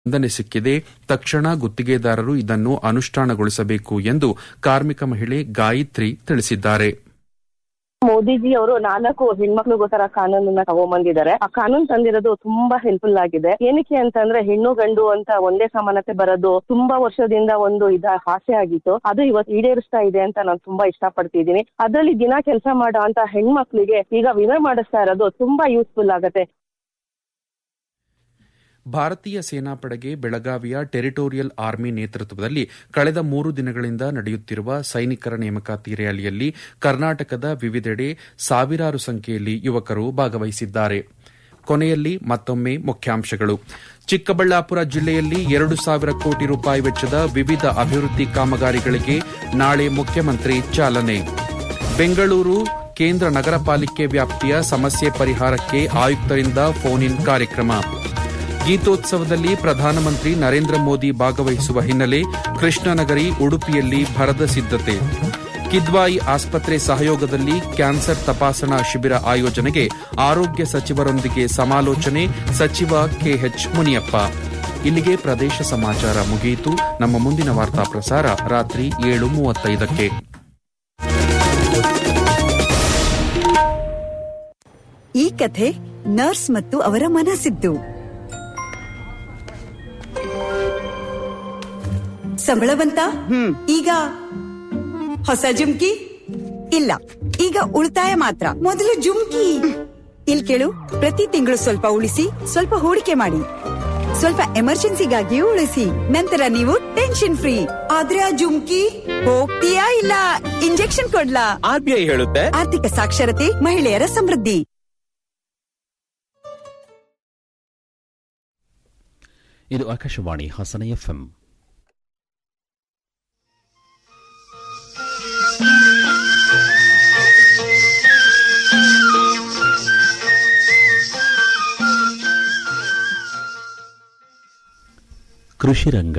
ನೋಂದಣಿ ಸಿಕ್ಕಿದೆ ತಕ್ಷಣ ಗುತ್ತಿಗೆದಾರರು ಇದನ್ನು ಅನುಷ್ಠಾನಗೊಳಿಸಬೇಕು ಎಂದು ಕಾರ್ಮಿಕ ಮಹಿಳೆ ಗಾಯತ್ರಿ ತಿಳಿಸಿದ್ದಾರೆ ಮೋದಿಜಿ ಅವರು ನಾಲ್ಕು ಹೆಣ್ಮಕ್ಳಿಗೋಸ್ಕರ ಕಾನೂನನ್ನ ತಗೊಂಬಂದಿದ್ದಾರೆ ಆ ಕಾನೂನು ತಂದಿರೋದು ತುಂಬಾ ಹೆಲ್ಪ್ಫುಲ್ ಆಗಿದೆ ಏನಕ್ಕೆ ಅಂತಂದ್ರೆ ಹೆಣ್ಣು ಗಂಡು ಅಂತ ಒಂದೇ ಸಮಾನತೆ ಬರೋದು ತುಂಬಾ ವರ್ಷದಿಂದ ಒಂದು ಇದ ಆಸೆ ಆಗಿತ್ತು ಅದು ಇವತ್ತು ಈಡೇರಿಸ್ತಾ ಇದೆ ಅಂತ ನಾನು ತುಂಬಾ ಇಷ್ಟಪಡ್ತಿದ್ದೀನಿ ಅದರಲ್ಲಿ ದಿನ ಕೆಲಸ ಮಾಡೋ ಅಂತ ಹೆಣ್ಮಕ್ಳಿಗೆ ಈಗ ವಿಮೆ ಮಾಡಿಸ್ತಾ ಇರೋದು ತುಂಬಾ ಯೂಸ್ಫುಲ್ ಆಗುತ್ತೆ ಭಾರತೀಯ ಸೇನಾಪಡೆಗೆ ಬೆಳಗಾವಿಯ ಟೆರಿಟೋರಿಯಲ್ ಆರ್ಮಿ ನೇತೃತ್ವದಲ್ಲಿ ಕಳೆದ ಮೂರು ದಿನಗಳಿಂದ ನಡೆಯುತ್ತಿರುವ ಸೈನಿಕರ ನೇಮಕಾತಿ ರ್ಯಾಲಿಯಲ್ಲಿ ಕರ್ನಾಟಕದ ವಿವಿಧೆಡೆ ಸಾವಿರಾರು ಸಂಖ್ಯೆಯಲ್ಲಿ ಯುವಕರು ಭಾಗವಹಿಸಿದ್ದಾರೆ ಕೊನೆಯಲ್ಲಿ ಮತ್ತೊಮ್ಮೆ ಮುಖ್ಯಾಂಶಗಳು ಚಿಕ್ಕಬಳ್ಳಾಪುರ ಜಿಲ್ಲೆಯಲ್ಲಿ ಎರಡು ಸಾವಿರ ಕೋಟಿ ರೂಪಾಯಿ ವೆಚ್ಚದ ವಿವಿಧ ಅಭಿವೃದ್ಧಿ ಕಾಮಗಾರಿಗಳಿಗೆ ನಾಳೆ ಮುಖ್ಯಮಂತ್ರಿ ಚಾಲನೆ ಬೆಂಗಳೂರು ಕೇಂದ್ರ ನಗರ ಪಾಲಿಕೆ ವ್ಯಾಪ್ತಿಯ ಸಮಸ್ಯೆ ಪರಿಹಾರಕ್ಕೆ ಆಯುಕ್ತರಿಂದ ಫೋನ್ ಇನ್ ಕಾರ್ಯಕ್ರಮ ಗೀತೋತ್ಸವದಲ್ಲಿ ಪ್ರಧಾನಮಂತ್ರಿ ನರೇಂದ್ರ ಮೋದಿ ಭಾಗವಹಿಸುವ ಹಿನ್ನೆಲೆ ಕೃಷ್ಣನಗರಿ ಉಡುಪಿಯಲ್ಲಿ ಭರದ ಸಿದ್ದತೆ ಕಿದ್ವಾಯಿ ಆಸ್ಪತ್ರೆ ಸಹಯೋಗದಲ್ಲಿ ಕ್ಯಾನ್ಸರ್ ತಪಾಸಣಾ ಶಿಬಿರ ಆಯೋಜನೆಗೆ ಆರೋಗ್ಯ ಸಚಿವರೊಂದಿಗೆ ಸಮಾಲೋಚನೆ ಸಚಿವ ಕೆಎಚ್ ಮುನಿಯಪ್ಪ ಇಲ್ಲಿಗೆ ಪ್ರದೇಶ ಸಮಾಚಾರ ಮುಗಿಯಿತು ನಮ್ಮ ಮುಂದಿನ ವಾರ್ತಾ ಪ್ರಸಾರ ರಾತ್ರಿ ಏಳು ಮೂವತ್ತೈದಕ್ಕೆ ಈ ಕಥೆ ನರ್ಸ್ ಮತ್ತು ಅವರ ಮನಸ್ಸಿದ್ದು ಸಂಬಳ ಬಂತ ಈಗ ಹೊಸ ಜುಮ್ಕಿ ಇಲ್ಲ ಈಗ ಉಳಿತಾಯ ಮಾತ್ರ ಮೊದಲು ಜುಮ್ಕಿ ಇಲ್ ಕೇಳು ಪ್ರತಿ ತಿಂಗಳು ಸ್ವಲ್ಪ ಉಳಿಸಿ ಸ್ವಲ್ಪ ಹೂಡಿಕೆ ಮಾಡಿ ಸ್ವಲ್ಪ ಎಮರ್ಜೆನ್ಸಿಗಾಗಿಯೂ ಉಳಿಸಿ ನಂತರ ನೀವು ಟೆನ್ಷನ್ ಫ್ರೀ ಆದ್ರೆ ಆ ಜುಮ್ಕಿ ಹೋಗ್ತೀಯಾ ಇಲ್ಲ ಇಂಜೆಕ್ಷನ್ ಕೊಡ್ಲಾ ಆರ್ಬಿಐ ಹೇಳುತ್ತೆ ಆರ್ಥಿಕ ಸಾಕ್ಷರತೆ ಮಹಿಳೆಯರ ಸಮೃದ್ಧಿ ಇದು ಆಕಾಶವಾಣಿ ಹಾಸನ ಎಫ್ಎಂ ಕೃಷಿ ರಂಗ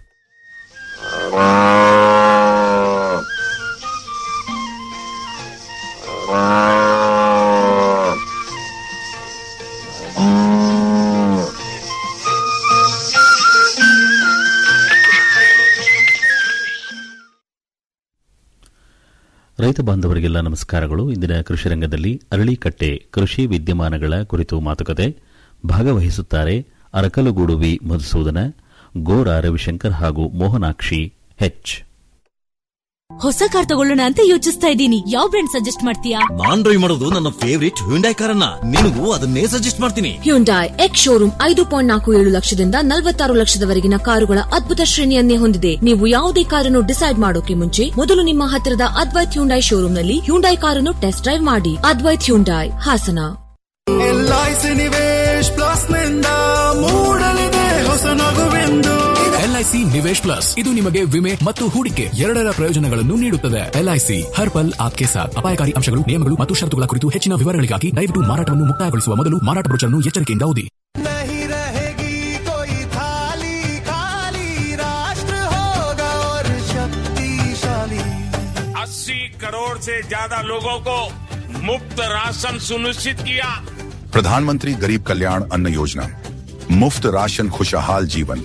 ರೈತ ಬಾಂಧವರಿಗೆಲ್ಲ ನಮಸ್ಕಾರಗಳು ಇಂದಿನ ಕೃಷಿ ರಂಗದಲ್ಲಿ ಅರಳಿಕಟ್ಟೆ ಕೃಷಿ ವಿದ್ಯಮಾನಗಳ ಕುರಿತು ಮಾತುಕತೆ ಭಾಗವಹಿಸುತ್ತಾರೆ ಅರಕಲಗೂಡು ವಿ ಮಧುಸೂದನ ಗೋರ ರವಿಶಂಕರ್ ಹಾಗೂ ಮೋಹನಾಕ್ಷಿ ಹೆಚ್ ಹೊಸ ಕಾರ್ ತಗೊಳ್ಳೋಣ ಅಂತ ಯೋಚಿಸ್ತಾ ಇದ್ದೀನಿ ಯಾವ ಬ್ರ್ಯಾಂಡ್ ಸಜೆಸ್ಟ್ ಮಾಡ್ತೀಯಾ ನಾನ್ ಡ್ರೈವ್ ಮಾಡೋದು ನನ್ನ ಫೇವರಿಟ್ ಹ್ಯುಂಡೈ ಕಾರನ್ನ ನಿನಗೂ ಅದನ್ನೇ ಸಜೆಸ್ಟ್ ಮಾಡ್ತೀನಿ ಹ್ಯುಂಡೈ ಎಕ್ಸ್ ಶೋರೂಮ್ ಐದು ಪಾಯಿಂಟ್ ನಾಲ್ಕು ಏಳು ಲಕ್ಷದಿಂದ ನಲವತ್ತಾರು ಲಕ್ಷದವರೆಗಿನ ಕಾರುಗಳ ಅದ್ಭುತ ಶ್ರೇಣಿಯನ್ನೇ ಹೊಂದಿದೆ ನೀವು ಯಾವುದೇ ಕಾರನ್ನು ಡಿಸೈಡ್ ಮಾಡೋಕೆ ಮುಂಚೆ ಮೊದಲು ನಿಮ್ಮ ಹತ್ತಿರದ ಅದ್ವೈತ್ ಹ್ಯುಂಡೈ ಶೋರೂಮ್ನಲ್ಲಿ ಹ್ಯುಂಡೈ ಕಾರನ್ನು ಟೆಸ್ಟ್ ಡ್ರೈವ್ ಮಾಡಿ Advaith Hyundai Hassan LIC Nivesh plus ನಿಂದ ಮೂಡಲಿದೆ ಹೊಸ ನಗುವೆಂದು ಎಲ್ಐಸಿ ನಿವೇಶ್ ಪ್ಲಸ್ ಇದು ನಿಮಗೆ ವಿಮೆ ಮತ್ತು ಹೂಡಿಕೆ ಎರಡರ ಪ್ರಯೋಜನಗಳನ್ನು ನೀಡುತ್ತದೆ ಎಲ್ಐಸಿ ಹರ್ ಪಲ್ ಆಪ್ಕೆ ಸಾಥ್ ಅಪಾಯಕಾರಿ ಅಂಶಗಳು ನಿಯಮಗಳು ಮತ್ತು ಷರತ್ತುಗಳ ಕುರಿತು ಹೆಚ್ಚಿನ ವಿವರಗಳಿಗಾಗಿ ದಯವಿಟ್ಟು ಮಾರಾಟವನ್ನು ಮುಕ್ತಾಯಗೊಳಿಸುವ ಮೊದಲು ಮಾರಾಟ ಬ್ರೋಚರ್ನ್ನು ಎಚ್ಚರಿಕೆಯಿಂದ ಓದಿ नहीं रहेगी कोई थाली खाली राष्ट्र होगा और शक्तिशाली अस्सी करोड़ से ज्यादा लोगों को मुफ्त राशन सुनिश्चित किया प्रधानमंत्री गरीब कल्याण अन्न योजना मुफ्त राशन खुशहाल जीवन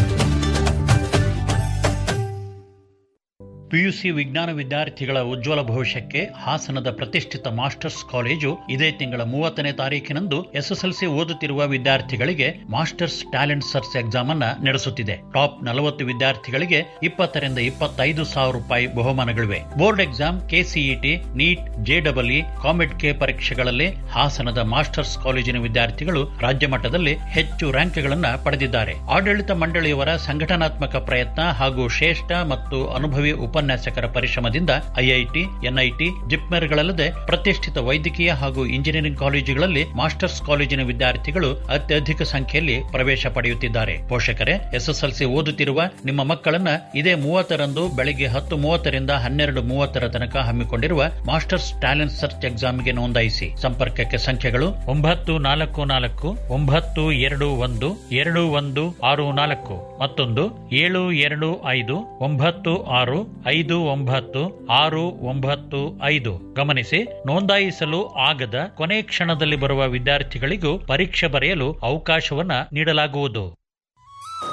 ಪಿಯುಸಿ ವಿಜ್ಞಾನ ವಿದ್ಯಾರ್ಥಿಗಳ ಉಜ್ವಲ ಭವಿಷ್ಯಕ್ಕೆ ಹಾಸನದ ಪ್ರತಿಷ್ಠಿತ ಮಾಸ್ಟರ್ಸ್ ಕಾಲೇಜು ಇದೇ ತಿಂಗಳ ಮೂವತ್ತನೇ ತಾರೀಕಿನಂದು ಎಸ್ಎಸ್ಎಲ್ಸಿ ಓದುತ್ತಿರುವ ವಿದ್ಯಾರ್ಥಿಗಳಿಗೆ ಮಾಸ್ಟರ್ಸ್ ಟ್ಯಾಲೆಂಟ್ ಸರ್ಚ್ ಎಕ್ಸಾಮ್ ಅನ್ನ ನಡೆಸುತ್ತಿದೆ ಟಾಪ್ ನಲವತ್ತು ವಿದ್ಯಾರ್ಥಿಗಳಿಗೆ ಇಪ್ಪತ್ತರಿಂದ ಇಪ್ಪತ್ತೈದು ಸಾವಿರ ರೂಪಾಯಿ ಬಹುಮಾನಗಳಿವೆ ಬೋರ್ಡ್ ಎಕ್ಸಾಮ್ ಕೆಸಿಇಟಿ ನೀಟ್ ಜೆಡಬ್ಲ್ಇ ಕಾಮೆಡ್ ಕೆ ಪರೀಕ್ಷೆಗಳಲ್ಲಿ ಹಾಸನದ ಮಾಸ್ಟರ್ಸ್ ಕಾಲೇಜಿನ ವಿದ್ಯಾರ್ಥಿಗಳು ರಾಜ್ಯ ಮಟ್ಟದಲ್ಲಿ ಹೆಚ್ಚು ರ್ಯಾಂಕ್ಗಳನ್ನ ಪಡೆದಿದ್ದಾರೆ ಆಡಳಿತ ಮಂಡಳಿಯವರ ಸಂಘಟನಾತ್ಮಕ ಪ್ರಯತ್ನ ಹಾಗೂ ಶ್ರೇಷ್ಠ ಮತ್ತು ಅನುಭವಿ ಉಪನ್ಯಾಸಕರ ಪರಿಶ್ರಮದಿಂದ ಐಐಟಿ ಎನ್ಐಟಿ ಜಿಪ್ಮೆರ್ಗಳಲ್ಲದೆ ಪ್ರತಿಷ್ಠಿತ ವೈದ್ಯಕೀಯ ಹಾಗೂ ಇಂಜಿನಿಯರಿಂಗ್ ಕಾಲೇಜುಗಳಲ್ಲಿ ಮಾಸ್ಟರ್ಸ್ ಕಾಲೇಜಿನ ವಿದ್ಯಾರ್ಥಿಗಳು ಅತ್ಯಧಿಕ ಸಂಖ್ಯೆಯಲ್ಲಿ ಪ್ರವೇಶ ಪಡೆಯುತ್ತಿದ್ದಾರೆ ಪೋಷಕರೇ ಎಸ್ಎಸ್ಎಲ್ಸಿ ಓದುತ್ತಿರುವ ನಿಮ್ಮ ಮಕ್ಕಳನ್ನ ಇದೇ ಮೂವತ್ತರಂದು ಬೆಳಿಗ್ಗೆ ಹತ್ತು ಮೂವತ್ತರಿಂದ ಹನ್ನೆರಡು ಮೂವತ್ತರ ತನಕ ಹಮ್ಮಿಕೊಂಡಿರುವ ಮಾಸ್ಟರ್ಸ್ ಟ್ಯಾಲೆಂಟ್ ಸರ್ಚ್ ಎಕ್ಸಾಮ್ಗೆ ನೋಂದಾಯಿಸಿ ಸಂಪರ್ಕಕ್ಕೆ ಸಂಖ್ಯೆಗಳು ಒಂಬತ್ತು ನಾಲ್ಕು ನಾಲ್ಕು ಒಂಬತ್ತು ಎರಡು ಒಂದು ಎರಡು ಒಂದು ಆರು ನಾಲ್ಕು ಮತ್ತೊಂದು ಏಳು ಎರಡು ಐದು ಒಂಬತ್ತು ಆರು ಐದು ಒಂಬತ್ತು ಆರು ಒಂಬತ್ತು ಐದು ಗಮನಿಸಿ ನೋಂದಾಯಿಸಲು ಆಗದ ಕೊನೆ ಕ್ಷಣದಲ್ಲಿ ಬರುವ ವಿದ್ಯಾರ್ಥಿಗಳಿಗೂ ಪರೀಕ್ಷೆ ಬರೆಯಲು ಅವಕಾಶವನ್ನ ನೀಡಲಾಗುವುದು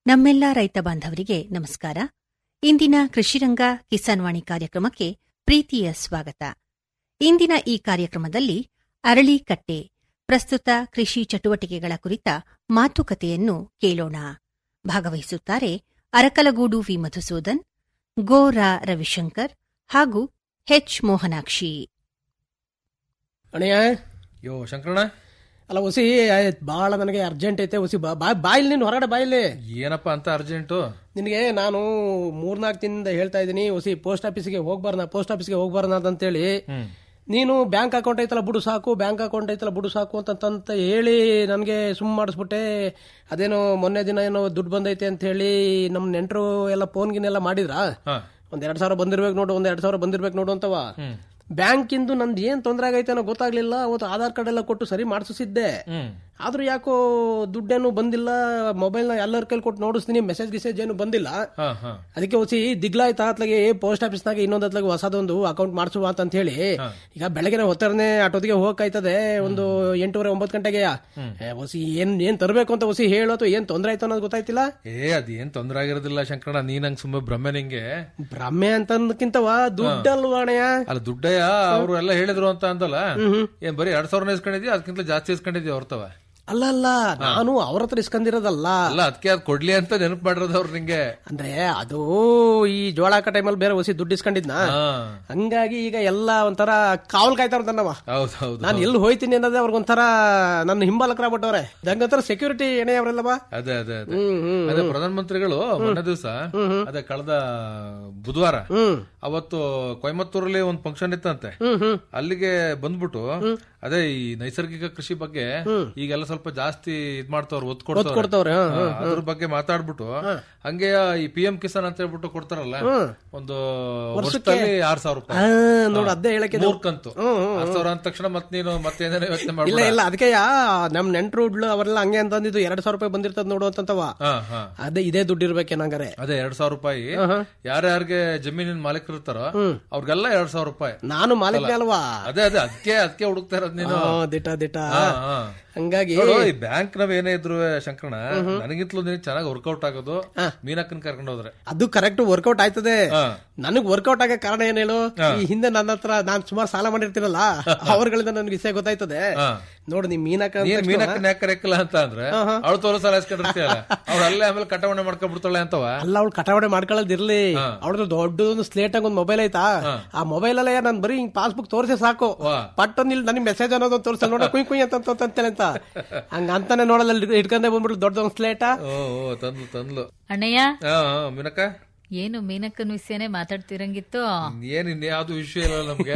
ನಮ್ಮೆಲ್ಲ ರೈತ ಬಾಂಧವರಿಗೆ ನಮಸ್ಕಾರ ಇಂದಿನ ಕೃಷಿರಂಗ ಕಿಸಾನ್ ವಾಣಿ ಕಾರ್ಯಕ್ರಮಕ್ಕೆ ಪ್ರೀತಿಯ ಸ್ವಾಗತ ಇಂದಿನ ಈ ಕಾರ್ಯಕ್ರಮದಲ್ಲಿ ಅರಳಿಕಟ್ಟೆ ಪ್ರಸ್ತುತ ಕೃಷಿ ಚಟುವಟಿಕೆಗಳ ಕುರಿತ ಮಾತುಕತೆಯನ್ನು ಕೇಳೋಣ ಭಾಗವಹಿಸುತ್ತಾರೆ ಅರಕಲಗೂಡು ವಿ ಮಧುಸೂದನ್ ಗೋರಾ ರವಿಶಂಕರ್ ಹಾಗೂ ಹೆಚ್ ಮೋಹನಾಕ್ಷಿ ಅಣ್ಣಯ್ಯ ಯೋ ಶಂಕರಣ್ಣ ಅಲ್ಲ ಹೊಸಿ ಬಹಳ ನನಗೆ ಅರ್ಜೆಂಟ್ ಐತೆ ಹೊಸಿ ಬಾ ಬಾ- ಬಾಯಿಲ್ ನೀನು ಹೊರಗಡೆ ಬಾಯಿಲಿ ಏನಪ್ಪ ಅಂತ ಅರ್ಜೆಂಟು ನಿನಗೆ ನಾನು ಮೂರ್ನಾಲ್ಕು ದಿನದಿಂದ ಹೇಳ್ತಾ ಇದ್ದೀನಿ ಹೊಸಿ ಪೋಸ್ಟ್ ಆಫೀಸ್ಗೆ ಹೋಗ್ಬಾರ್ನ ಪೋಸ್ಟ್ ಆಫೀಸ್ಗೆ ಹೋಗ್ಬಾರ್ನ ಅಂತೇಳಿ ನೀನು ಬ್ಯಾಂಕ್ ಅಕೌಂಟ್ ಐತಲ್ಲ ಬಿಡು ಸಾಕು ಬ್ಯಾಂಕ್ ಅಕೌಂಟ್ ಐತಲ್ಲ ಬಿಡು ಸಾಕು ಅಂತಂತ ಹೇಳಿ ನನಗೆ ಸುಮ್ ಮಾಡಿಸ್ಬಿಟ್ಟೆ ಅದೇನೋ ಮೊನ್ನೆ ದಿನ ಏನೋ ದುಡ್ಡು ಬಂದೈತೆ ಅಂತ ಹೇಳಿ ನಮ್ಮ ನೆಂಟರು ಎಲ್ಲ ಫೋನ್ಗಿನೆಲ್ಲ ಮಾಡಿದ್ರಾ ಒಂದ್ ಎರಡ್ ಸಾವಿರ ಬಂದಿರ್ಬೇಕು ನೋಡು ಒಂದ್ ಎರಡ್ ಸಾವಿರ ಬಂದಿರ್ಬೇಕು ನೋಡು ಅಂತವ ಬ್ಯಾಂಕಿಂದು ನಂದು ಏನ್ ತೊಂದರೆ ಆಗೈತೆ ಅನ್ನೋ ಗೊತ್ತಾಗ್ಲಿಲ್ಲ ಅವತ್ತು ಆಧಾರ್ ಕಾರ್ಡ್ ಎಲ್ಲ ಕೊಟ್ಟು ಸರಿ ಮಾಡಿಸಿದ್ದೆ ಆದ್ರೂ ಯಾಕೋ ದುಡ್ಡೇನು ಬಂದಿಲ್ಲ ಮೊಬೈಲ್ ನ ಎಲ್ಲರ ಕೈಲಿ ಕೊಟ್ಟು ನೋಡಿಸ್ತೀನಿ ಮೆಸೇಜ್ ಗಿಸೇಜ್ ಏನು ಬಂದಿಲ್ಲ ಹಾ ಹಾ ಅದಕ್ಕೆ ಹೊಸಿ ದಿಗ್ಲಾಯ್ತಾ ಅತ್ಲಾಗೆ ಪೋಸ್ಟ್ ಆಫೀಸ್ ನಾಗ ಇನ್ನೊಂದ್ ಅತ್ಲಾಗೆ ಹೊಸದೊಂದು ಅಕೌಂಟ್ ಮಾಡಿಸುವ ಅಂತ ಹೇಳಿ ಈಗ ಬೆಳಗ್ಗೆ ಹೊತ್ತರನೆ ಅಟೋದಿಗೆ ಹೋಗಕ್ಕಾಯ್ತದೆ ಒಂದು ಎಂಟೂವರೆ ಒಂಬತ್ತು ಗಂಟೆಗೆ ಏ, ಹೊಸಿ ಏನ್ ಏನ್ ತರಬೇಕು ಅಂತ ಹೊಸಿ ಹೇಳು ಅಥವಾ ಏನ್ ತೊಂದರೆ ಆಯ್ತು ಅನ್ನೋದು ಗೊತ್ತಾಯ್ತಿಲ್ಲ ಏ ಅದೇನ್ ತೊಂದ್ರೆ ಆಗಿರೋದಿಲ್ಲ ಶಂಕರಣ್ಣ ನೀನ್ ಹಂಗ್ ಸುಮ್ಮನೆ ಭ್ರಮೆ ನಿಂಗೆ ಭ್ರಮೆ ಅಂತಂದಕ್ಕಿಂತವ ದುಡ್ಡಲ್ವಾ ಅಣ್ಣಯ್ಯ ಅಲ್ಲ ದುಡ್ಡಯ್ಯ ಅವ್ರು ಎಲ್ಲ ಹೇಳಿದ್ರು ಅಂತ ಅಂದಲ್ಲ ಏನ್ ಬರೀ ಎರಡ್ ಸಾವಿರ ಇಸ್ಕೊಂಡಿದ್ಯಾ ಅದಕ್ಕಿಂತ ಜಾಸ್ತಿ ಇಸ್ಕೊಂಡಿದ್ಯಾ ಹೊರ್ತವ ಅಲ್ಲ ಅಲ್ಲ ನಾನು ಅವ್ರ ಹತ್ರ ಇಸ್ಕೊಂಡಿರೋದಲ್ಲ ಅಲ್ಲ ಅದಕ್ಕೆ ಅದ್ ಕೊಡ್ಲಿ ಅಂತ ನೆನಪು ಮಾಡಿರೋದು ಅವ್ರು ನಿಂಗೆ ಅಂದ್ರೆ ಅದು ಈ ಜೋಳ ಹಾಕೋ ಟೈಮಲ್ಲಿ ಬೇರೆ ಹೊಸಿ ದುಡ್ಡು ಇಸ್ಕೊಂಡಿದ್ನ ಹಂಗಾಗಿ ಈಗ ಎಲ್ಲ ಒಂಥರ ಕಾವಲ್ ಕಾಯ್ತಾರ ನನ್ನವ ಹೌದು ಹೌದು ನಾನು ಎಲ್ಲಿ ಹೋಯ್ತೀನಿ ಅನ್ನೋದೇ ಅವ್ರಿಗೊಂಥರ ನನ್ನ ಹಿಂಬಾಲಕರಾಗ್ಬಿಟ್ಟವ್ರೆ ನಂಗೊಂಥರ ಸೆಕ್ಯೂರಿಟಿ ಎಣೆ ಅವರೆಲ್ಲವ ಅದೇ ಅದೇ ಅದೇ ಅದೇ ಪ್ರಧಾನ ಮಂತ್ರಿಗಳು ಮೊನ್ನೆ ದಿವಸ ಅದೇ ಕಳೆದ ಬುಧವಾರ ಅವತ್ತು ಕೊಯಮತ್ತೂರಲ್ಲಿ ಒಂದ್ ಫಂಕ್ಷನ್ ಇತ್ತಂತೆ ಅಲ್ಲಿಗೆ ಬಂದ್ಬಿಟ್ಟು ಅದೇ ಈ ನೈಸರ್ಗಿಕ ಕೃಷಿ ಬಗ್ಗೆ ಈಗೆಲ್ಲ ಸ್ವಲ್ಪ ಜಾಸ್ತಿ ಇದ್ ಮಾಡ್ತವ್ರ ಒತ್ತು ಒತ್ತು ಕೊಡ್ತವ್ರೆ, ಹಾ, ಹಾ, ಹಾ. ಅದ್ರ ಬಗ್ಗೆ ಮಾತಾಡ್ಬಿಟ್ಟು ಹಂಗೆ ಈ ಪಿ ಎಂ ಕಿಸಾನ್ ಅಂತ ಹೇಳ್ಬಿಟ್ಟು ಕೊಡ್ತಾರಲ್ಲ ಒಂದು ವರ್ಷಕ್ಕೆ? ವರ್ಷದಲ್ಲಿ ಆರ್ ಸಾವಿರ ರೂಪಾಯಿ ಆ, ನೋಡು, ಅದೇ ಹೇಳಕ್ಕೆ ಮೂರ್ ಕಂತು ಆರ್ ಸಾವಿರ ಅಂದ ತಕ್ಷಣ ಮತ್ ನೀನು ಮತ್ತೇನೇನೋ ಯೋಚನೆ ಇಲ್ಲ ಮಾಡ್ಬೇಡ ಇಲ್ಲ ಅದಕ್ಕೆ ನಮ್ ನೆಂಟ್ರು ಉಡ್ಲು ಅವರೆಲ್ಲ ಹಂಗೆ ಅಂತ ಅಂದಿದ್ದು ಎರಡ್ ಸಾವಿರ ರೂಪಾಯಿ ಬಂದಿರ್ತದ ನೋಡು ಅಂತಂತವ ಹಾ ಹಾ ಅದೇ ಇದೇ ದುಡ್ಡು ಇರ್ಬೇಕೇನಂಗಾರೆ ಅದೇ ಎರಡ್ ಸಾವಿರ ರೂಪಾಯಿ ಯಾರ್ಯಾರಿಗೆ ಜಮೀನಿನ ಮಾಲೀಕರು ಇರ್ತಾರೋ ಅವ್ರಿಗೆಲ್ಲ ಎರಡ್ ಸಾವಿರ ರೂಪಾಯಿ ನಾನು ಮಾಲೀಕನೇ ಅಲ್ವಾ ಅದೇ ಅದೇ ಅದಕ್ಕೆ ಅದಕ್ಕೆ ಹುಡುಕ್ತಾ ಇರೋದ್ ನೀನು ಆ, ದಿಟ ದಿಟ ಹಾ, ಹಾ. ಹಂಗಾಗಿ ನೋಡು, ಈ ಬ್ಯಾಂಕ್ ನಾವ್ ಏನೇ ಇದ್ರು ಶಂಕರಣ ನನಗಿಂತಲೂ ನಿನಗೆ ಚೆನ್ನಾಗಿ ವರ್ಕೌಟ್ ಆಗೋದು ಮೀನಕ್ಕನ್ ಕರ್ಕೊಂಡು ಹೋದ್ರೆ ಅದು ಕರೆಕ್ಟ್ ವರ್ಕೌಟ್ ಆಯ್ತದೆ ನನಗ್ ವರ್ಕೌಟ್ ಆಗೋ ಕಾರಣ ಏನ್ ಹೇಳು ಈ ಹಿಂದೆ ನನ್ನ ಹತ್ರ ನಾನ್ ಸುಮಾರು ಸಾಲ ಮಾಡಿರ್ತೀನಲ್ಲ ಅವ್ರಗಳಿಂದ ನನ್ಗೆ ವಿಷಯ ಗೊತ್ತಾಯ್ತದೆ ನೋಡು ನೀ ಮೀನಕ್ಕ ಅಂದ ನೀನ್ ತಕ್ಷಣ- ಮೀನಕ್ಕನ್ ಯಾಕೆ ಕರೆಕ್ಕಿಲ್ಲ ಅಂತ ಅಂದ್ರೆ ಅವಳು ತೋರೋ ಸಾಲ ಇಸ್ಕೊಂಡಿರ್ತೀಯಲ್ಲ ಅವ್ಳು ಅಲ್ಲೇ ಆಮೇಲೆ ಕಟಾವಣೆ ಮಾಡ್ಕೊಂಡ್ಬಿಡ್ತಾಳೆ ಅಂತವ ಅಲ್ಲ ಅವ್ಳು ಕಟಾವಣೆ ಮಾಡ್ಕೊಳ್ಳೋದಿರ್ಲಿ ಅವ್ಳದ್ದು ದೊಡ್ಡದೊಂದು ಸ್ಲೇಟ್ ಆಗ ಒಂದು ಮೊಬೈಲ್ ಐತಾ ಆ ಮೊಬೈಲ್ ಅಲ್ಲೇ ನಾನು ಬರೀ ಹಿಂಗ್ ಪಾಸ್ಬುಕ್ ತೋರಿಸಿ ಸಾಕು ಪಟ್ ಇಲ್ಲಿ ನನಗೆ ಮೆಸೇಜ್ ಅನ್ನೋದು ತೋರಿಸಲ್ಲ ನೋಡ ಕುಯ್ ಕುಯ್ ಅಂತ ಅಂತ ಅಂತೇಳಿ ಅಂತ ಹಂಗ ಅಂತಾನೆ ನೋಡಲ್ಲ ಇಲ್ಲಿ ಇಟ್ಕೊಂಡೆ ಬಂದ್ಬಿಟ್ಟು ದೊಡ್ಡದೊಂದು ಸ್ಲೇಟ ಓ ಓ ತಂದ್ಲು ತಂದ್ಲು ಅಣ್ಣಯ್ಯ ಹಾ ಹಾ, ಮೀನಕ್ಕ ಏನು ಮೀನಕ್ಕನ ವಿಷಯನೇ ಮಾತಾಡ್ತಿರಂಗಿತ್ತು ಏನ್ ಇನ್ಯಾವ್ದು ವಿಷಯ ಇಲ್ಲ ನಮ್ಗೆ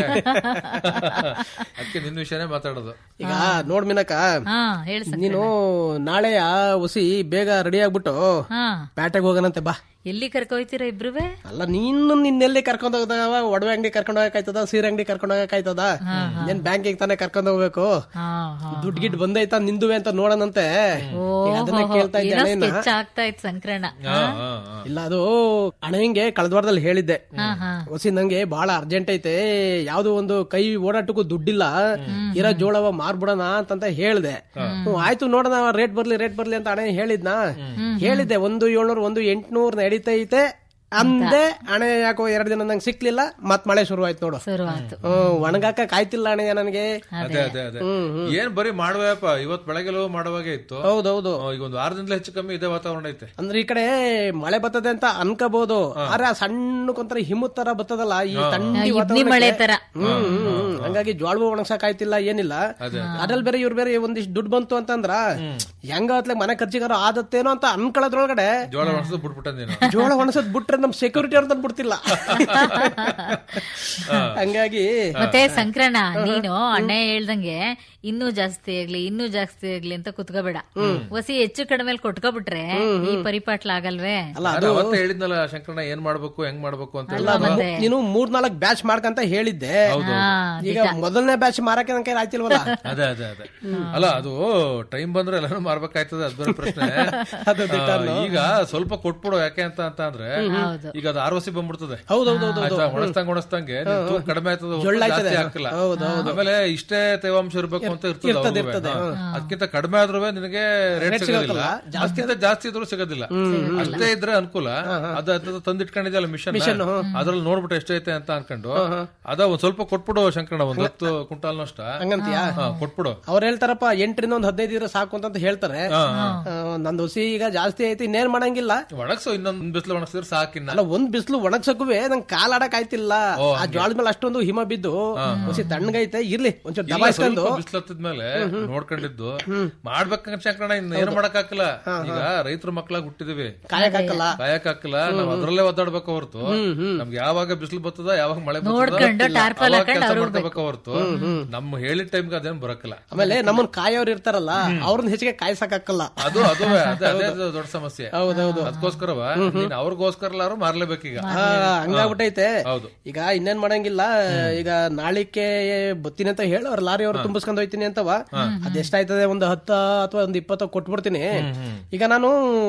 ಅದಕ್ಕೆ ನಿನ್ನ ವಿಷಯನೇ ಮಾತಾಡೋದು ಈಗ ನೋಡ್ ಮೀನಕ್ಕ ಹಾ ಹೇಳ ನೀನು ನಾಳೆಯ ಹುಸಿ ಬೇಗ ರೆಡಿ ಆಗ್ಬಿಟ್ಟು ಹಾ ಪ್ಯಾಟೆಗೆ ಹೋಗೋಣಂತೆ ಬಾ ಎಲ್ಲಿ ಕರ್ಕೊಯ್ತೀರಾ ಇಬ್ರುವೆ ಅಲ್ಲ ನೀನು ನಿನ್ನೆಲ್ಲಿ ಕರ್ಕೊಂಡ್ ಹೋಗದವ ಒಡವೆ ಅಂಗಡಿ ಕರ್ಕೊಂಡ್ ಹೋಗಕ್ಕಾಯ್ತದ ಸೀರೆ ಅಂಗಡಿ ಕರ್ಕೊಂಡ್ ಹೋಗಕ್ಕಾಯ್ತದ ನೀನ್ ಬ್ಯಾಂಕಿಗೆ ತಾನೇ ಕರ್ಕೊಂಡ್ ಹೋಗ್ಬೇಕು ಹಾ ಹಾ ದುಡ್ಡು ಗಿಡ್ ಬಂದೈತಾ ನಿಂದುವೆ ಅಂತ ನೋಡೋಣಂತೆ ಈಗ ಅದನ್ನೇ ಕೇಳ್ತಾ ಇದ್ದೆ ಏನೋ ಅಣ್ಣಯ್ಯನ. ಸ್ಕೆಚ್ ಆಗ್ತಾ ಇತ್ತು ಸಂಕ್ರಣ ಇಲ್ಲ ಅದು ಅಣ್ಣಂಗೆ ಕಳೆದ ವಾರದಲ್ಲಿ ಹೇಳಿದ್ದೆ ಹಾ ಹಾ ಹೊಸಿ ನಂಗೆ ಬಹಳ ಅರ್ಜೆಂಟ್ ಐತೆ ಯಾವ್ದೋ ಒಂದು ಕೈ ಓಡಾಟಕ್ಕೂ ದುಡ್ಡಿಲ್ಲ ಇರೋ ಜೋಳವ ಮಾರ್ಬಿಡೋಣ ಅಂತಂತ ಹೇಳ್ದೆ ಹ್ಮ್, ಆಯ್ತು ನೋಡೋಣ ರೇಟ್ ಬರ್ಲಿ ರೇಟ್ ಬರ್ಲಿ ಅಂತ ಅಣ್ಣ ಹೇಳಿದ್ನ ಹೇಳಿದ್ದೆ ಒಂದು ಏಳ್ನೂರು ಒಂದು ಎಂಟ್ನೂರ್ ನಡೀತೈತೆ ಅಂದೆ ಹಣೆ ಯಾಕೋ ಎರಡ್ ದಿನ ನಂಗೆ ಸಿಕ್ಲಿಲ್ಲ ಮತ್ ಮಳೆ ಶುರು ಆಯ್ತು ನೋಡು ಶುರು ಆಯ್ತು ಹ್ಮ್ ಒಣಗಾಕ ಕಾಯ್ತಿಲ್ಲ ಅಣ್ಣಯ್ಯ ನನಗೆ ಅದೇ ಅದೇ ಅದೇ ಏನ್ ಬರೀ ಮಾಡುವಪ್ಪ ಇವತ್ ಬೆಳಗ್ಗೆ ಮಾಡುವಾಗೆ ಇತ್ತು ಹೌದೌದು ಆ, ಈಗ ಒಂದು ವಾರದಿಂದಲೇ ಹೆಚ್ಚು ಕಮ್ಮಿ ಇದೇ ವಾತಾವರಣ ಐತೆ ಅಂದ್ರೆ ಈ ಕಡೆ ಮಳೆ ಬರ್ತದೆ ಅಂತ ಅನ್ಕೋಬಹುದು ಆದ್ರೆ ಆ ಸಣ್ಣಕ್ಕೊಂಥರ ಹಿಮತ್ ತರ ಬರ್ತದಲ್ಲ ಈ ಥಂಡಿ ಇಬ್ನಿ ವಾತಾವರಣಕ್ಕೆ- ಮಳೆ ತರ. ಹ್ಮ್, ಹ್ಮ್, ಹ್ಮ್. ಹಂಗಾಗಿ ಜ್ವಾಳವು ಒಣಗ್ಸಕ್ ಆಯ್ತಿಲ್ಲ ಏನಿಲ್ಲ ಅದ್ರಲ್ಲಿ ಬೇರೆ ಇವ್ರು ಬೇರೆ ಒಂದಿಷ್ಟು ದುಡ್ಡು ಬಂತು ಅಂತಂದ್ರ ಹೆಂಗ ಹೊತ್ಲೆ ಮನೆ ಖರ್ಚಿಗಾರ ಆದತ್ತೇನೋ ಅಂತ ಅನ್ಕೊಳ್ಳೋದ್ರೊಳಗಡೆ ಜೋಳ ಒಣಸದ್ ಬಿಟ್ಬಿಟ್ಟ ನೀನು ಜೋಳ ಒಣಸದ್ ಬಿಟ್ರೆ ನಮ್ ಸೆಕ್ಯೂರಿಟಿ ಅವ್ರ ಬಿಡ್ತಿಲ್ಲ ಹಂಗಾಗಿ ಮತ್ತೆ ಸಂಕ್ರಣ ನೀನು ಅಣ್ಣ ಹೇಳ್ದಂಗೆ ಇನ್ನೂ ಜಾಸ್ತಿ ಆಗ್ಲಿ ಇನ್ನೂ ಜಾಸ್ತಿ ಆಗ್ಲಿ ಅಂತ ಕುತ್ಕೋಬೇಡ ಹೊಸಿ ಹೆಚ್ಚು ಕಡಿಮೆ ಕೊಟ್ಕೋಬಿಟ್ರೆ ಈ ಪರಿಪಾಟ್ಲ ಆಗಲ್ವೇ ಅಲ್ಲ ನಾನು ಅದು ಅವತ್ತೇ ಹೇಳಿದ್ನಲ್ಲ ಶಂಕರಣ್ಣ ಏನ್ ಮಾಡ್ಬೇಕು ಹೆಂಗ್ ಮಾಡ್ಬೇಕು ಅಂತ ಅಲ್ಲ, ಹೇಳಿ ಅದು ನೀನು ಮೂರ್ ನಾಲ್ಕ್ ಬ್ಯಾಚ್ ಮಾಡ್ಕಂತ ಹೇಳಿದ್ದೆ ಈಗ ಮೊದಲನೇ ಬ್ಯಾಚ್ ಮಾರಕ್ಕೆ ನನ್ ಕೈ ಆಯ್ತಿಲ್ವಲ್ಲ ಅದೇ ಅದೇ ಅದೇ ಅಲ್ಲ ಅದು ಟೈಮ್ ಬಂದ್ರೆ ಎಲ್ಲಾನು ಮಾರ್ಬೇಕಾಯ್ತದೆ ಅದ್ ಬೇರೆ ಪ್ರಶ್ನೆ ಅದು ದಿಟ್ಟ ಆ, ಈಗ ಸ್ವಲ್ಪ ಕೊಟ್ಬಿಡು ಯಾಕೆ ಅಂತ ಅಂತ ಅಂದ್ರೆ ಹೌದು. ಈಗ ಅದು ಆರ್ ಸಿ ಬಂದ್ಬಿಡ್ತದೆ ಹೌದೌದೌದು. ಆಯ್ತಾ? ಒಣಸ್ದಂಗ್ ಒಣಸ್ದಂಗೆ ಹ್ಮ್, ತೂಕ ಹ್ಮ್. ಕಡಿಮೆ ಆಯ್ತದ ಜೊಳ್ಳ ಜಾಸ್ತಿ ಆಯ್ತದೆ. ಹಾಕಲ್ಲ ಹೌದು, ಹೌದು. ಆಮೇಲೆ ಇಷ್ಟೇ ತೇವಾಂಶ ಇರ್ಬೇಕು ಅಂತ ಇರ್ತದೆ ಇರ್ತದೆ, ಅವ್ರಿಗೂ. ಇರ್ತದೆ. ಹಾ. ಹ್ಮ್. ಅದಕ್ಕಿಂತ ಕಡಿಮೆ ಆದ್ರೂ ನಿನಗೆ ರೇಟ್ Rate ಸಿಗೋದಿಲ್ಲ ಸಿಗಲ್ಲ. ಜಾಸ್ತಿ ಜಾಸ್ತಿ ಇದ್ರೂ ಸಿಗೋದಿಲ್ಲ ಅಷ್ಟೇ ಇದ್ರೆ ಅನುಕೂಲ ಅದ ಅದ್ ತಂದಿಟ್ಕೊಂಡಿದ್ಯಲ್ಲ ಮಿಷನ್ ಮಿಷನ್, ಹ್ಮ್. ಅದ್ರಲ್ಲಿ ನೋಡ್ಬಿಟ್ಟು ಎಷ್ಟೈತೆ ಅಂತ ಅನ್ಕೊಂಡು ಅದ ಒಂದ್ ಸ್ವಲ್ಪ ಕೊಟ್ಬಿಡು ಶಂಕರಣ್ಣ ಒಂದ್ ಹತ್ತು ಕುಂಟಾಲ್ನಷ್ಟ ಹಂಗಂತೀಯಾ? ಹಾ, ಕೊಟ್ಬಿಡು ಅವ್ರು ಹೇಳ್ತಾರಪ್ಪ ಎಂಟರಿಂದ ಒಂದ್ ಹದಿನೈದು ಇದ್ರೆ ಸಾಕು ಅಂತ ಹೇಳ್ತಾರೆ ಹಾ, ಹಾ. ಆ, ನಂದು ಹುಸಿ ಈಗ ಜಾಸ್ತಿ ಐತಿ ಇನ್ನೇನ್ ಮಾಡಂಗಿಲ್ಲ ಒಣಗ್ಸು ಇನ್ನೊಂದ್ ಬಿಸಿಲು ಒಣಗ್ಸಿದ್ರೆ ಸಾಕಿನ್ನ ಅಲ್ಲ ಒಂದ್ ಬಿಸಿಲು ಒಣಗ್ಸಕ್ಕುವೆ ನಂಗೆ ಕಾಲಾಡಕ್ ಆಯ್ತಿಲ್ಲ ಓ, ಆ ಜ್ವಾಳದ ಮೇಲೆ ಅಷ್ಟೊಂದು ಹಿಮ ಬಿದ್ದು ಹುಸಿ ತಣ್ಣಗೈತೆ ಇರ್ಲಿ ಒಂಚೂರು ದಬಾಯಿಸ್ಕೊಂಡು ಬಿಸಿಲು ಹತ್ತಿದ್ಮೇಲೆ ನೋಡ್ಕೊಂಡಿದ್ದು ಮಾಡ್ಬೇಕಂತ ಶಂಕರಣ್ಣ ಇನ್ನ ಏನು ಮಾಡಕ್ಕಾಗಲ್ಲ ಈಗ ರೈತರ ಮಕ್ಕಳಾಗಿ ಹುಟ್ಟಿದಿವಿ ಕಾಯಕ್ಕಾಗಲ್ಲ. ಕಾಯಕ್ಕಾಗಲ್ಲ ನಾವ್ ಅದ್ರಲ್ಲೇ ಒದ್ದಾಡ್ಬೇಕು ಹೊರತು ನಮ್ಗೆ ಯಾವಾಗ ಬಿಸಿಲು ಬರ್ತದ ಯಾವಾಗ ಮಳೆ ನೋಡ್ಕೊಂಡು tarpaul ಹಾಕೊಂಡು ಅವ್ರು ಮಾಡ್ಕೋಬೇಕು ಹೊರತು ನಮ್ಮ ಹೇಳಿದ ಟೈಮ್ಗೆ ಅದೇನ್ ಬರಕಲ್ಲ ಆಮೇಲೆ ನಮ್ಮನ್ ಕಾಯೋರು ಇರ್ತಾರಲ್ಲ ಅವ್ರನ್ನ ಹೆಚ್ಚಿಗೆ ಕಾಯ್ಸಕ್ಕಾಗಲ್ಲ ಅದು ಅದುವೇ ಅದೇ ಅದೇ ದೊಡ್ಡ ಸಮಸ್ಯೆ ಹೌದೌದು. ಅದಕ್ಕೋಸ್ಕರವ ನೀನ್ ಅವ್ರಿಗೋಸ್ಕರಲಾರು ಮಾರ್ಲೇಬೇಕೀಗ ಆ, ಹಂಗಾಗ್ಬಿಟ್ಟೈತೆ ಹೌದು ಈಗ ಇನ್ನೇನ್ ಮಾಡಂಗಿಲ್ಲ ಈಗ ನಾಳಿಕೆ ಬತ್ತೀನಿ ಅಂತ ಹೇಳಿ ಅವ್ರ ಲಾರಿ ಅವ್ರು ತುಂಬಿಸ್ಕೊಂಡ್ ಹೋಯ್ತೀನಿ ಅಂತವ ಅದೆಷ್ಟಾಯ್ತದೆ ಒಂದು ಹತ್ತ ಅಥವಾ ಒಂದ್ ಇಪ್ಪತ್ತ ಕೊಟ್ಬಿಡ್ತೀನಿ ಈಗ ನಾನು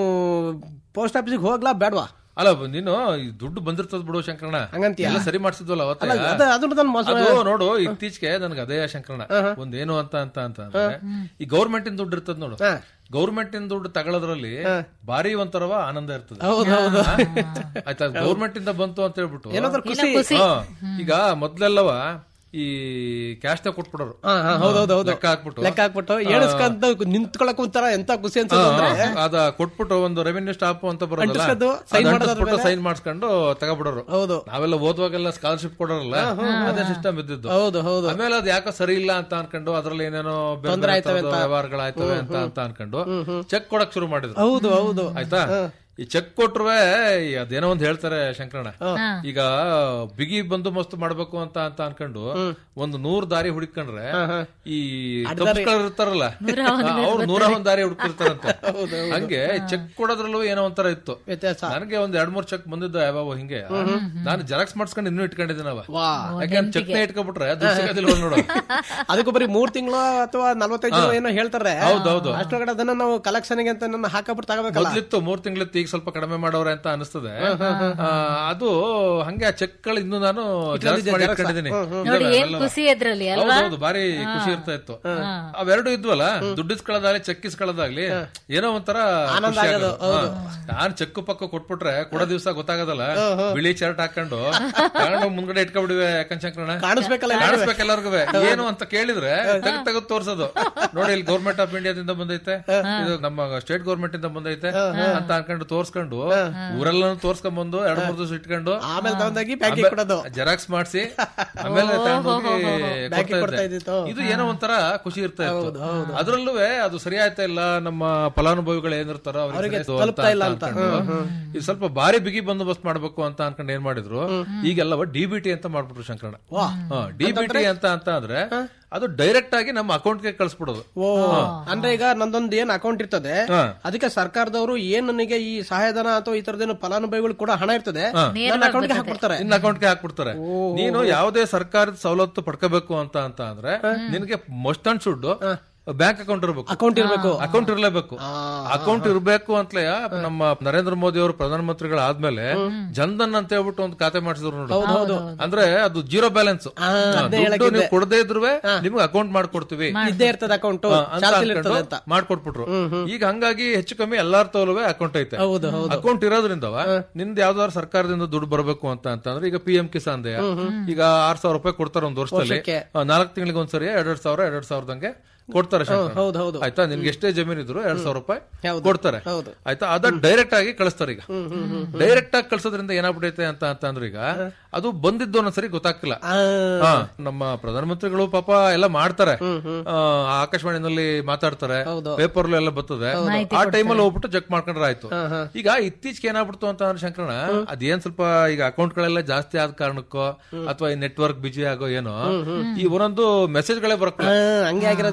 ಪೋಸ್ಟ್ ಆಫೀಸಿಗೆ ಹೋಗ್ಲಾ ಬೇಡವಾ ಅಲ್ಲ ನೀನು ಈ ದುಡ್ಡು ಬಂದಿರ್ತದ ಬಿಡು ಶಂಕರಣ್ಣ ಹಂಗಂತೀಯ? ಎಲ್ಲ ಸರಿ ಮಾಡ್ಸಿದ್ವಲ್ಲ ಅವತ್ತೇ ಅಲ್ಲ, ಅದು- ಅದು ನನ್ ಮೋಸ- ಅದು ನೋಡು ಇತ್ತೀಚೆಗೆ ನನ್ಗೆ ಅದೇ ಶಂಕರಣ್ಣ ಒಂದೇನು ಅಂತ ಅಂತ ಅಂತ ಅಂದ್ರೆ ಈ ಗೌರ್ಮೆಂಟ್ ಇಂದ ದುಡ್ಡು ಇರ್ತದ ನೋಡು ಗೌರ್ಮೆಂಟ್ ಇಂದ ದುಡ್ಡು ತಗೊಳ್ಳೋದ್ರಲ್ಲಿ ಭಾರಿ ಒಂಥರವ ಆನಂದ ಇರ್ತದೆ ಹೌದು, ಹೌದು. ಹಾ? ಆಯ್ತಾ ಗೌರ್ಮೆಂಟ್ ಇಂದ ಬಂತು ಅಂತ ಹೇಳ್ಬಿಟ್ಟು ಏನಾದ್ರೂ ಖುಷಿ. ಏನೋ ಖುಷಿ. ಹಾ. ಈಗ ಮೊದ್ಲೆಲ್ಲವ ಈ ಕ್ಯಾಶ್ ನ ಕೊಟ್ಬಿಡೋರು ಹಾ, ಹಾ, ಹೌದೌದು, ಹೌದು. ಲೆಕ್ಕ ಹಾಕ್ಬಿಟ್ಟು ಲೆಕ್ಕ ಹಾಕ್ಬಿಟ್ಟು ಎಣಿಸ್ಕೊಂತ ನಿಂತ್ಕೊಳಕ್ ಒಂಥರ ಎಂತ ಖುಷಿ ಅನ್ಸೋದು ಅಂದ್ರೆ ಅದ ಕೊಟ್ಬಿಟ್ಟು ಒಂದು ರೆವಿನ್ಯೂ ಸ್ಟಾಪ್ ಅಂತ ಅಂಟಿಸ್ಕೊಂಡು, sign ಮಾಡೋದ್ರ ಮೇಲೆ. ಸೈನ್ ಮಾಡಿಸ್ಕೊಂಡು ತಗೊಬಿಡೋರು ಹೌದು ನಾವೆಲ್ಲ ಓದುವಾಗೆಲ್ಲ ಸ್ಕಾಲರ್ಶಿಪ್ ಕೊಡೋರಲ್ಲ ಅದೇ ಸಿಸ್ಟಮ್ ಇದ್ದಿದ್ದು ಹೌದು ಹೌದು ಆಮೇಲೆ ಅದ್ ಯಾಕೋ ಸರಿ ಇಲ್ಲ ಅಂತ ಅನ್ಕೊಂಡು ಅದ್ರಲ್ಲಿ ಏನೇನೋ ಬೇರೆ ತೊಂದ್ರೆ ಬೇರೆ ಆಯ್ತವೆ ಥರದ್ದು ಅಂತ. ವ್ಯವಹಾರಗಳಾಯ್ತವೆ ಅಂತ ಅಂತ ಅನ್ಕೊಂಡು ಚೆಕ್ ಕೊಡಕ್ ಶುರು ಮಾಡಿದ್ರು ಹೌದು ಹೌದು ಆಯ್ತಾ ಈ ಚೆಕ್ ಕೊಟ್ರುವೆ ಈ ಅದೇನೋ ಒಂದ್ ಹೇಳ್ತಾರೆ ಶಂಕರಣ್ಣ ಈಗ ಬಿಗಿ ಬಂದೋಬಸ್ತ್ ಮಾಡ್ಬೇಕು ಅಂತ ಅಂತ ಅನ್ಕೊಂಡು ಒಂದು ನೂರ್ ದಾರಿ ಹುಡುಕೊಂಡ್ರೆ ಈ ತಪ್ಪಿಸ್ಕೊಳ್ಳೋರು ಇರ್ತಾರಲ್ಲ ಅವ್ರು ನೂರ ಒಂದ್ ದಾರಿ ಹುಡುಕಿರ್ತಾರಂತೆ ಹಂಗೆ ಚೆಕ್ ಕೊಡೋದ್ರಲ್ಲೂ ಏನೋ ಒಂಥರ ಇತ್ತು ವ್ಯತ್ಯಾಸ ನನಗೆ ಒಂದ್ ಎರಡ್ ಮೂರ್ ಚೆಕ್ ಬಂದಿದ್ದ ಯಾವಾಗ ಹಿಂಗೆ ನಾನು ಜೆರಾಕ್ಸ್ ಮಾಡ್ಸ್ಕೊಂಡು ಇನ್ನೂ ಇಟ್ಕೊಂಡಿದ್ದೀನವ ವಾ ಯಾಕಂದ್ರೆ ಚೆಕ್ ನ ಇಟ್ಕೊಬಿಟ್ರೆ ದುಡ್ಡು ಸಿಗೋದಿಲ್ಲ ನೋಡು ಅದಕ್ಕೂ ಬರೀ ಮೂರ್ ತಿಂಗಳು ಅಥವಾ ನಲ್ವತ್ತೈದು ದಿನ ಏನೋ ಹೇಳ್ತಾರೆ ಹೌದೌದು. ಅಷ್ಟೊಳಗಡೆ ಅದನ್ನ ನಾವು ಕಲೆಕ್ಷನ್ ಅಂತ ನನ್ನ ಹಾಕಬಿಟ್ಟು ತಗೋಬೇಕಲ್ಲ ಮೊದ್ಲಿತ್ತು ಮೂರ್ ತಿಂಗಳಿತ್ತು ಈಗ ಸ್ವಲ್ಪ ಕಡಿಮೆ ಮಾಡವ್ರೆ ಅಂತ ಅನಿಸ್ತದೆ ಆ, ಅದು ಹಂಗೆ ಆ ಚೆಕ್ ಗಳು ಇನ್ನು ನಾನು ಜೆರಾಕ್ಸ್ ಮಾಡಿ ಜೆರಾಕ್ಸ್. ಇಟ್ಕೊಂಡಿದ್ದೀನಿ ನೋಡಿ ಏನ್ ಅವೆಲ್ಲ. ಖುಷಿ ಅದ್ರಲ್ಲಿ ಅಲ್ವಾ ಹೌದೌದು ಭಾರಿ ಖುಷಿ ಇರ್ತಾ ಇತ್ತು ಅವೆರಡು ಇದ್ವಲ್ಲ ದುಡ್ಡು ಇಸ್ಕೊಳ್ಳೋದಾಗ್ಲಿ ಚೆಕ್ ಇಸ್ಕೊಳ್ಳೋದಾಗ್ಲಿ ಏನೋ ಒಂಥರ ಆನಂದ ಖುಷಿ ಆಗೋದು, ಆಗೋದು. ಹಾ. ನಾನ್ ಚೆಕ್ ಪಕ್ಕ ಕೊಟ್ಬಿಟ್ರೆ ಕೊಡೋ ದಿವಸ ಗೊತ್ತಾಗೋದಲ್ಲ ಬಿಳಿ ಶರ್ಟ್ ಹಾಕೊಂಡು ತಗೊಂಡು ಮುಂದ್ಗಡೆ ಇಟ್ಕೊಂಡ್ಬಿಡಿವೆ ಯಾಕಂದ್ ಶಂಕರಣ್ಣ ಕಾಣಿಸ್ಬೇಕಲ್ಲ ಕಾಣಿಸ್ಬೇಕು ಎಲ್ಲರಿಗೂ ಏನು ಅಂತ ಕೇಳಿದ್ರೆ ತೆಗ್ದು ತೆಗೆದು ತೋರ್ಸೋದು ನೋಡಿ ಇಲ್ಲಿ ಗೌರ್ಮೆಂಟ್ ಆಫ್ ಇಂಡಿಯಾದಿಂದ ಬಂದೈತೆ ಇದು ನಮ್ಮ ಸ್ಟೇಟ್ ಗೌರ್ಮೆಂಟ್ ಇಂದ ಬಂದೈತೆ ಅಂತ ಅನ್ಕೊಂಡು ತೋರ್ಸ್ಕೊಂಡು ಊರೆಲ್ಲ ತೋರ್ಸ್ಕೊಂಡ್ ಬಂದು ಎರಡ್ ಮೂರ್ ದಿವಸ ಇಟ್ಕೊಂಡು ಆಮೇಲೆ ತಗೊಂಡೋಗಿ ಬ್ಯಾಂಕಿಗೆ ಕೊಡೋದು ಜೆರಾಕ್ಸ್ ಮಾಡಿಸಿ ಆಮೇಲೆ ತಗೊಂಡೋಗಿ ಬ್ಯಾಂಕಿಗೆ ಕೊಡ್ತಾ ಕೊಡ್ತಾ ಇದ್ದೆ. ಇದ್ದಿತ್ತು. ಇದು ಏನೋ ಒಂಥರ ಖುಷಿ ಇರ್ತಾ ಇತ್ತು ಅದ್ರಲ್ಲೂ ಅದು ಸರಿ ಆಯ್ತಾ ಇಲ್ಲ ನಮ್ಮ ಫಲಾನುಭವಿಗಳು ಏನಿರ್ತಾರೋ ಅವ್ರಿಗೆ ಅವ್ರಿಗೆ ಸರಿ ಆಯ್ತು ತಲುಪ್ತಾ ಇಲ್ಲ ಅಂತ. ಅನ್ಕೊಂಡು ಇದು ಸ್ವಲ್ಪ ಭಾರಿ ಬಿಗಿ ಬಂದೋಬಸ್ತ್ ಮಾಡ್ಬೇಕು ಅಂತ ಅನ್ಕೊಂಡು ಏನ್ ಮಾಡಿದ್ರು ಈಗೆಲ್ಲ ಡಿ ಬಿ ಟಿ ಅಂತ ಮಾಡ್ಬಿಟ್ರು ಶಂಕರಣ್ಣ ಡಿ ಬಿ ಟಿ ಅಂತ ಅಂತ ಅಂದ್ರೆ ಅದು ಡೈರೆಕ್ಟ್ ಆಗಿ ನಮ್ಮ ಅಕೌಂಟ್ಗೆ ಕಳಿಸ್ಬಿಡೋದು ಓ ಅಂದ್ರೆ ಈಗ ನಂದೊಂದು ಏನ್ ಅಕೌಂಟ್ ಇರ್ತದೆ ಹಾ. ಅದಕ್ಕೆ ಸರ್ಕಾರದವರು ಏನ್ ನನಗೆ ಈ ಸಹಾಯಧನ ಅಥವಾ ಈ ತರದೇನು ಫಲಾನುಭವಿಗಳು ಕೂಡ ಹಣ ಇರ್ತದೆ ನನ್ನ ಅಕೌಂಟ್ಗೆ ಹಾಕ್ಬಿಡ್ತಾರೆ ನಿನ್ನ ಅಕೌಂಟ್ಗೆ ಹಾಕ್ಬಿಡ್ತಾರೆ ನೀನು ಯಾವುದೇ ಸರ್ಕಾರದ ಸವಲತ್ತು ಪಡ್ಕೋಬೇಕು ಅಂತ ಅಂತ ಅಂದ್ರೆ ನಿನಗೆ must and should bank account ಇರಬೇಕು ಅಕೌಂಟ್ ಇರ್ಬೇಕು ಅಕೌಂಟ್ ಇರಲೇಬೇಕು ಅಕೌಂಟ್ ಇರಬೇಕು ಅಂತಲೇ ನಮ್ಮ ನರೇಂದ್ರ ಮೋದಿ ಅವರು ಪ್ರಧಾನಮಂತ್ರಿಗಳಾದ್ಮೇಲೆ ಜನ್ಧನ್ ಅಂತ ಹೇಳ್ಬಿಟ್ಟು ಒಂದು ಖಾತೆ ಮಾಡಿಸಿದ್ರು ನೋಡಿ ಅಂದ್ರೆ ಅದು ಜೀರೋ ಬ್ಯಾಲೆನ್ಸ್ ನೀವು ಕೊಡದೇ ಇದ್ರು ನಿಮ್ಗೆ ಅಕೌಂಟ್ ಮಾಡ್ಕೊಡ್ತೀವಿ ಇದ್ದೇ ಇರ್ತದೆ ಅಕೌಂಟ್ ಹಾ, ಅಂತ ಚಾಲ್ತಿಲಿ ಅನ್ಕೊಂಡು ಇರ್ತದೆ ಅಂತ ಮಾಡ್ಕೊಟ್ಬಿಟ್ರು ಈಗ ಹಂಗಾಗಿ ಹೆಚ್ಚು ಕಮ್ಮಿ ಎಲ್ಲಾರ ತೋಲುವೆ ಅಕೌಂಟ್ ಐತೆ ಹೌದು, ಹೌದು. ಅಕೌಂಟ್ ಇರೋದ್ರಿಂದವ ನಿಂದ ಯಾವ್ದಾದ್ರು ಸರ್ಕಾರದಿಂದ ದುಡ್ಡು ಬರಬೇಕು ಅಂತ ಅಂತಂದ್ರೆ ಈಗ ಪಿ ಎಂ ಕಿಸಾನ್ ದಯ ಈಗ ಆರ್ ಸಾವಿರ ರೂಪಾಯಿ ಕೊಡ್ತಾರೆ ಒಂದ್ ವರ್ಷದಲ್ಲಿ ವರ್ಷಕ್ಕೆ. ಆ, ನಾಲ್ಕು ತಿಂಗಳಿಗೆ ಒಂದ್ಸರಿ ಎರಡ್ ಸಾವಿರ ಎರಡ್ ಸಾವಿರದಂಗೆ ಕೊಡ್ತಾರೆ ಶಂಕರ. ಹೌದು, ಹೌದು. ಆಯ್ತಾ ನಿನ್ಗೆ ಎಷ್ಟೇ ಜಮೀನ್ ಇದ್ರು ಎರಡ್ ಸಾವಿರ ರೂಪಾಯಿ ಹೌದು. ಕೊಡ್ತಾರೆ ಹೌದು. ಆಯ್ತಾ ಅದ ಡೈರೆಕ್ಟ್ ಆಗಿ ಕಳಿಸ್ತಾರೆ ಈಗ ಡೈರೆಕ್ಟ್ ಆಗಿ ಕಳ್ಸೋದ್ರಿಂದ ಏನಾಗ್ಬಿಟ್ಟೈತೆ ಅಂತ ಅಂತ ಅಂದ್ರೆ ಈಗ ಅದು ಬಂದಿದ್ದು ಒಂದೊಂದ್ಸರಿ ಗೊತ್ತಾಗ್ತಿಲ್ಲ ಹಾ, ನಮ್ಮ ಪ್ರಧಾನಮಂತ್ರಿಗಳು ಪಾಪ ಎಲ್ಲ ಮಾಡ್ತಾರೆ ಆ, ಆಕಾಶವಾಣಿನಲ್ಲಿ ಮಾತಾಡ್ತಾರೆ ಪೇಪರ್ ಎಲ್ಲ ಬರ್ತದೆ ಆ ಟೈಮಲ್ಲಿ ಹೋಗ್ಬಿಟ್ಟು ಚೆಕ್ ಮಾಡ್ಕೊಂಡ್ರೆ ಆಯ್ತು ಈಗ ಇತ್ತೀಚೆಗೆ ಏನಾಗ್ಬಿಡ್ತು ಅಂತ ಅಂದ್ರೆ ಶಂಕರಣ ಅದೇನ್ ಸ್ವಲ್ಪ ಈಗ ಅಕೌಂಟ್ ಗಳೆಲ್ಲ ಜಾಸ್ತಿ ಆದ ಕಾರಣಕ್ಕೋ ಅಥವಾ ಈ ನೆಟ್ವರ್ಕ್ ಬಿಜಿ ಆಗೋ ಏನೋ ಈ ಒಂದೊಂದು ಮೆಸೇಜ್ ಗಳೇ ಬರಕ್ಕೆ ಹಂಗೆ ಆಗಿರೋದೇನೋ ನಂದು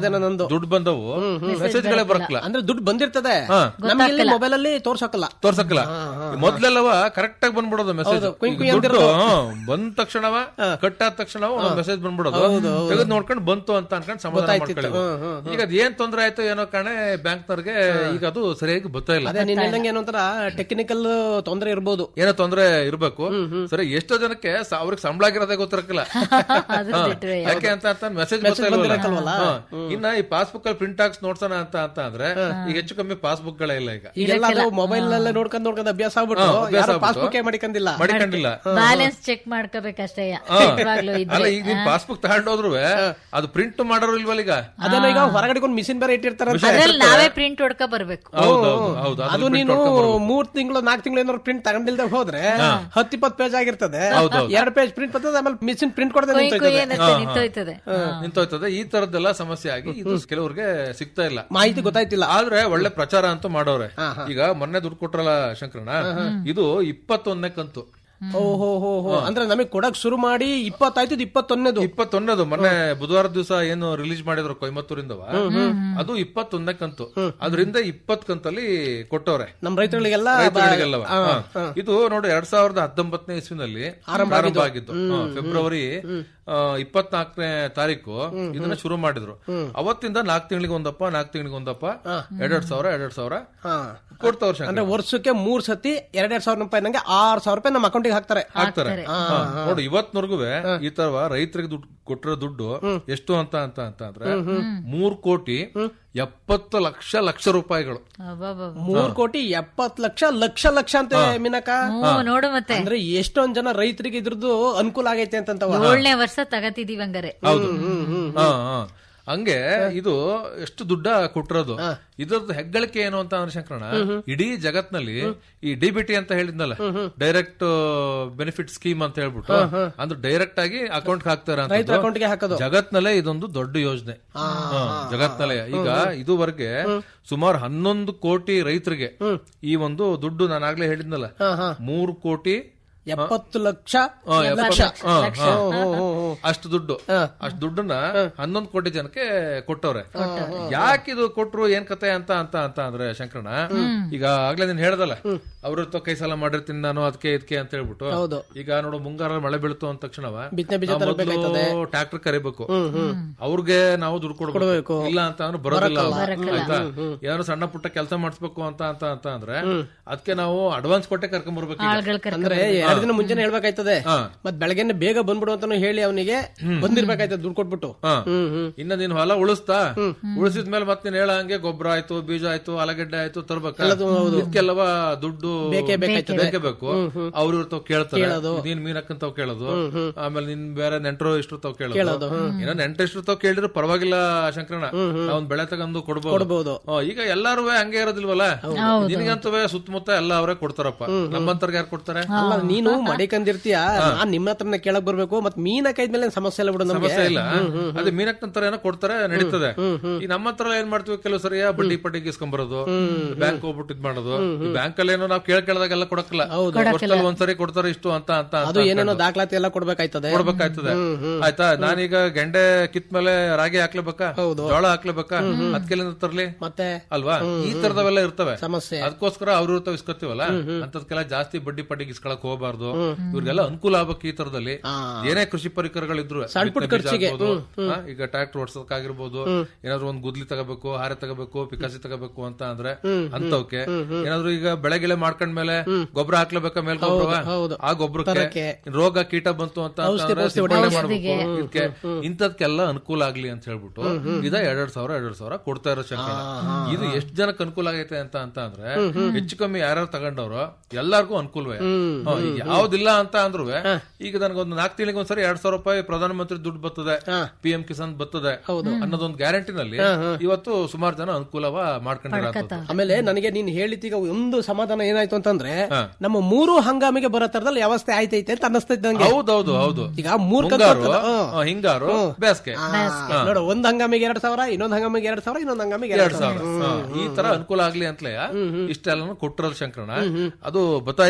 ದುಡ್ಡು ಬಂದವು ಮೆಸೇಜ್ಗಳೇ ಬರಕ್ಲ ಅಂದ್ರೆ ದುಡ್ಡು ಬಂದಿರ್ತದೆ ಹಾ. ನಮಗೆ ಇಲ್ಲಿ ಮೊಬೈಲ್ ಅಲ್ಲಿ ತೋರ್ಸಕ್ಕಲ್ಲ ತೋರ್ಸಕ್ಲ ಮೊದ್ಲೆಲ್ಲವ ಕರೆಕ್ಟ್ ಆಗಿ ಬಂದ್ಬಿಡೋದು ಮೆಸೇಜ್ ಹೌದು, ಕುಯ್ ಕುಯ್ ದುಡ್ಡು ಅಂತಿರೋದು. ಹ್ಮ್, ಬಂದ ತಕ್ಷಣವ ಕಟ್ ಆದ ತಕ್ಷಣವ ಮೆಸೇಜ್ ಬಂದ್ಬಿಡೋದು ತೆಗೆದು ನೋಡ್ಕೊಂಡು ಬಂತು ಅಂತ ಅನ್ಕೊಂಡು ಸಮಾಧಾನ ಗೊತ್ತಾಯ್ತಿತ್ತು. ಮಾಡ್ಕೊಳ್ಳಿ ಹ್ಮ್, ಹ್ಮ್, ಈಗ ಅದ್ ಏನ್ ತೊಂದ್ರೆ ಆಯ್ತು ಏನೋ ಕಾಣೆ ಬ್ಯಾಂಕ್ನವ್ರಿಗೆ ಈಗ ಅದು ಸರಿಯಾಗಿ ಗೊತ್ತಾ ಇಲ್ಲ ಅದೇ ನೀನ್ ಹೇಳ್ದಂಗೆ ಏನೋ ಒಂಥರ ಟೆಕ್ನಿಕಲ್ ತೊಂದರೆ ಇರ್ಬೋದು ಏನೋ ತೊಂದ್ರೆ ಇರ್ಬೇಕು ಸರಿ ಎಷ್ಟೋ ಜನಕ್ಕೆ ಸ- ಅವ್ರಿಗೆ ಸಂಬಳ ಆಗಿರೋದೇ ಗೊತ್ತಿರಕ್ಕಿಲ್ಲ ಹಾ. ಯಾಕೆ ಅಂತ ಅಂತ ಮೆಸೇಜ್ Message ಬಂದಿರಕ್ಕಲ್ವಲ್ಲ? ಇನ್ನ ಈ ಪಾಸ್ಬುಕ್ ಅಲ್ಲಿ ಪ್ರಿಂಟ್ ಹಾಕ್ಸ್ ನೋಡ್ಸೋಣ ಅಂತ ಅಂತ ಅಂದ್ರೆ ಈಗ ಹೆಚ್ಚು ಕಮ್ಮಿ ಪಾಸ್ಬುಕ್ ಗಳೇ ಇಲ್ಲ ಈಗ ಈಗೆಲ್ಲ ಅದು ಮೊಬೈಲ್ ನಲ್ಲೇ ನೋಡ್ಕೊಂಡ್ ನೋಡ್ಕೊಂಡ್ ಅಭ್ಯಾಸ ಆಗ್ಬಿಟ್ಟು ಹಾ, ಅಭ್ಯಾಸ ಯಾರು ಆಗ್ಬಿಟ್ಟು. ಪಾಸ್ಬುಕ್ ಮಾಡಿಕೊಂಡಿಲ್ಲ ಮಡಿಕೊಂಡಿಲ್ಲ ಬ್ಯಾಲೆನ್ಸ್ ಚೆಕ್ ಮಾಡ್ಕೋಬೇಕಷ್ಟೇ ಹಾ. ನಿಜವಾಗ್ಲೂ ಅಲ್ಲ ಇದ್ರೆ ಈಗ ನೀನ್ ಪಾಸ್ಬುಕ್ ತಗೊಂಡೋದ್ರು ಅದು ಪ್ರಿಂಟ್ ಮಾಡೋರು ಇಲ್ವಲ್ಲ ಈಗ ಅದನ್ನ ಈಗ ಹೊರಗಡೆ ಒಂದು ಮಿಷಿನ್ ಬೇರೆ ಇಟ್ಟಿರ್ತಾರಂತೆ ಅದ್ರಲ್ಲಿ ನಾವೇ ಪ್ರಿಂಟ್ ಹೊಡ್ಕೊ ಬರ್ಬೇಕು ಹೌದು ಹೌದು ಹೌದು ಅದು ನೀನು ಮೂರ್ ತಿಂಗಳು ನಾಲ್ಕು ತಿಂಗಳು ಏನಾದ್ರು ಪ್ರಿಂಟ್ ತಗೊಂಡಿಲ್ದೆ ಹೋದ್ರೆ ಹತ್ತು ಇಪ್ಪತ್ತು ಪೇಜ್ ಆಗಿರ್ತದೆ ಹೌದೌದು. ಎರಡು ಪೇಜ್ ಪ್ರಿಂಟ್ ಬರ್ತದೆ ಆಮೇಲೆ ಮಿಷಿನ್ ಪ್ರಿಂಟ್ ಕೊಡದೆ ಕೊಯ್ ಕೊಯ್ ನಿಂತೋಯ್ತದೆ. ಅನ್ನತ್ತೆ ನಿಂತೋಯ್ತದೆ ನಿಂತೋಯ್ತದೆ ಈ ತರದ್ದೆಲ್ಲ ಸಮಸ್ಯೆ ಆಗಿ ಇದು ಕೆಲವ್ರಿಗೆ ಸಿಗ್ತಾ ಇಲ್ಲ ಮಾಹಿತಿ ಗೊತ್ತಾಯ್ತಿಲ್ಲ ಆದ್ರೆ ಒಳ್ಳೆ ಪ್ರಚಾರ ಅಂತೂ ಮಾಡೋರೆ ಈಗ ಮೊನ್ನೆ ದುಡ್ಡು ಕೊಟ್ರಲ್ಲ ಶಂಕರಣ್ಣ ಇದು ಇಪ್ಪತ್ತೊಂದನೇ ಕಂತು ಓಹೋ ಹೋ ಹೋ ಅಂದ್ರೆ ನಮಗೆ ಕೊಡಕ್ ಶುರು ಮಾಡಿ ಇಪ್ಪತ್ತಾಯ್ತು ಇದು ಇಪ್ಪತ್ತೊಂದನೇದು ಇಪ್ಪತ್ತೊಂದನೇದು ಮೊನ್ನೆ ಬುಧವಾರ ದಿವಸ ಏನು ರಿಲೀಸ್ ಮಾಡಿದ್ರು ಕೊಯಮತ್ತೂರಿಂದವ ಅದು ಇಪ್ಪತ್ತೊಂದನೇ ಕಂತು ಅದರಿಂದ ಇಪ್ಪತ್ ಕಂತಲ್ಲಿ ಕೊಟ್ಟವ್ರೆ ನಮ್ ರೈತರುಗಳಿಗೆಲ್ಲ ರೈತರಿಗೆಲ್ಲವ ಹಾ. ಇದು ನೋಡಿ ಎರಡ್ ಸಾವಿರದ ಹತ್ತೊಂಬತ್ತನೇ ಇಸ್ವಿನಲ್ಲಿ ಆರಂಭ ಆಗಿದ್ದು ಹಾ, ಫೆಬ್ರವರಿ ಇಪ್ಪತ್ನಾಲ್ಕನೇ ತಾರೀಕು ಇದನ್ನ ಶುರು ಮಾಡಿದ್ರು ಅವತ್ತಿಂದ ನಾಲ್ಕು ತಿಂಗಳಿಗೆ ಒಂದಪ್ಪ ನಾಲ್ಕು ತಿಂಗಳಿಗೆ ಒಂದಪ್ಪ ಎರಡೆರಡ್ ಸಾವಿರ ಎರಡೆರಡ್ ಸಾವಿರ ಕೊಡ್ತಾವ್ರ ಅಂದ್ರೆ ವರ್ಷಕ್ಕೆ ಮೂರ್ ಸತಿ ಎರಡೆರಡ್ ಸಾವಿರ ರೂಪಾಯಿ ನಂಗೆ ಆರ್ ಸಾವಿರ ರೂಪಾಯಿ ನಮ್ಮ ಅಕೌಂಟಿಗೆ ಹಾಕ್ತಾರೆ ಹಾಕ್ತಾರೆ ಹಾ. ನೋಡಿ ಇವತ್ವರ್ಗು ಈ ತರ ರೈತರಿಗೆ ದುಡ್ಡು ಕೊಟ್ಟಿರೋ ದುಡ್ಡು ಎಷ್ಟು ಅಂತ ಅಂತ ಅಂತ ಅಂದ್ರೆ ಮೂರ್ ಕೋಟಿ ಎಪ್ಪತ್ತು ಲಕ್ಷ ಲಕ್ಷ ರೂಪಾಯಿಗಳು ಅಬ್ಬಬ್ಬಬ್ಬ. ಮೂರ್ ಕೋಟಿ ಎಪ್ಪತ್ ಲಕ್ಷ ಲಕ್ಷ ಲಕ್ಷ ಅಂತ ಮಿನಕ ಹ್ಮ್, ನೋಡು ಮತ್ತೆ ಅಂದ್ರೆ ಎಷ್ಟೊಂದ್ ಜನ ರೈತರಿಗೆ ಇದ್ರದ್ದು ಅನುಕೂಲ ಆಗೈತೆ ಅಂತಂತವ ಏಳನೇ ವರ್ಷ ತಗತಿದೀವಿ ಹಂಗಾರೆ ಹೌದು ಹಾ, ಹಾ. ಹಂಗೆ ಇದು ಎಷ್ಟು ದುಡ್ಡ ಕೊಟ್ಟಿರೋದು ಇದ್ರದ್ದು ಹೆಗ್ಗಳಿಕೆ ಏನು ಅಂತ ಅಂದ್ರೆ ಶಂಕರಣ ಇಡೀ ಜಗತ್ನಲ್ಲಿ ಈ ಡಿ ಬಿ ಟಿ ಅಂತ ಹೇಳಿದ್ನಲ್ಲ ಡೈರೆಕ್ಟ್ ಬೆನಿಫಿಟ್ ಸ್ಕೀಮ್ ಅಂತ ಹೇಳ್ಬಿಟ್ಟು ಅಂದ್ರೆ ಡೈರೆಕ್ಟ್ ಆಗಿ ಅಕೌಂಟ್ ಹಾಕ್ತಾರ ರೈತರ ಅಕೌಂಟ್ಗೆ ಹಾಕೋದು ಜಗತ್ನಲ್ಲೇ ಇದೊಂದು ದೊಡ್ಡ ಯೋಜನೆ ಹಾ, ಜಗತ್ನಲ್ಲೇ ಈಗ ಇದುವರೆಗೆ ಸುಮಾರು ಹನ್ನೊಂದು ಕೋಟಿ ರೈತರಿಗೆ ಈ ಒಂದು ದುಡ್ಡು ನಾನು ಆಗ್ಲೇ ಹೇಳಿದ್ನಲ್ಲ ಮೂರು ಕೋಟಿ ಎಪ್ಪತ್ತು ಲಕ್ಷ ಹಾ, ಲಕ್ಷ ಎಪ್ಪತ್ತು- ಹಾ, ಹಾ. ಅಷ್ಟು ದುಡ್ಡು ಅಷ್ಟು ದುಡ್ಡನ್ನ ಹನ್ನೊಂದು ಕೋಟಿ ಜನಕ್ಕೆ ಕೊಟ್ಟವ್ರೆ ಯಾಕಿದು ಕೊಟ್ರು ಏನ್ ಕತೆ ಅಂತ ಅಂತ ಅಂತ ಅಂದ್ರೆ ಶಂಕರಣ ಈಗ ಆಗ್ಲೇ ನೀನ್ ಹೇಳ್ದಲ್ಲ ಅವ್ರ ಹತ್ರ ಕೈ ಸಾಲ ಮಾಡಿರ್ತೀನಿ ನಾನು ಅದಕ್ಕೆ ಇದಕ್ಕೆ ಅಂತ ಹೇಳ್ಬಿಟ್ಟು ಹೌದು. ಈಗ ನೋಡು ಮುಂಗಾರ ಮಳೆ ಬೀಳ್ತು ಅಂದ ತಕ್ಷಣವ ಬಿತ್ತನೆ ಬೀಜ ತರಬೇಕಾಯ್ತದೆ. ಟ್ರಾಕ್ಟರ್ ಕರಿಬೇಕು ಅವ್ರಿಗೆ ನಾವು ದುಡ್ಡು ಕೊಡ್ಬೇಕು ಇಲ್ಲ ಅಂತ ಅಂದ್ರೆ ಬರೋದಿಲ್ಲ ಅವ್ರು. ಆಯ್ತಾ ಏನಾದ್ರು ಸಣ್ಣ ಪುಟ್ಟ ಕೆಲಸ ಮಾಡಿಸ್ಬೇಕು ಅಂತ ಅಂತ ಅಂತ ಅಂದ್ರೆ ಅದಕ್ಕೆ ನಾವು ಅಡ್ವಾನ್ಸ್ ಕೊಟ್ಟೆ ಕರ್ಕೊಂಡ್ ಬರ್ಬೇಕು ಈಗ. ಆಳ್ಗಳು ಕರ್ಕೊಂಡ್ ಅಂದ್ರೆ ಎರಡು ದಿನ ಮುಂಚೆನೆ ಹೇಳ್ಬೇಕಾಯ್ತದೆ ಮತ್ ಬೆಳಗ್ಗೆನೆ ಬೇಗ ಬಂದ್ಬಿಡು ಅಂತಾನು ಹೇಳಿ ಅವನಿಗೆ ಬಂದಿರ್ಬೇಕಾಯ್ತದೆ ದುಡ್ಡು ಕೊಟ್ಬಿಟ್ಟು ಹಾ. ಇನ್ನ ನೀನ್ ಹೊಲ ಉಳಿಸ್ತಾ ಉಳಿಸಿದ್ಮೇಲೆ ಮತ್ತೆ ನೀನ್ ಹೇಳ ಹಂಗೆ ಗೊಬ್ಬರ ಆಯ್ತು ಬೀಜ ಆಯ್ತು ಆಲೂಗಡ್ಡೆ ಆಯ್ತು ತರ್ಬೇಕ ಇದಕ್ಕೆಲ್ಲವ ದುಡ್ಡು ಬೇಕೇ ಬೇಕಾಯ್ತದೆ. ಬೇಕೇ ಬೇಕು ಅವ್ರ ಇವ್ರ ತಾವ್ ಕೇಳ್ತಾರೆ ನೀನ್ ಮೀನ್ ಹಾಕಂತಾವ್ ಕೇಳೋದು ಆಮೇಲೆ ನಿನ್ ಬೇರೆ ನೆಂಟರು ಇಷ್ಟು ತಾವ್ ಕೇಳೋದು ಏನೋ ನೆಂಟರು ಇಷ್ಟು ತಾವ್ ಕೇಳಿದ್ರೆ ಪರವಾಗಿಲ್ಲ ಶಂಕರಣ ನಾವ್ ಬೆಳೆ ತಗೊಂಡು ಕೊಡ್ಬೋದು ಕೊಡ್ಬೋದು. ಹಾ, ಈಗ ಎಲ್ಲಾರು ಹಂಗೆ ಇರೋದಿಲ್ವಲ್ಲ ನಿನಗಂತೂ ಸುತ್ತಮುತ್ತ ಎಲ್ಲ ಅವರೇ ಕೊಡ್ತಾರಪ್ಪ ನಮ್ಮಂತರ್ಗೆ ಯಾರು ಕೊಡ್ತಾರೆ ಅಲ್ಲ ನೀನು ಮಡಿಕಂದಿರ್ತೀಯ ನಾನ್ ನಿಮ್ಮ ಹತ್ರನೇ ಕೇಳಕ್ ಬರ್ಬೇಕು ಮತ್ ಮೀನ್ ಹಾಕೈದ್ಮೇಲೆ ಏನ್ ಸಮಸ್ಯೆ ಇಲ್ಲ ಬಿಡು ನಮ್ಗೆ ಸಮಸ್ಯೆ ಇಲ್ಲ ಅದೇ ಮೀನಕ್ಕಂತರ ಏನೋ ಕೊಡ್ತಾರೆ ನಡೀತದೆ ಈ ನಮ್ಮ ಹತ್ರ ಏನ್ ಮಾಡ್ತೀವಿ ಕೆಲವು ಸರಿ ಬಡ್ಡಿ ಪಟ್ಟಿ ಗಿಸ್ಕೊಂಬರೋದು ಬ್ಯಾಂಕ್ ಹೋಗ್ಬಿಟ್ಟು ಇದ್ ಮಾಡೋದು ಬ್ಯಾಂಕ್ ಅಲ್ಲಿ ಏನೋ ನಾವು ಕೇಳ್ ಕೇಳ್ದಾಗೆಲ್ಲ ಕೊಡಕ್ಕಲ್ಲ ವರ್ಷದಲ್ಲಿ ಒಂದ್ಸರಿ ಕೊಡ್ತಾರೆ ಇಷ್ಟು ಅಂತ ಅಂತ ಅಂತ ಅದು ಏನೇನೋ ದಾಖಲಾತಿ ಎಲ್ಲ ಕೊಡ್ಬೇಕಾಯ್ತದೆ ಕೊಡ್ಬೇಕಾಯ್ತದೆ ಆಯ್ತಾ ನಾನೀಗ ಗೆಂಡೆ ಕಿತ್ಮೇಲೆ ರಾಗಿ ಹಾಕ್ಲೇಬೇಕಾ ಜೋಳ ಹಾಕ್ಲೇಬೇಕಾ ಅದ್ಕೆಲ್ಲಿಂದ ತರ್ಲಿ ಮತ್ತೆ ಅಲ್ವಾ ಈ ತರದವೆಲ್ಲ ಇರ್ತವೆ ಸಮಸ್ಯೆ ಅದಕ್ಕೋಸ್ಕರ ಅವ್ರ ಇರ್ತಾವ ಇಸ್ಕೊತೀವಲ್ಲ ಅಂತದ್ಕೆಲ್ಲ ಜಾಸ್ತಿ ಬಡ್ಡಿ ಪಡ್ಡಿ ಇಸ್ಕೊಳಕ್ ಹೋಗಬಾರ್ದು ಇವ್ರಿಗೆಲ್ಲ ಅನುಕೂಲ ಆಗ್ಬೇಕು ಈ ತರದಲ್ಲಿ ಏನೇ ಕೃಷಿ ಪರಿಕರಗಳಿದ್ರು ಸಣ್ಣ ಪುಟ್ಟ ಖರ್ಚಿಗೆ. ಈಗ ಟ್ರ್ಯಾಕ್ಟರ್ ಓಡಿಸೋದಕ್ಕಾಗಿರ್ಬೋದು ಏನಾದ್ರು ಒಂದ್ ಗುದ್ಲಿ ತಗೋಬೇಕು ಹಾರೆ ತಗೋಬೇಕು ಪಿಕಾಸಿ ತಗೋಬೇಕು ಅಂತ ಅಂದ್ರೆ ಅಂತವಕ್ಕೆ ಏನಾದ್ರು ಈಗ ಬೆಳೆ ಗಿಳೆ ಮಾಡ್ಕೊಂಡ್ಮೇಲೆ ಗೊಬ್ಬರ ಹಾಕ್ಲೇಬೇಕಾ ಮೇಲ್ ಗೊಬ್ಬರ ಹೌದು. ಆ ಗೊಬ್ಬರಕ್ಕೆ ತರಕ್ಕೆ. ರೋಗ ಕೀಟ ಬಂತು ಅಂತ ಔಷಧಿ ಅಂತಂದ್ರೆ ಪೌಷ್ಠಿ ಸಿಂಪಡಣೆ ಹೊಡೆಯೋದು. ಮಾಡ್ಬೇಕು ಇದಕ್ಕೆ ಇಂಥದ್ಕೆಲ್ಲ ಅನುಕೂಲ ಆಗ್ಲಿ ಅಂತ ಹೇಳ್ಬಿಟ್ಟು ಇದ ಎರಡ್ ಸಾವಿರ ಎರಡ್ ಸಾವಿರ ಕೊಡ್ತಾ ಇರೋ ಶಂಕರ ಇದು ಎಷ್ಟ್ ಜನಕ್ಕೆ ಅನುಕೂಲ ಆಗೈತೆ ಅಂತ ಅಂತ ಅಂದ್ರೆ ಹೆಚ್ಚು ಕಮ್ಮಿ ಯಾರ್ಯಾರು ತಗೊಂಡವ್ರು ಎಲ್ಲಾರ್ಗೂ ಅನುಕೂಲವೇ ಹಾ, ಈಗ ಯಾವ್ದಿಲ್ಲ ಅಂತ ಅಂದ್ರು ಈಗ ನನಗೊಂದು ನಾಲ್ಕು ತಿಂಗಳಿಗೆ ಒಂದ್ಸರಿ ಎರಡ್ ಸಾವಿರ ರೂಪಾಯಿ ಪ್ರಧಾನಮಂತ್ರಿ ದುಡ್ಡು ಬರ್ತದೆ ಪಿ ಎಂ ಕಿಸಾನ್ ಬರ್ತದೆ ಅನ್ನೋದೊಂದು ಗ್ಯಾರಂಟಿನಲ್ಲಿ ಇವತ್ತು ಸುಮಾರು ಜನ ಅನುಕೂಲವ ಮಾಡ್ಕೊಂಡಿರೋ ಆಮೇಲೆ ನನಗೆ ನೀನ್ ಹೇಳಿದ್ದೀಗ ಒಂದು ಸಮಾಧಾನ ಏನಾಯ್ತು ಅಂತಂದ್ರೆ ನಮ್ಮ ಮೂರು ಹಂಗಾಮಿಗೆ ಬರೋ ತರದಲ್ಲಿ ವ್ಯವಸ್ಥೆ ಆಯ್ತೈತೆ ಅಂತ ಅನ್ನಿಸ್ತೈತೆ ನಂಗೆ ಹೌದೌದು ಹೌದು ಈಗ ಮೂರ್ ಕಂತು ಮುಂಗಾರು ಬರ್ತದೆ. ಹಾ. ಹಾ, ಹಿಂಗಾರು ಬೇಸಿಗೆ ಆ, ನೋಡು ಒಂದ್ ಹಂಗಾಮಿಗೆ ಎರಡ್ ಸಾವಿರ ಇನ್ನೊಂದ್ ಹಂಗಾಮಿಗೆ ಎರಡ್ ಸಾವಿರ ಇನ್ನೊಂದ್ ಹಂಗಾಮಿಗೆ ಎರಡ್ ಎರಡ್ ಸಾವಿರ ಸಾವಿರ ಹಾ, ಈ ತರ ಅನುಕೂಲ ಆಗ್ಲಿ ಅಂತಲೇ ಇಷ್ಟೆಲ್ಲ ಕೊಟ್ಟಿರೋದು ಶಂಕರಣ ಅದು ಗೊತ್ತಾಯ್ತೆ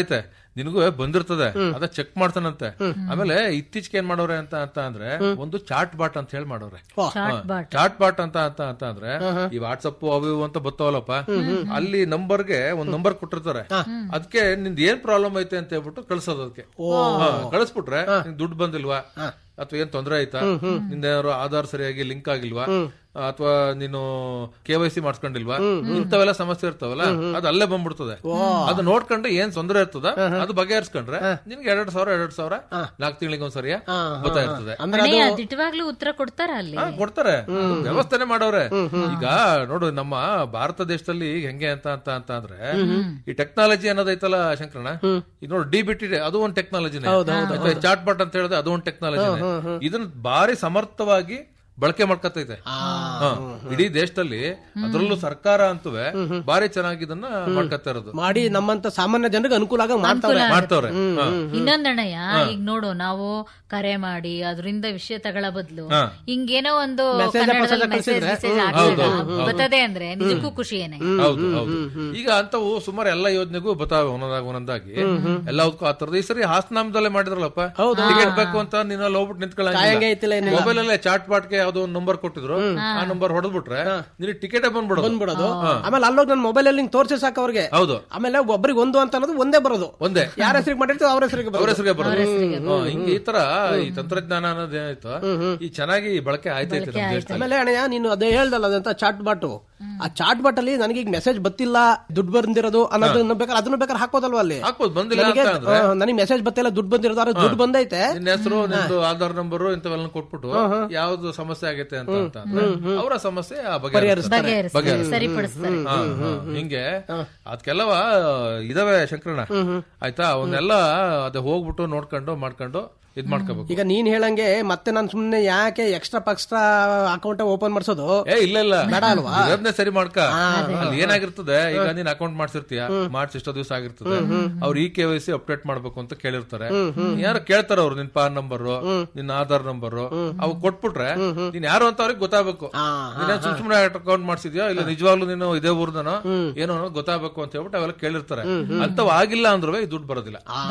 ನಿನಗೂ ಬಂದಿರ್ತದೆ ಅದ ಚೆಕ್ ಮಾಡ್ತಾನಂತೆ ಆಮೇಲೆ ಇತ್ತೀಚೆಗೆ ಏನ್ ಮಾಡೋರೆ ಅಂತ ಅಂತ ಅಂದ್ರೆ ಒಂದು ಚಾಟ್ ಬಾಟ್ ಅಂತ ಹೇಳಿ ಮಾಡೋರೆ ಚಾಟ್ ಬಾಟ್ ಚಾಟ್ ಬಾಟ್ ಅಂತ ಅಂತ ಅಂತ ಅಂದ್ರೆ ಈ ವಾಟ್ಸಪ್ ಅವು ಇವು ಅಂತ ಬರ್ತಾವಲ್ಲಪ್ಪ ಅಲ್ಲಿ ನಂಬರ್ಗೆ ಒಂದ್ ನಂಬರ್ ಕೊಟ್ಟಿರ್ತಾರೆ ಅದಕ್ಕೆ ನಿಂದ ಏನ್ ಪ್ರಾಬ್ಲಮ್ ಐತೆ ಅಂತ ಹೇಳ್ಬಿಟ್ಟು ಕಳ್ಸೋದು ಅದಕ್ಕೆ ಹಾ, ಕಳಿಸ್ಬಿಟ್ರೆ ನಿಂಗ್ ದುಡ್ಡು ಬಂದಿಲ್ವಾ ಅಥವಾ ಏನ್ ತೊಂದ್ರೆ ಆಯ್ತಾ ನಿಂದೇನಾದ್ರು ಆಧಾರ್ ಸರಿಯಾಗಿ ಲಿಂಕ್ ಆಗಿಲ್ವಾ ಅಥವಾ ನೀನು ಕೆ ವೈ ಸಿ ಮಾಡ್ಸ್ಕೊಂಡಿಲ್ವಾ ಇಂಥವೆಲ್ಲ ಸಮಸ್ಯೆ ಇರ್ತಾವಲ್ಲ ಅದು ಅಲ್ಲೇ ಬಂದ್ಬಿಡ್ತದೆ ಅದು ನೋಡ್ಕೊಂಡು ಏನ್ ತೊಂದರೆ ಇರ್ತದ ಅದು ಬಗೆಹರಿಸ್ಕೊಂಡ್ರೆ ನಿನ್ಗೆ ಎರಡ್ ಸಾವಿರ ಎರಡ್ ಸಾವಿರ ನಾಲ್ಕು ತಿಂಗಳಿಗೆ ಒಂದ್ಸರಿಯ ಬರ್ತಾ ಇರ್ತದೆ ಅಣ್ಣಯ್ಯ ದಿಟ್ಟವಾಗ್ಲೂ ಉತ್ತರ ಕೊಡ್ತಾರ ಅಲ್ಲಿ ಹಾ, ಕೊಡ್ತಾರೆ ವ್ಯವಸ್ಥೆನೆ ಮಾಡವ್ರೆ ಈಗ ನೋಡು ನಮ್ಮ ಭಾರತ ದೇಶದಲ್ಲಿ ಈಗ ಹೆಂಗೆ ಅಂತ ಅಂತ ಅಂತ ಅಂದ್ರೆ ಈ ಟೆಕ್ನಾಲಜಿ ಅನ್ನೋದೈತಲ್ಲ ಶಂಕರಣ ಈಗ ನೋಡು ಡಿ ಬಿಟ್ಟಿದೆ ಅದು ಒಂದು ಟೆಕ್ನಾಲಜಿನೇ ಚಾಟ್ ಬಾಟ್ ಅಂತ ಹೇಳಿದ್ರೆ ಅದು ಒಂದು ಟೆಕ್ನಾಲಜಿನೇ ಇದನ್ನ ಬಾರಿ ಸಮರ್ಥವಾಗಿ ಬಳಕೆ ಮಾಡ್ಕತೈತೆ ಹಾ. ಇಡೀ ದೇಶದಲ್ಲಿ ಅದರಲ್ಲೂ ಸರ್ಕಾರ ಅಂತುವೆ ಬಾರಿ ಚೆನ್ನಾಗಿ ಇದನ್ನ ಮಾಡ್ಕತ್ತಾ ಇರೋದು ಮಾಡಿ ನಮ್ಮಂತ ಸಾಮಾನ್ಯ ಜನರಿಗೆ ಅನುಕೂಲ ಆಗ ಮಾಡ್ತಾವ್ರೆ ಮಾಡ್ತವ್ರೆ ಹಾ. ಇನ್ನೊಂದಣ್ಣಯ್ಯ ಈಗ ನೋಡು ನಾವು ಕರೆ ಮಾಡಿ ಅದರಿಂದ ವಿಷಯ ತಗೊಳ ಬದ್ಲು ಹಾ. ಹಿಂಗೇನೋ ಒಂದು Message ಕನ್ನಡದಲ್ಲಿ ಪಸೇಜ್ ಮೆಸೇಜ್ ಕಳ್ಸಿದ್ರೆ? ಮೆಸೇಜ್ ಹೌದು, ಹಾಕಿದ್ರೆ ಹೌದು. ಬರ್ತದೆ ಅಂದ್ರೆ ನಿಜಕ್ಕೂ ಖುಷಿ ಏನೇ ಹೌದು ಹೌದು ಈಗ ಅಂತವು ಸುಮಾರು ಎಲ್ಲ ಯೋಜನೆಗೂ ಬತಾವೆ ಒಂದೊಂದಾಗಿ ಒಂದೊಂದಾಗಿ ಎಲ್ಲದಕ್ಕೂ ಆ ತರದ ಈ ಸರಿ ಹಾಸನಾಮದಲ್ಲೇ ಮಾಡಿದ್ರಲ್ಲಪ್ಪ ಟಿಕೆಟ್ ಬೇಕು ಅಂತ ನೀನು ಅಲ್ಲಿ ಹೋಗ್ಬಿಟ್ಟು ಕಾಯಂಗೆ ಐತಿಲ್ಲ ನಿಂತ್ಕೊಳ್ಳಂಗಿಲ್ಲ ಏನಿಲ್ಲ. ಮೊಬೈಲ್ ಅಲ್ಲೇ ಚಾಟ್ ಬಾಟ್ಗೆ ಯಾವ್ದೋ ಒಂದು ನಂಬರ್ ಕೊಟ್ಟಿದ್ರು ಆ ನಂಬರ್ ಹೊಡೆದ್ಬಿಟ್ರೆ ನಿನಗೆ ಟಿಕೆಟ್ ಬಂದ್ಬಿಡೋದು ಬಂದ್ಬಿಡೋದು ಆಮೇಲೆ ಅಲ್ಲೋಗಿ ನನ್ನ ಮೊಬೈಲ್ ಅಲ್ಲಿ ತೋರ್ಸಿ ಸಾಕು ಅವ್ರಿಗೆ ಹೌದು ಆಮೇಲೆ ಒಬ್ಬರಿಗೆ ಒಂದು ಅಂತ ಅನ್ನೋದು ಒಂದೇ ಬರೋದು ಒಂದೇ ಯಾರ ಹೆಸರಿಗೆ ಮಾಡಿರ್ತೀವಿ ಅವ್ರ ಹೆಸರಿಗೆ ಅವ್ರ ಹೆಸರಿಗೆ ಬರೋದು ಹಾ, ಹಿಂಗೆ ಈ ತರ ಈ ತಂತ್ರಜ್ಞಾನ ಅನ್ನೋದು ಏನಾಯ್ತು ಈ ಚೆನ್ನಾಗಿ ಬಳಕೆ ಆಯ್ತೈತೆ ನಮ್ಮ ದೇಶದಲ್ಲಿ ಆಮೇಲೆ ಅಣ್ಣಯ್ಯ ನೀನು ಅದೇ ಹೇಳ್ದಲ್ಲ ಅದಂತ ಚಾಟ್ ಬಾಟು ಆ ಚಾಟ್ ಬಾಟ್ ಅಲ್ಲಿ ನನಗೆ ಈಗ ಮೆಸೇಜ್ ಬತ್ತಿಲ್ಲ ದುಡ್ಡು ಬಂದಿರೋದು ಅನ್ನೋದನ್ನ ಬೇಕಾದ್ರೆ ಅದನ್ನ ಬೇಕಾದ್ರೆ ಹಾಕೋದಲ್ವಾ ಅಲ್ಲಿ ಹಾಕ್ಬೋದು ಬಂದಿಲ್ಲ ನನಗೆ ಅಂತ ಅಂದ್ರೆ ನನಗೆ ಮೆಸೇಜ್ ಬತ್ತಿಲ್ಲ ದುಡ್ಡು ಬಂದಿರೋದು ಆದ್ರೆ ದುಡ್ಡು ಬಂದೈತೆ ನಿನ್ನ ಹೆಸರು ನಿಂದು ಆಧಾರ್ ನಂಬರ್ ಇಂಥವೆಲ್ಲ ಕೊಟ್ಬಿಟ್ಟು ಯಾವ್ದು ಸಮಸ್ಯೆ ಆಗೈತೆ ಅಂತ ಅಂತ ಅಂದ್ರೆ ಅವರ ಸಮಸ್ಯೆ ಆ ಬಗೆಹರಿಸ್ತಾರೆ. ಬಗೆಹರಿಸ್ತಾರೆ, ಬಗೆಹರಿಸ್ತಾರೆ. ಸರಿಪಡಿಸ್ತಾರೆ. ಹಾ, ಹಾ. ಹಿಂಗೆ ಅದಕ್ಕೆಲ್ಲವ ಇದಾವೆ ಶಂಕರಣ್ಣ ಆಯ್ತಾ ಅವನ್ನೆಲ್ಲ ಅದೇ ಹೋಗ್ಬಿಟ್ಟು ನೋಡ್ಕೊಂಡು ಮಾಡ್ಕೊಂಡು ಇದ್ ಮಾಡ್ಕೋಬೇಕು ಈಗ ನೀನ್ ಹೇಳಂಗೆ ಮತ್ತೆ ನಾನು ಸುಮ್ನೆ ಯಾಕೆ ಎಕ್ಸ್ಟ್ರಾ ಪಕ್ಸ್ಟ್ರಾ ಅಕೌಂಟ್ ಓಪನ್ ಮಾಡ್ಸೋದು ಏ ಇಲ್ಲ ಇಲ್ಲ ಬೇಡ ಅಲ್ವಾ? ಇದನ್ನೇ ಸರಿ ಮಾಡ್ಕ ಅಲ್ಲಿ ಏನಾಗಿರ್ತದೆ ಈಗ ನೀನ್ ಅಕೌಂಟ್ ಮಾಡ್ಸಿರ್ತೀಯ ಮಾಡ್ಸಿ ಎಷ್ಟೋ ದಿವಸ ಆಗಿರ್ತದೆ ಅವ್ರು ಈ ಕೆ ವೈ ಸಿ ಅಪ್ಡೇಟ್ ಮಾಡ್ಬೇಕು ಅಂತ ಕೇಳಿರ್ತಾರೆ ಯಾರು ಕೇಳ್ತಾರ ಅವ್ರು ನಿನ್ ಪಾನ್ ನಂಬರ್ ನಿನ್ ಆಧಾರ್ ನಂಬರ್ ಅವು ಕೊಟ್ಬಿಟ್ರೆ ನೀನ್ ಯಾರು ಅಂತ ಅವ್ರಿಗೆ ಗೊತ್ತಾಗಬೇಕು ನೀನ್ ಸುಮ್ ಸುಮ್ನೆ ಅಕೌಂಟ್ ಮಾಡ್ಸಿದ್ಯಾ ಇಲ್ಲ ನಿಜವಾಗ್ಲೂ ನೀನು ಇದೇ ಊರ್ದನೋ ಏನೋ ಅನ್ನೋದು ಗೊತ್ತಾಗಬೇಕು ಅಂತ ಹೇಳ್ಬಿಟ್ಟು ಅವೆಲ್ಲ ಕೇಳಿರ್ತಾರೆ ಅಂತವ್ ಆಗಿಲ್ಲ ಅಂದ್ರೂ ಈ ದುಡ್ಡು ಬರೋದಿಲ್ಲ ಹಾ.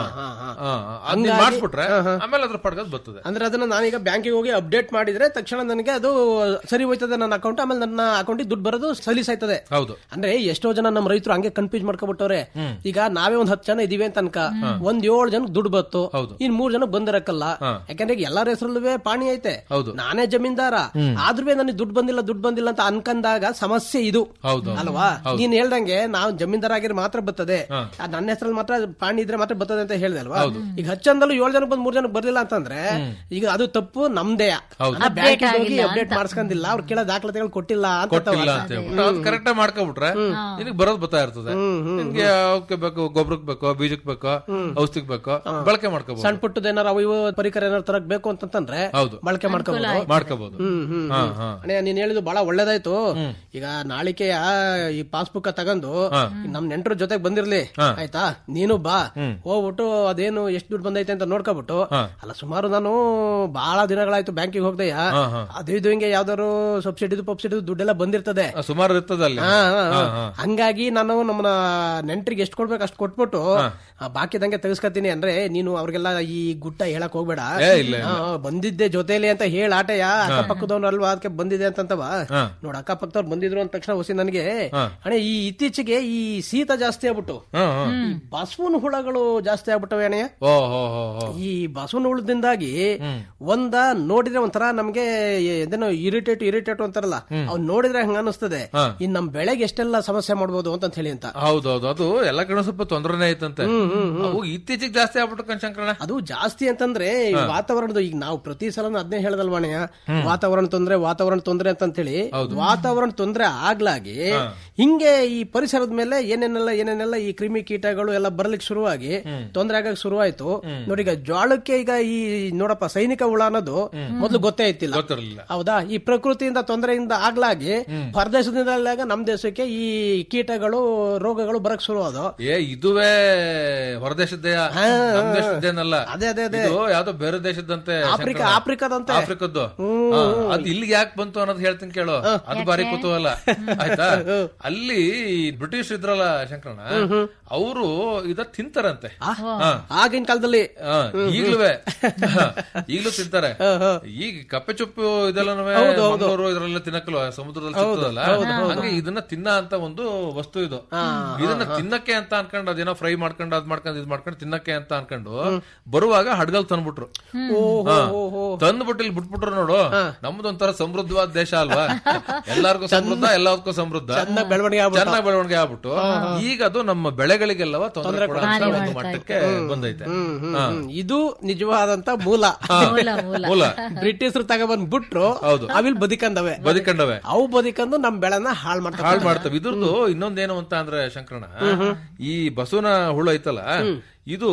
ಹಾ. ಅದ್ ನೀನ್ ಮಾಡಿಸ್ಬಿಟ್ರೆ ಆಮೇಲೆ ಅದ್ರ ಪಡ್ಗದ್ ಬರ್ತದೆ ಅಂದ್ರೆ ಅದನ್ನ ನಾನೀಗ ಬ್ಯಾಂಕಿಗೆ ಹೋಗಿ ಅಪ್ಡೇಟ್ ಮಾಡಿದ್ರೆ ತಕ್ಷಣ ನನಗೆ ಅದು ಸರಿ ಹೋಯ್ತದೆ ನನ್ನ ಅಕೌಂಟ್ ಆಮೇಲೆ ನನ್ನ ಅಕೌಂಟಿಗೆ ದುಡ್ಡು ಬರೋದು ಸಲೀಸಾಯ್ತದೆ ಹೌದು ಅಂದ್ರೆ ಎಷ್ಟೋ ಜನ ನಮ್ಮ ರೈತರು ಹಂಗೆ ಕನ್ಫ್ಯೂಸ್ ಮಾಡ್ಕೊಬಿಟ್ಟವ್ರೆ ಈಗ ನಾವೇ ಒಂದ್ ಹತ್ತು ಜನ ಇದೀವಿ ಅಂತ ಅನ್ಕ ಒಂದ್ ಏಳು ಜನ ದುಡ್ಡು ಬತ್ತು ಇನ್ ಮೂರ್ ಜನ ಬಂದಿರಕ್ಕಲ್ಲ ಯಾಕಂದ್ರೆ ಈಗ ಎಲ್ಲಾರ ಹೆಸರಲ್ಲೂ ಪಾಣಿ ಐತೆ ಹೌದು. ನಾನೇ ಜಮೀನ್ದಾರ ಆದ್ರೂ ನನಗೆ ದುಡ್ಡು ಬಂದಿಲ್ಲ ದುಡ್ಡು ಬಂದಿಲ್ಲ ಅಂತ ಅನ್ಕಂದಾಗ ಸಮಸ್ಯೆ ಇದು ಹೌದು ಅಲ್ವಾ ನೀನ್ ಹೇಳ್ದಂಗೆ ನಾವು ಜಮೀನ್ದಾರ ಆಗಿದ್ರೆ ಮಾತ್ರ ಬರ್ತದೆ ಅದ್ ನನ್ನ ಹೆಸರಲ್ಲಿ ಮಾತ್ರ ಪಾಣಿ ಇದ್ರೆ ಮಾತ್ರ ಬರ್ತದೆ ಅಂತ ಹೇಳ್ದೆ ಅಲ್ವಾ ಈಗ ಹಚ್ಚಂದಲ್ಲೂ ಏಳು ಜನ ಬಂದ್ ಮೂರ್ ಜನ ಬರ್ಲಿಲ್ಲ ಅಂತಂದ್ರೆ ಈಗ ಅದು ತಪ್ಪು ನಮ್ದೇ ಬ್ಯಾಂಕ್ ಹೋಗಿ ಅಪ್ಡೇಟ್ ಮಾಡಿಸ್ಕೊಂಡಿಲ್ಲ ಅವ್ರು ಕೇಳೋ ದಾಖಲಾತಿಗಳು ಕೊಟ್ಟಿಲ್ಲ ಅಂತ ಕೊಟ್ಟಿಲ್ಲ ಅಂತ ಹೇಳ್ಬಿಟ್ಟು ಅದು ಕರೆಕ್ಟ್ ಮಾಡ್ಕೊಬಿಟ್ರೆ ನಿನಗೆ ಬರೋದು ಬರ್ತಾ ಇರ್ತದೆ ನಿನ್ಗೆ ಅವಕ್ಕೆ ಬೇಕು ಗೊಬ್ಬರಕ್ಕೆ ಬೇಕೋ ಬೀಜಕ್ ಬೇಕೋ ಔಷಧಿಗ್ ಬೇಕೋ ಬಳಕೆ ಮಾಡ್ಕೋಬಹುದು ಸಣ್ಣ ಪುಟ್ಟದ ಏನಾರ ಅವು ಇವು ಪರಿಕರ ಏನಾರ ತರಕ್ ಬೇಕು ಅಂತಂದ್ರೆ ಹೌದು ಬಳಕೆ ಮಾಡ್ಕೋಬಹುದು ಮಾಡ್ಕೋಬಹುದು ಹ್ಮ್ ಹ್ಮ್ ಹಾ, ಹಾ. ಅಣ್ಣ ನೀನ್ ಹೇಳಿದ್ದು ಬಹಳ ಒಳ್ಳೇದಾಯ್ತು ಈಗ ನಾಳಿಕೆಯ ಈ ಪಾಸ್ಬುಕ್ ತಗೊಂಡು ನಮ್ ನೆಂಟರ ಜೊತೆಗ್ ಬಂದಿರ್ಲಿ ಆಯ್ತಾ ನೀನು ಬಾ ಹೋಗ್ಬಿಟ್ಟು ಅದೇನು ಎಷ್ಟು ದುಡ್ಡು ಬಂದೈತೆ ಅಂತ ನೋಡ್ಕೊಬಿಟ್ಟು ಅಲ್ಲ ಸುಮಾರು ನಾನು ಬಹಳ ದಿನಗಳಾಯ್ತು ಬ್ಯಾಂಕಿಗೆ ಹೋಗ್ದೆಯ ಅದು ಇದು ಹಿಂಗೆ ಯಾವ್ದಾರು ಸಬ್ಸಿಡಿ ಪಬ್ಸಿಡಿ ದುಡ್ಡೆಲ್ಲ ಬಂದಿರ್ತದೆ ಆ, ಸುಮಾರು ಇರ್ತದೆ ಅಲ್ಲಿ ಹಾ, ಹಾ, ಹಾ. ಹಾ, ಹಾ. ಹಂಗಾಗಿ ನಾನು ನಮ್ಮನ್ನ ನೆಂಟ್ರಿಗೆ ಎಷ್ಟು ಕೊಡ್ಬೇಕು ಅಷ್ಟು ಕೊಟ್ಬಿಟ್ಟು ಆ, ಬಾಕಿದಂಗೆ ತೆಗೆಸ್ಕತೀನಿ ಅಂದ್ರೆ ನೀನು ಅವ್ರಿಗೆಲ್ಲ ಈ ಗುಟ್ಟ ಹೇಳಕ್ ಹೋಗ್ಬೇಡ ಏ, ಇಲ್ಲ, ಇಲ್ಲ. ಹಾ, ಬಂದಿದ್ದೆ ಜೊತೆಲಿ ಅಂತ ಹೇಳ ಆಟಯ ಅಕ್ಕಪಕ್ಕದವ್ರು ಅಲ್ವಾ ಅದಕ್ಕೆ ಬಂದಿದೆ ಅಂತಂತವ ಹಾ. ನೋಡ್ ಅಕ್ಕಪಕ್ಕದವ್ರು ಬಂದಿದ್ರು ಅಂದ ತಕ್ಷಣ ಹೊಸಿ ನನಗೆ ಅಣ್ಣ ಈ ಇತ್ತೀಚೆಗೆ ಈ ಶೀತ ಜಾಸ್ತಿ ಆಗ್ಬಿಟ್ಟು ಹಾ, ಹಾ. ಈ ಬಸವನ ಹುಳಗಳು ಜಾಸ್ತಿ ಆಗ್ಬಿಟ್ಟವೆ ಅಣ್ಣಯ್ಯ ಓ ಹೋ ಹೋ ಹೋ ಈ ಬಸವನ ಹುಳದಿಂದಾಗಿ ಒಂದ ನೋಡಿದ್ರೆ ಒಂಥರ ನಮ್ಗೆ ಇದೇನೋ ಇರಿಟೇಟ್ ಇರಿಟೇಟ್ ಅಂತಾರಲ್ಲ ಅವ್ನ್ ನೋಡಿದ್ರೆ ಹಂಗ ಅನಿಸ್ತದೆ ಇನ್ ನಮ್ ಬೆಳೆಗೆ ಎಷ್ಟೆಲ್ಲ ಸಮಸ್ಯೆ ಮಾಡ್ಬೋದು ಅಂತ ಹೇಳಿ ಅಂತ ಹೌದೌದು ಅದು ಎಲ್ಲ ಕಡೆ ಸ್ವಲ್ಪ ತೊಂದರೆನೇ ಐತಂತೆ ಅವು ಇತ್ತೀಚೆಗೆ ಜಾಸ್ತಿ ಆಗ್ಬಿಟ್ಟು ಕಣ್ಶಂಕರಣ ಅದು ಜಾಸ್ತಿ ಅಂತಂದ್ರೆ ಈ ವಾತಾವರಣದ ಈಗ ನಾವು ಪ್ರತಿ ಸಲ ಅದನ್ನೇ ಹೇಳದಲ್ವಾಣಯ್ಯ ವಾತಾವರಣ ತೊಂದ್ರೆ ವಾತಾವರಣ ತೊಂದ್ರೆ ಅಂತ ಹೇಳಿ ವಾತಾವರಣ ತೊಂದ್ರೆ ಆಗ್ಲಾಗಿ ಹಿಂಗೆ ಈ ಪರಿಸರದ ಮೇಲೆ ಏನೇನೆಲ್ಲ ಏನೇನೆಲ್ಲ ಈ ಕ್ರಿಮಿ ಕೀಟಗಳು ಎಲ್ಲ ಬರ್ಲಿಕ್ಕೆ ಶುರುವಾಗಿ ತೊಂದ್ರೆ ಆಗಕ್ ಶುರುವಾಯ್ತು ನೋಡಿ ಈಗ ಜ್ವಾಳಕ್ಕೆ ಈಗ ಈ ನೋಡಪ್ಪ ಸೈನಿಕ ಹುಳ ಅನ್ನೋದು ಮೊದ್ಲು ಗೊತ್ತೇ ಇತ್ತಿಲ್ಲ ಗೊತ್ತಿರಲಿಲ್ಲ ಹೌದಾ ಈ ಪ್ರಕೃತಿಯಿಂದ ತೊಂದರೆಯಿಂದ ಆಗ್ಲಾಗಿ ಹೊರದೇಶದಿಂದಲಾಗ ನಮ್ ದೇಶಕ್ಕೆ ಈ ಕೀಟಗಳು ರೋಗಗಳು ಬರಕ್ ಶುರು ಅದು ಏ ಇದುವೇ ಹೊರದೇಶದ್ದೇ ನಮ್ ದೇಶದ್ದೇನಲ್ಲ ಅದೇ, ಅದೇ, ಅದೇ. ಇದು ಯಾವ್ದೋ ಬೇರೆ ದೇಶದಂತೆ ಆಫ್ರಿಕಾ ಶಂಕರ. ಆಫ್ರಿಕಾದಂತೆ ಆಫ್ರಿಕದ್ದು ಹಾ, ಅದ್ ಇಲ್ಲಿಗೆ ಯಾಕೆ ಬಂತು ಅನ್ನೋದು ಹೇಳ್ತೀನಿ ಕೇಳು ಅದು ಬಾರಿ ಕುತೂಹಲ ಆಯ್ತಾ ಅಲ್ಲಿ ಬ್ರಿಟಿಷ್ ಇದ್ರಲ್ಲ ಶಂಕರಣ್ಣ ಅವರು ಇದ ತಿಂತಾರಂತೆ ಹಾ. ಆಗಿನ ಕಾಲದಲ್ಲಿ ಹಾ, ಈಗ್ಲೂವೆ ಹಾ, ಈಗ್ಲೂ ತಿಂತಾರೆ ಈಗ ಕಪ್ಪೆ ಚುಪ್ಪು ಇದೆಲ್ಲ ಹೌದು, ಹೌದು. ಮಂಗಳೂರು ಇದ್ರೆಲ್ಲ ತಿನ್ನಕ್ಕಲ್ವ ಸಮುದ್ರದಲ್ಲಿ ಸಿಗ್ತದಲ್ಲ ಹಂಗೆ ಇದನ್ನ ತಿನ್ನ ಅಂತ ಒಂದು ವಸ್ತು ಇದು ಇದನ್ನ ತಿನ್ನಕ್ಕೆ ಅಂತ ಅನ್ಕೊಂಡು ಅದೇನೋ ಫ್ರೈ ಮಾಡ್ಕೊಂಡು ಅದ್ ಮಾಡ್ಕೊಂಡು ಇದ್ ಮಾಡ್ಕೊಂಡು ತಿನ್ನಕ್ಕೆ ಅಂತ ಅನ್ಕೊಂಡು ಬರುವಾಗ ಹಡ್ಗಲ್ ತಂದ್ಬಿಟ್ರು ಹಾ. ತಂದ್ಬಿಟ್ಟು ಇಲ್ಲಿ ಬಿಟ್ಬಿಟ್ರು ನೋಡು ನಮ್ದೊಂಥರ ಸಮೃದ್ಧವಾದ ದೇಶ ಅಲ್ವಾ ಎಲ್ಲಾರ್ಗೂ ಸಮೃದ್ಧ ಎಲ್ಲದಕ್ಕೂ ಸಮೃದ್ಧ ಚೆನ್ನಾಗ್ ಬೆಳವಣಿಗೆ ಆಗ್ಬಿಟ್ಟು. ಚೆನ್ನಾಗ್ ಬೆಳವಣಿಗೆ ಆಗ್ಬಿಟ್ಟು ಈಗ ಅದು ನಮ್ಮ ಬೆಳೆಗಳಿಗೆಲ್ಲವ ತೊಂದರೆ ಕೊಡೋ ಒಂದು ಮಟ್ಟಕ್ಕೆ ಬಂದೈತೆ ಹಾ. ಹ್ಮ್. ಇದು ನಿಜವಾದಂತ ಮೂಲ ಮೂಲ ಮೂಲ ಮೂಲ ಬ್ರಿಟಿಷರು ತಗೊಬಂದ್ ಬಿಟ್ರು ಹೌದು. ಅವಿಲ್ ಬದುಕಂದವೆ ಬದುಕಂಡವೆ ಅವು ಬದುಕಂದು ನಮ್ ಬೆಳೆನ ಹಾಳ್ ಮಾಡ್ತಾರೆ ಹಾಳು ಮಾಡ್ತವೆ ಇದ್ರದ್ದು ಇನ್ನೊಂದೇನು ಅಂತ ಅಂದ್ರೆ ಶಂಕರಣ ಈ ಬಸವನ ಹುಳು ಐತಲ್ಲ ಇದು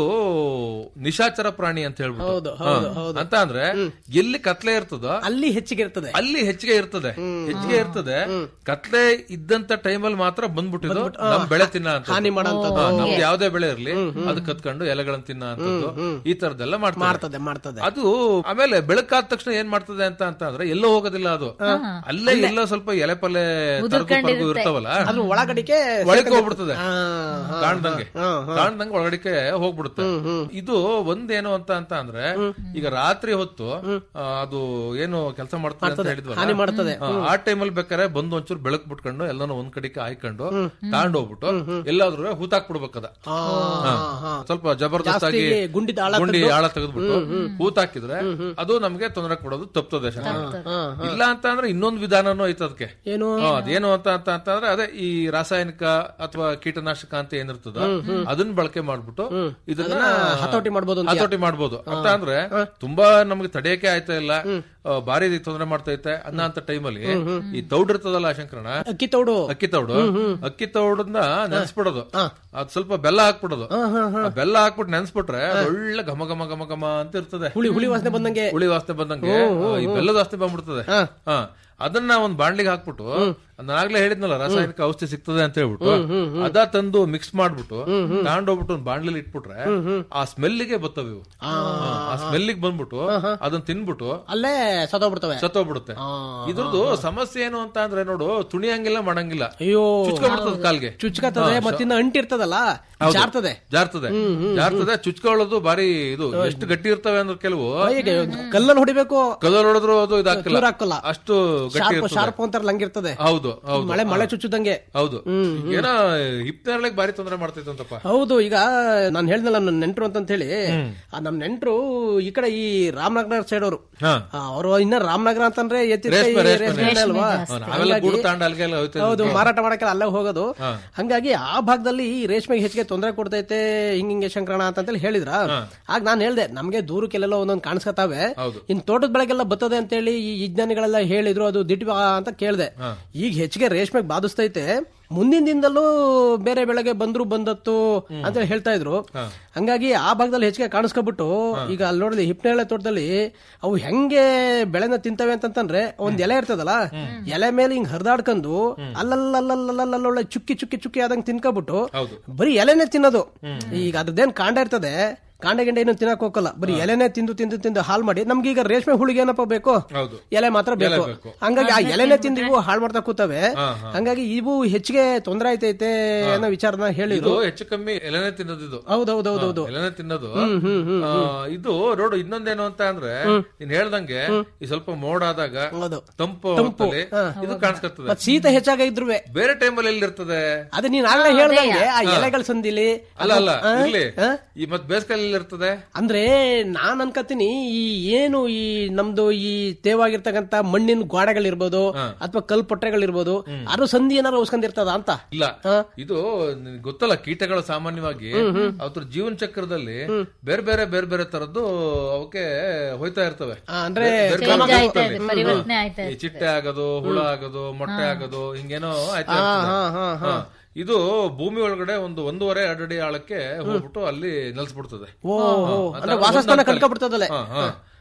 ನಿಶಾಚರ ಪ್ರಾಣಿ ಅಂತ ಹೇಳ್ಬಿಟ್ಟು ಹೌದು, ಹೌದು, ಹಾ. ಅಂತ ಅಂದ್ರೆ ಎಲ್ಲಿ ಕತ್ಲೆ ಇರ್ತದೋ ಅಲ್ಲಿ ಹೆಚ್ಚಿಗೆ ಇರ್ತದೆ ಅಲ್ಲಿ ಹೆಚ್ಚಿಗೆ ಇರ್ತದೆ ಹೆಚ್ಚಿಗೆ ಇರ್ತದೆ ಕತ್ಲೆ ಇದ್ದಂತ ಟೈಮಲ್ಲಿ ಮಾತ್ರ ಬಂದ್ಬಿಟ್ಟಿದ್ದು ನಮ್ ಬೆಳೆ ತಿನ್ನ ಅಂತ ಹಾನಿ ಮಾಡೋಂಥದ್ದು. ನಮ್ದು ಯಾವ್ದೇ ಬೆಳೆ ಇರ್ಲಿ ಅದು ಕತ್ಕೊಂಡು ಎಲೆಗಳನ್ನ ತಿನ್ನ ಅಂತದ್ದು ಈ ತರದೆಲ್ಲ ಮಾಡ್ತಾರೆ ಮಾಡ್ತದೆ ಮಾಡ್ತದೆ ಅದು ಆಮೇಲೆ ಬೆಳಕಾದ ತಕ್ಷಣ ಏನ್ ಮಾಡ್ತದೆ ಅಂತ ಅಂತ ಅಂದ್ರೆ ಎಲ್ಲೋ ಹೋಗೋದಿಲ್ಲ ಅದು ಅಲ್ಲೇ ಎಲ್ಲೋ ಸ್ವಲ್ಪ ಎಲೆ ಪಲ್ಲೆ ತರಗು ಪರಗು ಇರ್ತಾವಲ್ಲ ಅದು ಒಳಗಡಿಕೆ ಒಳಗೆ ಹೋಗ್ಬಿಡ್ತದೆ ಹಾ, ಹಾ, ಕಾಣ್ದಂಗೆ ಹಾ, ಹಾ. ಕಾಣ್ದಂಗೆ ಒಳಗಡಿಕೆ ಹೋಗ್ಬಿಡುತ್ತೆ ಇದು ಒಂದೇನು ಅಂತ ಅಂತ ಅಂದ್ರೆ ಈಗ ರಾತ್ರಿ ಹೊತ್ತು ಆ, ಅದು ಏನು ಕೆಲಸ ಮಾಡ್ತದೆ ಅಂತ ಹೇಳಿದ್ವಲ್ಲ ಹಾನಿ ಮಾಡ್ತದೆ. ಆ, ಆ ಟೈಮಲ್ಲಿ ಬೇಕಾದ್ರೆ ಬಂದು ಒಂಚೂರು ಬೆಳಕ್ ಬಿಟ್ಕೊಂಡು ಎಲ್ಲಾನು ಒಂದ್ ಕಡೆಗೆ ಹಾಯ್ಕೊಂಡು ತಗೊಂಡ್ ಹೋಗ್ಬಿಟ್ಟು ಎಲ್ಲಾದ್ರೂ ಹೂತಾಕ್ ಬಿಡ್ಬೇಕದ ಹಾ, ಹಾ. ಹಾ. ಸ್ವಲ್ಪ ಜಬರ್ದಸ್ತಾಗಿ ಜಾಸ್ತಿ ಗುಂಡಿದ ಆಳ ಗುಂಡಿ ತೆಗ್ದು- ಆಳ ತೆಗೆದ್ಬಿಟ್ಟು ಹೂತಾಕಿದ್ರೆ ಅದು ನಮ್ಗೆ ತೊಂದರೆ ಕೊಡೋದು ತಪ್ತದೆ ಇಲ್ಲ ಅಂತ ಅಂದ್ರೆ ಇನ್ನೊಂದು ವಿಧಾನನೂ ಐತೆ ಅದಕ್ಕೆ ಏನು ಹಾ, ಅದೇನು ಅಂತ ಅಂತ ಅಂತ ಅಂದ್ರೆ ಅದೇ ಈ ರಾಸಾಯನಿಕ ಅಥವಾ ಕೀಟನಾಶಕ ಅಂತ ಏನಿರ್ತದ ಅದನ್ನ ಬಳಕೆ ಮಾಡ್ಬಿಟ್ಟು ಇದನ್ನ ಹತೋಟಿ ಮಾಡ್ಬೋದು ಅಂತೀಯ? ಹತೋಟಿ ಮಾಡ್ಬೋದು ಅಂತ ಅಂದ್ರೆ ತುಂಬಾ ನಮ್ಗೆ ತಡೆಯಕ್ಕೆ ಆಯ್ತಾ ಇಲ್ಲ ಆ, ಭಾರಿ ತೊಂದರೆ ಮಾಡ್ತೈತೆ ಅನ್ನೋ ಅಂತ ಟೈಮಲ್ಲಿ ಈ ತೌಡ್ ಇರ್ತದಲ್ಲ ಶಂಕರಣ ಅಕ್ಕಿ ತೌಡು ಅಕ್ಕಿ ತೌಡು ಅಕ್ಕಿ ತೌಡನ್ನ ನೆನ್ಸ್ಬಿಡೋದು ಅದ್ ಸ್ವಲ್ಪ ಬೆಲ್ಲ ಹಾಕ್ಬಿಡೋದು ಆ ಬೆಲ್ಲ ಹಾಕ್ಬಿಟ್ಟು ನೆನ್ಸ್ಬಿಟ್ರೆ ಅದ್ ಒಳ್ಳೆ ಘಮ ಘಮ ಘಮ ಘಮ ಅಂತ ಇರ್ತದೆ ಹುಳಿ ಹುಳಿ ವಾಸನೆ ಬಂದಂಗೆ ಹುಳಿ ವಾಸನೆ ಬಂದಂಗೆ ಆ, ಈ ಬೆಲ್ಲದ ವಾಸನೆ ಬಂದ್ಬಿಡ್ತದೆ ಹಾ ಅದನ್ನ ಒಂದ್ ಬಾಣ್ಲಿಗೆ ಹಾಕ್ಬಿಟ್ಟು ನಾಗ್ಲೇ ಹೇಳಿದ್ನಲ್ಲ ರಾಸಾಯನಿಕ ಔಷಧಿ ಸಿಗ್ತದೆ ಅಂತ ಹೇಳ್ಬಿಟ್ಟು ಅದ ತಂದು ಮಿಕ್ಸ್ ಮಾಡ್ಬಿಟ್ಟು ತಗೊಂಡೋಗ್ಬಿಟ್ಟು ಒಂದ್ ಬಾಣ್ಲಿಲಿ ಇಟ್ಬಿಟ್ರೆ ಆ ಸ್ಮೆಲ್ಲಿಗೆ ಬರ್ತವೆ ಇವು ಆ ಸ್ಮೆಲ್ಲಿಗೆ ಬಂದ್ಬಿಟ್ಟು ಅದನ್ನ ತಿನ್ಬಿಟ್ಟು ಅಲ್ಲೇ ಸತ್ತೋಗ್ಬಿಡ್ತವೆ ಸತ್ತೋಗ್ಬಿಡುತ್ತೆ ಇದ್ರದ್ದು ಸಮಸ್ಯೆ ಏನು ಅಂತ ಅಂದ್ರೆ ನೋಡು ತುಣಿಯಂಗಿಲ್ಲ ಮಾಡಂಗಿಲ್ಲ ಅಯ್ಯೋ ಚುಚ್ಕೊಂಡ್ಬಿಡ್ತದೆ ಕಾಲ್ಗೆ ಚುಚ್ಕತದೆ ಮತ್ತಿನ್ನ ಅಂಟಿರ್ತದಲ್ಲ ಹೌದು. ಜಾರ್ತದೆ ಜಾರ್ತದೆ ಜಾರ್ತದೆ ಚುಚ್ಕೊಳ್ಳೋದು ಬಾರಿ ಇದು ಎಷ್ಟು ಗಟ್ಟಿ ಇರ್ತವೆ ಅಂದ್ರೆ ಕೆಲವು ಈಗ ಕಲ್ಲಲ್ಲಿ ಹೊಡಿಬೇಕು ಕಲ್ಲಲ್ಲಿ ಹೊಡೆದ್ರು ಅದು ಇದಾಕಿಲ್ಲ ಚೂರ್ ಹಾಕಲ್ಲ. ಅಷ್ಟು ಗಟ್ಟಿ ಶಾರ್ಪ್ ಇರ್ತದೆ ಶಾರ್ಪ್ ಅಂತಾರಲ್ಲ ಹಂಗಿರ್ತದೆ ಹೌದು ಹೌದು ಮಳೆ ಮಳೆ ಚುಚ್ಚುದಂಗೆ ಹೌದು ಏನೋ ಹಿಪ್ನೇರ್ಲಿಕ್ಕೆ ಬಾರಿ ತೊಂದರೆ ಮಾಡ್ತೈತಂತಪ್ಪ ಹೌದು ಈಗ ನಾನು ಹೇಳ್ದಲ್ಲ ನನ್ನ ನೆಂಟ್ರು ಅಂತ ಹೇಳಿ ಆ ನಮ್ ನೆಂಟ್ರು ಈ ಕಡೆ ಈ ರಾಮನಗರ ಸೈಡ್ ಅವರು ಹಾ. ಅವರು ಇನ್ನ ರಾಮನಗರ ಅಂತಂದ್ರೆ ಎತ್ತಿದ ರೇಷ್ಮೆ, ಕೈ ರೇಷ್ಮೆ, ರೇಷ್ಮೆ ಅಲ್ವಾ ಹಾ, ನಾವೆಲ್ಲ ಹಂಗಾಗಿ- ಗೂಡು ತಾಂಡ ಅಲ್ಲಿಗೆಲ್ಲ ಹೋಗ್ತಾ ಹೌದು ಇದ್ವಿ. ಮಾರಾಟ ಮಾಡಕ್ಕೆ ಅಲ್ಲೇ ಹೋಗೋದು ಹಾ. ಹಂಗಾಗಿ ಆ ಭಾಗದಲ್ಲಿ ಈ ರೇಷ್ಮೆಗೆ ಹೆಚ್ಚಿಗೆ ತೊಂದರೆ ಕೊಡ್ತೈತೆ ಹಿಂಗ್ ಹಿಂಗೆ ಶಂಕರಣ ಅಂತೇಳಿ ಹೇಳಿದ್ರ ಆಗ ನಾನು ಹೇಳ್ದೆ ನಮ್ಗೆ ದೂರಕ್ಕೆಲ್ಲ ಒಂದೊಂದು ಕಾಣಿಸ್ಕತಾವೆ ಹೌದು. ಇನ್ ತೋಟದ ಬೆಳೆಗೆಲ್ಲ ಬರ್ತದೆ ಅಂತೇಳಿ ಈ ವಿಜ್ಞಾನಿಗಳೆಲ್ಲ ಹೇಳಿದ್ರು ಅದು ದಿಟ್ವಾ ಅಂತ ಕೇಳ್ದೆ ಈಗ ಹೆಚ್ಚಿಗೆ ರೇಷ್ಮೆಗೆ ಬಾಧಿಸ್ತೈತೆ ಮುಂದಿನ ದಿನದಲ್ಲೂ ಬೇರೆ ಬೆಳೆಗೆ ಬಂದ್ರು ಬಂದತ್ತು ಅಂತ ಹೇಳ್ತಾ ಇದ್ರು ಹಂಗಾಗಿ ಆ ಭಾಗದಲ್ಲಿ ಹೆಚ್ಚಿಗೆ ಕಾಣಿಸ್ಕೊಬಿಟ್ಟು ಈಗ ಅಲ್ಲಿ ನೋಡಿದ್ವಿ ಹಿಪ್ನೇಳೆ ತೋಟದಲ್ಲಿ ಅವು ಹೆಂಗೆ ಬೆಳೆನ ತಿಂತವೆ ಅಂತಂದ್ರೆ ಒಂದ್ ಎಲೆ ಇರ್ತದಲ್ಲ ಎಲೆ ಮೇಲೆ ಹಿಂಗ್ ಹರಿದಾಡ್ಕೊಂಡು ಅಲ್ಲಲ್ಲಲ್ಲಲ್ಲಲ್ಲೊಳ್ಳೆ ಚುಕ್ಕಿ ಚುಕ್ಕಿ ಚುಕ್ಕಿ ಆದಂಗೆ ತಿನ್ಕೊಬಿಟ್ಟು ಹೌದು ಬರೀ ಎಲೆನೆ ತಿನ್ನೋದು ಈಗ ಅದ್ರದ್ದೇನ್ ಕಾಂಡ ಇರ್ತದೆ ಕಾಂಡ ಗಿಂಡ ಏನು ತಿನ್ನಕ್ ಹೋಗಲ್ಲ ಬರೀ ಎಲೆನೆ ತಿಂದು ತಿಂದು ತಿಂದು ಹಾಲ್ ಮಾಡಿ ನಮ್ಗೆ ಈಗ ರೇಷ್ಮೆ ಹುಳಿಗೆ ಏನಪ್ಪ ಬೇಕು ಹೌದು ಎಲೆ ಮಾತ್ರ ಬೇಕು ಬೇಕು. ಹಂಗಾಗಿ ಆ ಎಲೆನೆ ತಿಂದು ಇವು ಹಾಳು ಮಾಡ್ತಾ ಕೂತವೆ ಹಾ, ಹಾ. ಹಂಗಾಗಿ ಇವು ಹೆಚ್ಚಿಗೆ ತೊಂದರೆ ಆಯ್ತೈತೆ ಅನ್ನೋ ವಿಚಾರನ ಇದು ಹೇಳಿದ್ರು ಹೆಚ್ಚು ಕಮ್ಮಿ ಎಲೆನೆ ತಿನ್ನೋದು ಇದು ಹೌದೌದೌದೌದು ಹಾ, ಎಲೆನೆ ತಿನ್ನೋದು ಆ, ಇದು ನೋಡು ಇನ್ನೊಂದೇನು ಅಂತ ಅಂದ್ರೆ ನೀನ್ ಹೇಳ್ದಂಗೆ ಈ ಸ್ವಲ್ಪ ಮೋಡ ಆದಾಗ ಹೌದು. ತಂಪು ಹೊತ್ತಲ್ಲಿ ಇದು ಕಾಣಿಸ್ಕೊತದೆ ಮತ್ ಶೀತ ಹೆಚ್ಚಾಗ ಇದ್ರುವೆ ಬೇರೆ ಟೈಮಲ್ಲಿ ಎಲ್ಲಿರ್ತದೆ ಅದೇ ನೀನ್ ಆಗ್ಲೇ ಹೇಳ್ದಂಗೆ ಆ ಎಲೆಗಳ ಸಂದಿಲಿ ಅಲ್ಲ ಅಲ್ಲ ಆ, ಇರ್ಲಿ ಆ? ಈ ಮತ್ ಬೇಸಿಗೆಯಲ್ಲಿ ಇರ್ತದೆ ಅಂದ್ರೆ ನಾನ್ ಅನ್ಕತೀನಿ ಈ ಏನು ಈ ನಮ್ದು ಈ ತೇವಾಗಿರ್ತಕ್ಕಂತ ಮಣ್ಣಿನ ಗೋಡೆಗಳಿರ್ಬೋದು ಅಥವಾ ಕಲ್ ಪೊಟ್ಟೆಗಳಿರ್ಬೋದು ಅದ್ರ ಸಂಧಿ ಏನಾರು ಉಸ್ಕೊಂಡಿರ್ತದ ಅಂತ ಇಲ್ಲ ಇದು ನಿನ್ಗ್ ಗೊತ್ತಲ್ಲ ಕೀಟಗಳು ಸಾಮಾನ್ಯವಾಗಿ ಅವ್ರ ಜೀವನ ಚಕ್ರದಲ್ಲಿ ಬೇರೆ ಬೇರೆ ಬೇರೆ ಬೇರೆ ತರದ್ದು ಅವಕ್ಕೆ ಹೋಯ್ತಾ ಇರ್ತವೆ ಆ, ಅಂದ್ರೆ ಬೇರೆ ಬೇರೆ Change ಆಯ್ತಾ ಹಂತದಲ್ಲಿ. ಇದೆ, ಪರಿವರ್ತನೆ ಆಯ್ತಾ ಈ ಚಿಟ್ಟೆ ಆಗೋದು ಹುಳ ಆಗೋದು ಮೊಟ್ಟೆ ಆಗೋದು ಹಿಂಗೇನೋ ಆಯ್ತಾ ಹಾ, ಇರ್ತದೆ. ಹಾ, ಹಾ, ಹಾ. ಹಾ. ಇದು ಭೂಮಿ ಒಳಗಡೆ ಒಂದು ಒಂದೂವರೆ ಎರಡು ಅಡಿ ಆಳಕ್ಕೆ ಹೋಗ್ಬಿಟ್ಟು ಅಲ್ಲಿ ನೆಲೆಸ್ಬಿಡ್ತದೆ ಓ ಹಾ, ಓ, ಆ ಅಂದ್ರೆ ತರ ವಾಸಸ್ಥಾನ ಒಂದ್ ಹಂತದಲ್ಲಿ. ಕಳ್ಕೊಬಿಡ್ತದಲ್ಲೇ ಹಾ, ಹಾ.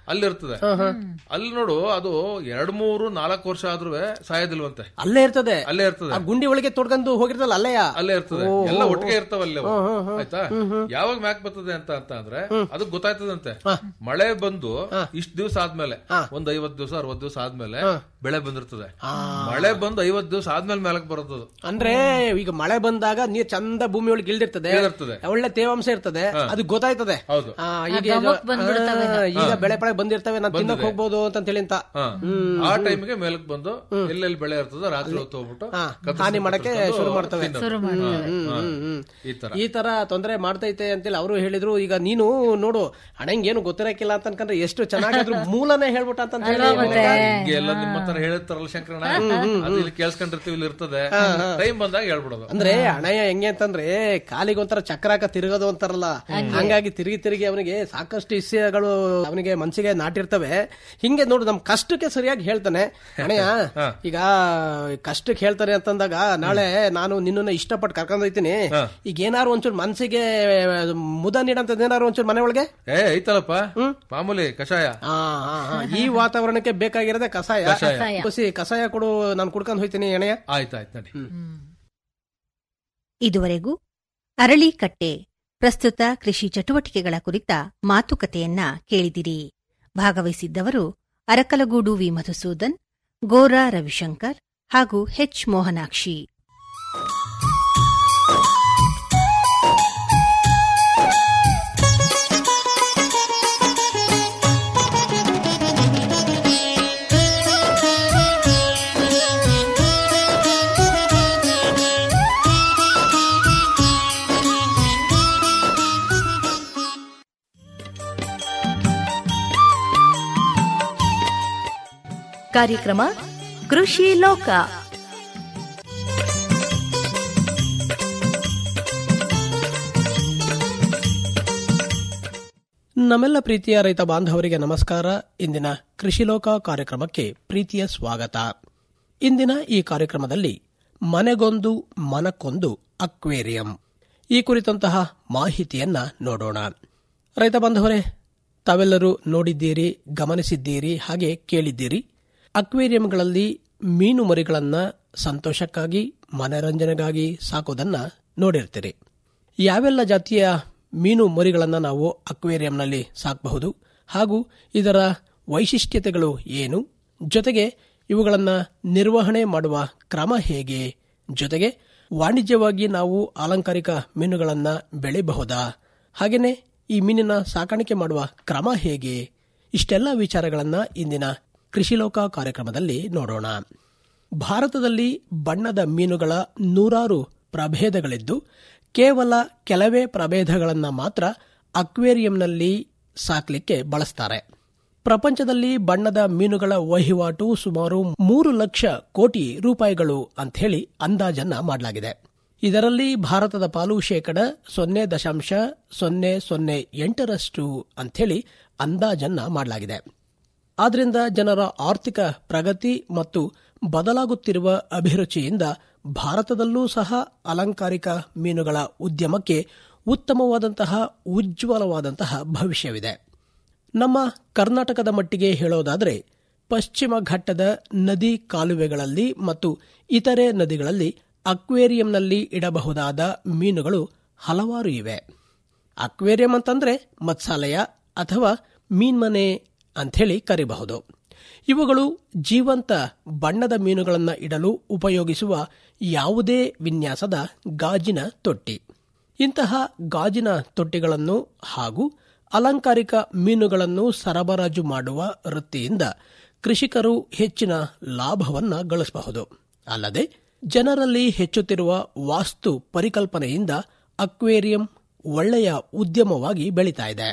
ಅಲ್ಲಿರ್ತದೆ ಅಲ್ಲಿ ನೋಡು ಅದು ಎರಡ್ ಮೂರು ನಾಲ್ಕು ವರ್ಷ ಆದ್ರೂ ಸಾಯೋದಿಲ್ವಂತೆ ಅಲ್ಲೇ ಇರ್ತದೆ ಅಲ್ಲೇ ಇರ್ತದೆ ಆ ಗುಂಡಿ ಒಳಗೆ ತೊಡ್ಕೊಂಡು ಹೋಗಿರ್ತಲ್ಲ ಅಲ್ಲೆಯ ಅಲ್ಲೇ ಇರ್ತದೆ ಓ, ಎಲ್ಲ ಓ, ಒಟ್ಟಿಗೆ ಓ. ಇರ್ತಾವಲ್ಲ ಅವು. ಹ್ಮ್, ಹ್ಮ್, ಹ್ಮ್. ಆಯ್ತಾ ಹ್ಮ್, ಹ್ಮ್. ಯಾವಾಗ ಮ್ಯಾಕ್ ಬರ್ತದೆ ಅಂತ ಅಂತ ಅಂದ್ರೆ ಅದು ಗೊತ್ತಾಯ್ತದಂತೆ ಮಳೆ ಬಂದು ಇಷ್ಟ ದಿವಸ ಆದ್ಮೇಲೆ ಒಂದ್ ಐವತ್ ದಿವಸ ಅರವತ್ ದಿವಸ ಆದ್ಮೇಲೆ ಬೆಳೆ ಬಂದಿರ್ತದೆ ಮಳೆ ಬಂದು ಐವತ್ ದಿವಸ ಆದ್ಮೇಲೆ ಮೇಲಕ್ ಬರೋದು ಅಂದ್ರೆ ಈಗ ಮಳೆ ಬಂದಾಗ ನೀರ್ ಚಂದ ಭೂಮಿ ಒಳಗೆ ಇಳಿದಿರ್ತದೆ ಇಳಿದಿರ್ತದೆ. ಒಳ್ಳೆ ತೇವಾಂಶ ಇರ್ತದೆ ಅದು ಗೊತ್ತಾಯ್ತದೆ ಹೌದು. ಆ, ಆ ಈಗ ಗಮಕ್ ಬಂದ್ಬಿಡ್ತವೆ. ಆ, ಈಗ ಹಾ. ಬೆಳೆ ಪಳೆ ಬಂದಿರ್ತವೆ ನಾನು ತಿನ್ನಕ್ ಬಂದಿದೆ. ಹೋಗ್ಬೋದು ಅಂತ ಹೇಳಿ ಅಂತ ಹಾ. ಹ್ಮ್. ಆ ಟೈಮ್ಗೆ ಮೇಲಕ್ ಬಂದು ಎಲ್ಲೆಲ್ಲಿ ಬೆಳೆ ಇರ್ತದೆ ರಾತ್ರಿ ಹೊತ್ತು ಹೋಗ್ಬಿಟ್ಟು ಹಾ, ಕತ್ತರಿಸ್ಕೊಂಡು ಹಾನಿ ಮಾಡಕ್ಕೆ ಕತ್ತರಿಸ್ಕೊಂಡು ಶುರು ಮಾಡ್ತವೆ ತಿನ್ನೋದು. ಶುರು ಮಾಡ್ತವೆ. ಹ್ಮ್, ಹಾ. ಹ್ಮ್, ಹ್ಮ್. ಈ ತರ ಈ ತರ ತೊಂದರೆ ಮಾಡ್ತೈತೆ ಅಂತೇಳಿ ಅವರು ಹೇಳಿದ್ರು ಈಗ ನೀನು ನೋಡು ಅಣ್ಣಂಗೇನು ಗೊತ್ತಿರಕ್ಕಿಲ್ಲ ಅಂತ ಅನ್ಕೊಂಡ್ರೆ ಎಷ್ಟು ಚೆನ್ನಾಗಿದ್ರು ಮೂಲನೇ ಹೇಳ್ಬಿಟ್ಟ ಅಂತ ಹೇಳಿ ಅಲ್ವಾ ಮತ್ತೆ? ಹಿಂಗೆ ಎಲ್ಲ ನಿಮ್ಮ ಹತ್ರ ಹೇಳಿರ್ತಾರಲ್ಲ ಶಂಕರಣ್ಣ ಅದು ಇಲ್ಲಿ ಕೇಳಿಸ್ಕೊಂಡಿರ್ತೀವಿ ಇಲ್ಲಿ ಇರ್ತದೆ ಟೈಮ್ ಬಂದಾಗ ಹೇಳ್ಬಿಡೋದು ಅಂದ್ರೆ ಹಣಯ್ಯ ಹೆಂಗೆ ಅಂತಂದ್ರೆ ಕಾಲಿಗೆ ಒಂಥರ ಚಕ್ರಾಕ ತಿರುಗೋದು ಅಂತಾರಲ್ಲ ಹಂಗಾಗಿ ತಿರುಗಿ ತಿರುಗಿ ಅವನಿಗೆ ಸಾಕಷ್ಟು ವಿಷಯಗಳು ಅವನಿಗೆ ಮನ್ಸಿಗೆ ನಾಟಿರ್ತವೆ ಹಿಂಗೆ ನೋಡು ನಮ್ ಕಷ್ಟಕ್ಕೆ ಸರಿಯಾಗಿ ಹೇಳ್ತಾನೆ ಅಣಯ್ಯ ಈಗ ಕಷ್ಟಕ್ಕೆ ಹೇಳ್ತಾನೆ ಅಂತಂದಾಗ ನಾಳೆ ನಾನು ನಿನ್ನನ್ನ ಇಷ್ಟಪಟ್ಟು ಕರ್ಕೊಂಡ್ ಹೋಯ್ತೀನಿ ಈಗ ಏನಾರು ಒಂಚೂರು ಮನ್ಸಿಗೆ ಮುದ ನೀಡಂತದ್ ಏನಾರು ಒಂಚೂರು ಮನೆ ಒಳಗೆ ಏ ಐತಲ್ಲಪ್ಪ ಮಾಮೂಲಿ ಕಷಾಯ ಆ, ಆ, ಆ, ಈ ವಾತಾವರಣಕ್ಕೆ ಬೇಕಾಗಿರೋದೇ ಕಷಾಯ ಕಷಾಯ. ಬಸಿ ಕಷಾಯ ಕೊಡು ನಾನು ಕುಡ್ಕೊಂಡ್ ಹೋಯ್ತೀನಿ ಅಣಯ್ಯ ಆಯ್ತಾಯ್ತು ನಡಿ ಇದುವರೆಗೂ ಅರಳಿಕಟ್ಟೆ ಪ್ರಸ್ತುತ ಕೃಷಿ ಚಟುವಟಿಕೆಗಳ ಕುರಿತ ಮಾತುಕತೆಯನ್ನ ಕೇಳಿದಿರಿ ಭಾಗವಹಿಸಿದ್ದವರು ಅರಕಲಗೂಡು ವಿ ಮಧುಸೂದನ್ ಗೋರಾ ರವಿಶಂಕರ್ ಹಾಗೂ ಹೆಚ್ ಮೋಹನಾಕ್ಷಿ ಕಾರ್ಯಕ್ರಮ ಕೃಷಿ ಲೋಕ ನಮ್ಮೆಲ್ಲ ಪ್ರೀತಿಯ ರೈತ ಬಾಂಧವರಿಗೆ ನಮಸ್ಕಾರ ಇಂದಿನ ಕೃಷಿ ಲೋಕ ಕಾರ್ಯಕ್ರಮಕ್ಕೆ ಪ್ರೀತಿಯ ಸ್ವಾಗತ ಇಂದಿನ ಈ ಕಾರ್ಯಕ್ರಮದಲ್ಲಿ ಮನೆಗೊಂದು ಮನಕ್ಕೊಂದು ಅಕ್ವೇರಿಯಂ ಈ ಕುರಿತಂತಹ ಮಾಹಿತಿಯನ್ನ ನೋಡೋಣ ರೈತ ಬಾಂಧವರೇ ತಾವೆಲ್ಲರೂ ನೋಡಿದ್ದೀರಿ ಗಮನಿಸಿದ್ದೀರಿ ಹಾಗೆ ಕೇಳಿದ್ದೀರಿ ಅಕ್ವೇರಿಯಂಗಳಲ್ಲಿ ಮೀನು ಮರಿಗಳನ್ನ ಸಂತೋಷಕ್ಕಾಗಿ ಮನರಂಜನೆಗಾಗಿ ಸಾಕೋದನ್ನ ನೋಡಿರ್ತೀರಿ ಯಾವೆಲ್ಲ ಜಾತಿಯ ಮೀನು ಮರಿಗಳನ್ನು ನಾವು ಅಕ್ವೇರಿಯಂನಲ್ಲಿ ಸಾಕಬಹುದು ಹಾಗೂ ಇದರ ವೈಶಿಷ್ಟ್ಯತೆಗಳು ಏನು ಜೊತೆಗೆ ಇವುಗಳನ್ನು ನಿರ್ವಹಣೆ ಮಾಡುವ ಕ್ರಮ ಹೇಗೆ ಜೊತೆಗೆ ವಾಣಿಜ್ಯವಾಗಿ ನಾವು ಅಲಂಕಾರಿಕ ಮೀನುಗಳನ್ನು ಬೆಳೆಯಬಹುದಾ ಹಾಗೆಯೇ ಈ ಮೀನಿನ ಸಾಕಾಣಿಕೆ ಮಾಡುವ ಕ್ರಮ ಹೇಗೆ ಇಷ್ಟೆಲ್ಲ ವಿಚಾರಗಳನ್ನು ಇಂದಿನ ಕೃಷಿಲೋಕ ಕಾರ್ಯಕ್ರಮದಲ್ಲಿ ನೋಡೋಣ ಭಾರತದಲ್ಲಿ ಬಣ್ಣದ ಮೀನುಗಳ ನೂರಾರು ಪ್ರಭೇದಗಳಿದ್ದು ಕೇವಲ ಕೆಲವೇ ಪ್ರಭೇದಗಳನ್ನು ಮಾತ್ರ ಅಕ್ವೇರಿಯಂನಲ್ಲಿ ಸಾಕ್ಲಿಕ್ಕೆ ಬಳಸ್ತಾರೆ ಪ್ರಪಂಚದಲ್ಲಿ ಬಣ್ಣದ ಮೀನುಗಳ ವಹಿವಾಟು ಸುಮಾರು ಮೂರು ಲಕ್ಷ ಕೋಟಿ ರೂಪಾಯಿಗಳು ಅಂಥೇಳಿ ಅಂದಾಜನ್ನ ಮಾಡಲಾಗಿದೆ ಇದರಲ್ಲಿ ಭಾರತದ ಪಾಲು ಶೇಕಡ ಸೊನ್ನೆ ದಶಾಂಶ ಸೊನ್ನೆ ಸೊನ್ನೆ ಎಂಟರಷ್ಟು ಅಂಥೇಳಿ ಅಂದಾಜನ್ನ ಮಾಡಲಾಗಿದೆ ಆದ್ರಿಂದ ಜನರ ಆರ್ಥಿಕ ಪ್ರಗತಿ ಮತ್ತು ಬದಲಾಗುತ್ತಿರುವ ಅಭಿರುಚಿಯಿಂದ ಭಾರತದಲ್ಲೂ ಸಹ ಅಲಂಕಾರಿಕ ಮೀನುಗಳ ಉದ್ಯಮಕ್ಕೆ ಉತ್ತಮವಾದಂತಹ ಉಜ್ವಲವಾದಂತಹ ಭವಿಷ್ಯವಿದೆ ನಮ್ಮ ಕರ್ನಾಟಕದ ಮಟ್ಟಿಗೆ ಹೇಳೋದಾದರೆ ಪಶ್ಚಿಮ ಘಟ್ಟದ ನದಿ ಕಾಲುವೆಗಳಲ್ಲಿ ಮತ್ತು ಇತರೆ ನದಿಗಳಲ್ಲಿ ಅಕ್ವೇರಿಯಂನಲ್ಲಿ ಇಡಬಹುದಾದ ಮೀನುಗಳು ಹಲವಾರು ಇವೆ ಅಕ್ವೇರಿಯಂ ಅಂತಂದ್ರೆ ಮತ್ಸಾಲಯ ಅಥವಾ ಮೀನ್ಮನೆ ಅಂಥೇಳಿ ಕರಿಬಹುದು ಇವುಗಳು ಜೀವಂತ ಬಣ್ಣದ ಮೀನುಗಳನ್ನು ಇಡಲು ಉಪಯೋಗಿಸುವ ಯಾವುದೇ ವಿನ್ಯಾಸದ ಗಾಜಿನ ತೊಟ್ಟಿ ಇಂತಹ ಗಾಜಿನ ತೊಟ್ಟಿಗಳನ್ನು ಹಾಗೂ ಅಲಂಕಾರಿಕ ಮೀನುಗಳನ್ನು ಸರಬರಾಜು ಮಾಡುವ ವೃತ್ತಿಯಿಂದ ಕೃಷಿಕರು ಹೆಚ್ಚಿನ ಲಾಭವನ್ನ ಗಳಿಸಬಹುದು ಅಲ್ಲದೆ ಜನರಲ್ಲಿ ಹೆಚ್ಚುತ್ತಿರುವ ವಾಸ್ತು ಪರಿಕಲ್ಪನೆಯಿಂದ ಅಕ್ವೇರಿಯಂ ಒಳ್ಳೆಯ ಉದ್ಯಮವಾಗಿ ಬೆಳೀತಾ ಇದೆ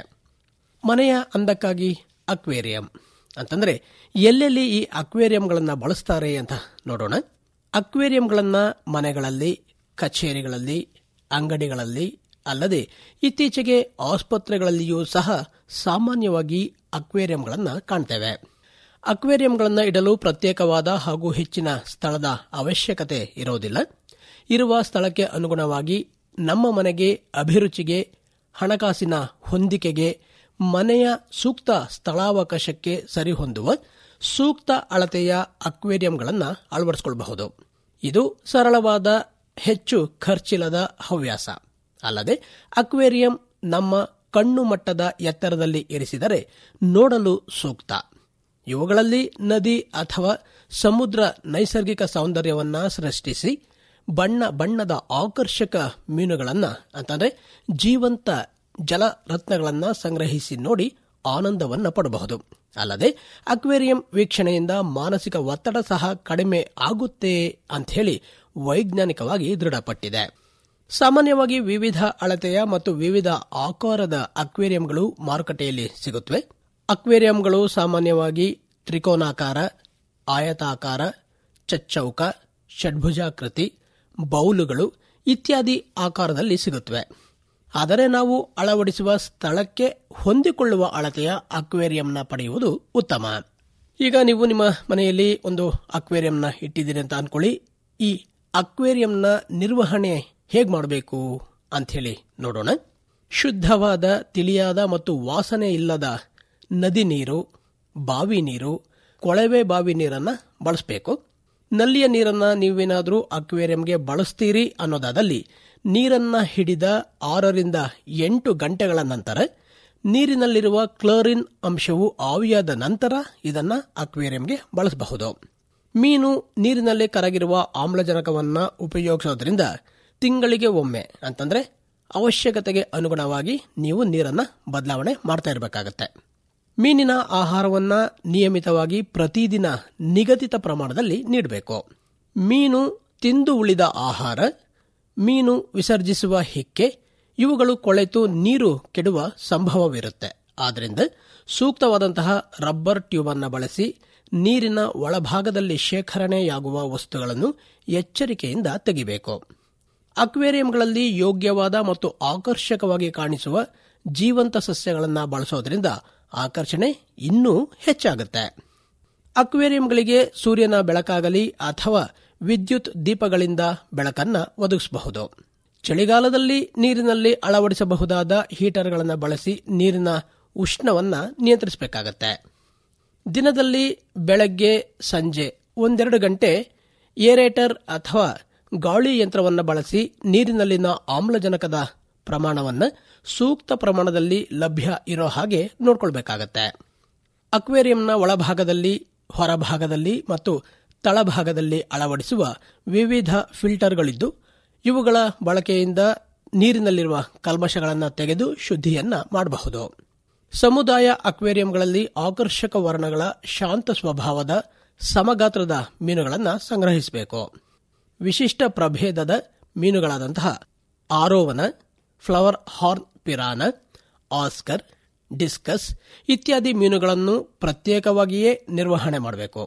ಮನೆಯ ಅಂದಕ್ಕಾಗಿ ಅಕ್ವೇರಿಯಂ ಅಂತಂದ್ರೆ ಎಲ್ಲೆಲ್ಲಿ ಈ ಅಕ್ವೇರಿಯಂಗಳನ್ನು ಬಳಸ್ತಾರೆ ಅಂತ ನೋಡೋಣ ಅಕ್ವೇರಿಯಂಗಳನ್ನು ಮನೆಗಳಲ್ಲಿ ಕಚೇರಿಗಳಲ್ಲಿ ಅಂಗಡಿಗಳಲ್ಲಿ ಅಲ್ಲದೆ ಇತ್ತೀಚೆಗೆ ಆಸ್ಪತ್ರೆಗಳಲ್ಲಿಯೂ ಸಹ ಸಾಮಾನ್ಯವಾಗಿ ಅಕ್ವೇರಿಯಂಗಳನ್ನು ಕಾಣ್ತೇವೆ ಅಕ್ವೇರಿಯಂಗಳನ್ನು ಇಡಲು ಪ್ರತ್ಯೇಕವಾದ ಹಾಗೂ ಹೆಚ್ಚಿನ ಸ್ಥಳದ ಅವಶ್ಯಕತೆ ಇರೋದಿಲ್ಲ ಇರುವ ಸ್ಥಳಕ್ಕೆ ಅನುಗುಣವಾಗಿ ನಮ್ಮ ಮನೆಗೆ ಅಭಿರುಚಿಗೆ ಹಣಕಾಸಿನ ಹೊಂದಿಕೆಗೆ ಮನೆಯ ಸೂಕ್ತ ಸ್ಥಳಾವಕಾಶಕ್ಕೆ ಸರಿಹೊಂದುವ ಸೂಕ್ತ ಅಳತೆಯ ಅಕ್ವೇರಿಯಂಗಳನ್ನು ಅಳವಡಿಸಿಕೊಳ್ಳಬಹುದು ಇದು ಸರಳವಾದ ಹೆಚ್ಚು ಖರ್ಚಿಲ್ಲದ ಹವ್ಯಾಸ ಅಲ್ಲದೆ ಅಕ್ವೇರಿಯಂ ನಮ್ಮ ಕಣ್ಣು ಮಟ್ಟದ ಎತ್ತರದಲ್ಲಿ ಇರಿಸಿದರೆ ನೋಡಲು ಸೂಕ್ತ ಇವುಗಳಲ್ಲಿ ನದಿ ಅಥವಾ ಸಮುದ್ರ ನೈಸರ್ಗಿಕ ಸೌಂದರ್ಯವನ್ನ ಸೃಷ್ಟಿಸಿ ಬಣ್ಣ ಬಣ್ಣದ ಆಕರ್ಷಕ ಮೀನುಗಳನ್ನ ಅಂತಂದ್ರೆ ಜೀವಂತ ಜಲರತ್ನಗಳನ್ನ ಸಂಗ್ರಹಿಸಿ ನೋಡಿ ಆನಂದವನ್ನ ಪಡಬಹುದು ಅಲ್ಲದೆ ಅಕ್ವೇರಿಯಂ ವೀಕ್ಷಣೆಯಿಂದ ಮಾನಸಿಕ ಒತ್ತಡ ಸಹ ಕಡಿಮೆ ಆಗುತ್ತೆ ಅಂತ ಹೇಳಿ ವೈಜ್ಞಾನಿಕವಾಗಿ ದೃಢಪಟ್ಟಿದೆ ಸಾಮಾನ್ಯವಾಗಿ ವಿವಿಧ ಅಳತೆಯ ಮತ್ತು ವಿವಿಧ ಆಕಾರದ ಅಕ್ವೇರಿಯಂಗಳು ಮಾರುಕಟ್ಟೆಯಲ್ಲಿ ಸಿಗುತ್ತವೆ ಅಕ್ವೇರಿಯಂಗಳು ಸಾಮಾನ್ಯವಾಗಿ ತ್ರಿಕೋನಾಕಾರ ಆಯತಾಕಾರ ಚಚ್ಚೌಕ ಷಡ್ಭುಜಾಕೃತಿ ಬೌಲುಗಳು ಇತ್ಯಾದಿ ಆಕಾರದಲ್ಲಿ ಸಿಗುತ್ತವೆ ಆದರೆ ನಾವು ಅಳವಡಿಸುವ ಸ್ಥಳಕ್ಕೆ ಹೊಂದಿಕೊಳ್ಳುವ ಅಳತೆಯ ಅಕ್ವೇರಿಯಂನ ಪಡೆಯುವುದು ಉತ್ತಮ ಈಗ ನೀವು ನಿಮ್ಮ ಮನೆಯಲ್ಲಿ ಒಂದು ಅಕ್ವೇರಿಯಂನ ಇಟ್ಟಿದ್ದೀರಿ ಅಂತ ಅನ್ಕೊಳ್ಳಿ ಈ ಅಕ್ವೇರಿಯಂನ ನಿರ್ವಹಣೆ ಹೇಗೆ ಮಾಡಬೇಕು ಅಂತ ಹೇಳಿ ನೋಡೋಣ ಶುದ್ಧವಾದ ತಿಳಿಯಾದ ಮತ್ತು ವಾಸನೆ ಇಲ್ಲದ ನದಿ ನೀರು ಬಾವಿ ನೀರು ಕೊಳವೆ ಬಾವಿ ನೀರನ್ನ ಬಳಸಬೇಕು ನಲ್ಲಿಯ ನೀರನ್ನ ನೀವೇನಾದರೂ ಅಕ್ವೇರಿಯಂಗೆ ಬಳಸ್ತೀರಿ ಅನ್ನೋದಾದಲ್ಲಿ ನೀರನ್ನ ಹಿಡಿದ ಆರರಿಂದ ಎಂಟು ಗಂಟೆಗಳ ನಂತರ ನೀರಿನಲ್ಲಿರುವ ಕ್ಲೋರಿನ್ ಅಂಶವು ಆವಿಯಾದ ನಂತರ ಇದನ್ನ ಅಕ್ವೇರಿಯಂಗೆ ಬಳಸಬಹುದು ಮೀನು ನೀರಿನಲ್ಲಿ ಕರಗಿರುವ ಆಮ್ಲಜನಕವನ್ನ ಉಪಯೋಗಿಸೋದ್ರಿಂದ ತಿಂಗಳಿಗೆ ಒಮ್ಮೆ ಅಂತಂದ್ರೆ ಅವಶ್ಯಕತೆಗೆ ಅನುಗುಣವಾಗಿ ನೀವು ನೀರನ್ನ ಬದಲಾವಣೆ ಮಾಡ್ತಾ ಇರಬೇಕಾಗತ್ತೆ ಮೀನಿನ ಆಹಾರವನ್ನ ನಿಯಮಿತವಾಗಿ ಪ್ರತಿದಿನ ನಿಗದಿತ ಪ್ರಮಾಣದಲ್ಲಿ ನೀಡಬೇಕು ಮೀನು ತಿಂದು ಉಳಿದ ಆಹಾರ ಮೀನು ವಿಸರ್ಜಿಸುವ ಹಿಕ್ಕೆ ಇವುಗಳು ಕೊಳೆತು ನೀರು ಕೆಡುವ ಸಂಭವವಿರುತ್ತೆ ಆದ್ದರಿಂದ ಸೂಕ್ತವಾದಂತಹ ರಬ್ಬರ್ ಟ್ಯೂಬ್ ಅನ್ನು ಬಳಸಿ ನೀರಿನ ಒಳಭಾಗದಲ್ಲಿ ಶೇಖರಣೆಯಾಗುವ ವಸ್ತುಗಳನ್ನು ಎಚ್ಚರಿಕೆಯಿಂದ ತೆಗಿಬೇಕು ಅಕ್ವೇರಿಯಂಗಳಲ್ಲಿ ಯೋಗ್ಯವಾದ ಮತ್ತು ಆಕರ್ಷಕವಾಗಿ ಕಾಣಿಸುವ ಜೀವಂತ ಸಸ್ಯಗಳನ್ನು ಬಳಸೋದ್ರಿಂದ ಆಕರ್ಷಣೆ ಇನ್ನೂ ಹೆಚ್ಚಾಗುತ್ತೆ ಅಕ್ವೇರಿಯಂಗಳಿಗೆ ಸೂರ್ಯನ ಬೆಳಕಾಗಲಿ ಅಥವಾ ವಿದ್ಯುತ್ ದೀಪಗಳಿಂದ ಬೆಳಕನ್ನ ಒದಗಿಸಬಹುದು ಚಳಿಗಾಲದಲ್ಲಿ ನೀರಿನಲ್ಲಿ ಅಳವಡಿಸಬಹುದಾದ ಹೀಟರ್ಗಳನ್ನು ಬಳಸಿ ನೀರಿನ ಉಷ್ಣವನ್ನ ನಿಯಂತ್ರಿಸಬೇಕಾಗತ್ತೆ ದಿನದಲ್ಲಿ ಬೆಳಗ್ಗೆ ಸಂಜೆ ಒಂದೆರಡು ಗಂಟೆ ಏರೇಟರ್ ಅಥವಾ ಗಾಳಿ ಯಂತ್ರವನ್ನು ಬಳಸಿ ನೀರಿನಲ್ಲಿನ ಆಮ್ಲಜನಕದ ಪ್ರಮಾಣವನ್ನು ಸೂಕ್ತ ಪ್ರಮಾಣದಲ್ಲಿ ಲಭ್ಯ ಇರೋ ಹಾಗೆ ನೋಡ್ಕೊಳ್ಬೇಕಾಗತ್ತೆ ಅಕ್ವೇರಿಯಂನ ಒಳಭಾಗದಲ್ಲಿ ಹೊರಭಾಗದಲ್ಲಿ ಮತ್ತು ತಳಭಾಗದಲ್ಲಿ ಅಳವಡಿಸುವ ವಿವಿಧ ಫಿಲ್ಟರ್ಗಳಿದ್ದು ಇವುಗಳ ಬಳಕೆಯಿಂದ ನೀರಿನಲ್ಲಿರುವ ಕಲ್ಮಶಗಳನ್ನು ತೆಗೆದು ಶುದ್ಧಿಯನ್ನ ಮಾಡಬಹುದು ಸಮುದಾಯ ಅಕ್ವೇರಿಯಂಗಳಲ್ಲಿ ಆಕರ್ಷಕ ವರ್ಣಗಳ ಶಾಂತ ಸ್ವಭಾವದ ಸಮಗಾತ್ರದ ಮೀನುಗಳನ್ನು ಸಂಗ್ರಹಿಸಬೇಕು ವಿಶಿಷ್ಟ ಪ್ರಭೇದದ ಮೀನುಗಳಾದಂತಹ arowana flower horn piranha oscar discus ಇತ್ಯಾದಿ ಮೀನುಗಳನ್ನು ಪ್ರತ್ಯೇಕವಾಗಿಯೇ ನಿರ್ವಹಣೆ ಮಾಡಬೇಕು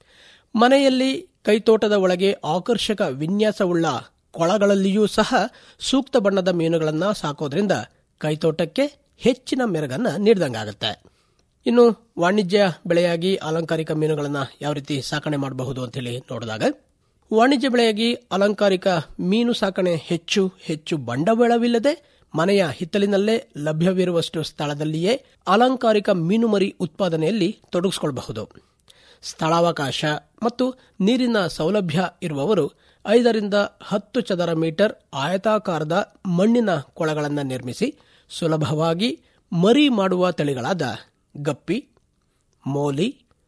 ಮನೆಯಲ್ಲಿ ಕೈತೋಟದ ಒಳಗೆ ಆಕರ್ಷಕ ವಿನ್ಯಾಸವುಳ್ಳ ಕೊಳಗಳಲ್ಲಿಯೂ ಸಹ ಸೂಕ್ತ ಬಣ್ಣದ ಮೀನುಗಳನ್ನು ಸಾಕೋದ್ರಿಂದ ಕೈತೋಟಕ್ಕೆ ಹೆಚ್ಚಿನ ಮೆರುಗನ್ನ ನೀಡಿದಂಗಾಗುತ್ತೆ ಇನ್ನು ವಾಣಿಜ್ಯ ಬೆಳೆಯಾಗಿ ಅಲಂಕಾರಿಕ ಮೀನುಗಳನ್ನು ಯಾವ ರೀತಿ ಸಾಕಣೆ ಮಾಡಬಹುದು ಅಂತ ಹೇಳಿ ನೋಡಿದಾಗ ವಾಣಿಜ್ಯ ಬೆಳೆಯಾಗಿ ಅಲಂಕಾರಿಕ ಮೀನು ಸಾಕಣೆ ಹೆಚ್ಚು ಹೆಚ್ಚು ಬಂಡವಾಳವಿಲ್ಲದೆ ಮನೆಯ ಹಿತ್ತಲಿನಲ್ಲೇ ಲಭ್ಯವಿರುವಷ್ಟು ಸ್ಥಳದಲ್ಲಿಯೇ ಅಲಂಕಾರಿಕ ಮೀನುಮರಿ ಉತ್ಪಾದನೆಯಲ್ಲಿ ತೊಡಗಿಸಿಕೊಳ್ಳಬಹುದು ಸ್ಥಳಾವಕಾಶ ಮತ್ತು ನೀರಿನ ಸೌಲಭ್ಯ ಇರುವವರು ಐದರಿಂದ ಹತ್ತು ಚದರ ಮೀಟರ್ ಆಯತಾಕಾರದ ಮಣ್ಣಿನ ಕೊಳಗಳನ್ನು ನಿರ್ಮಿಸಿ ಸುಲಭವಾಗಿ ಮರಿ ಮಾಡುವ ತಳಿಗಳಾದ guppy molly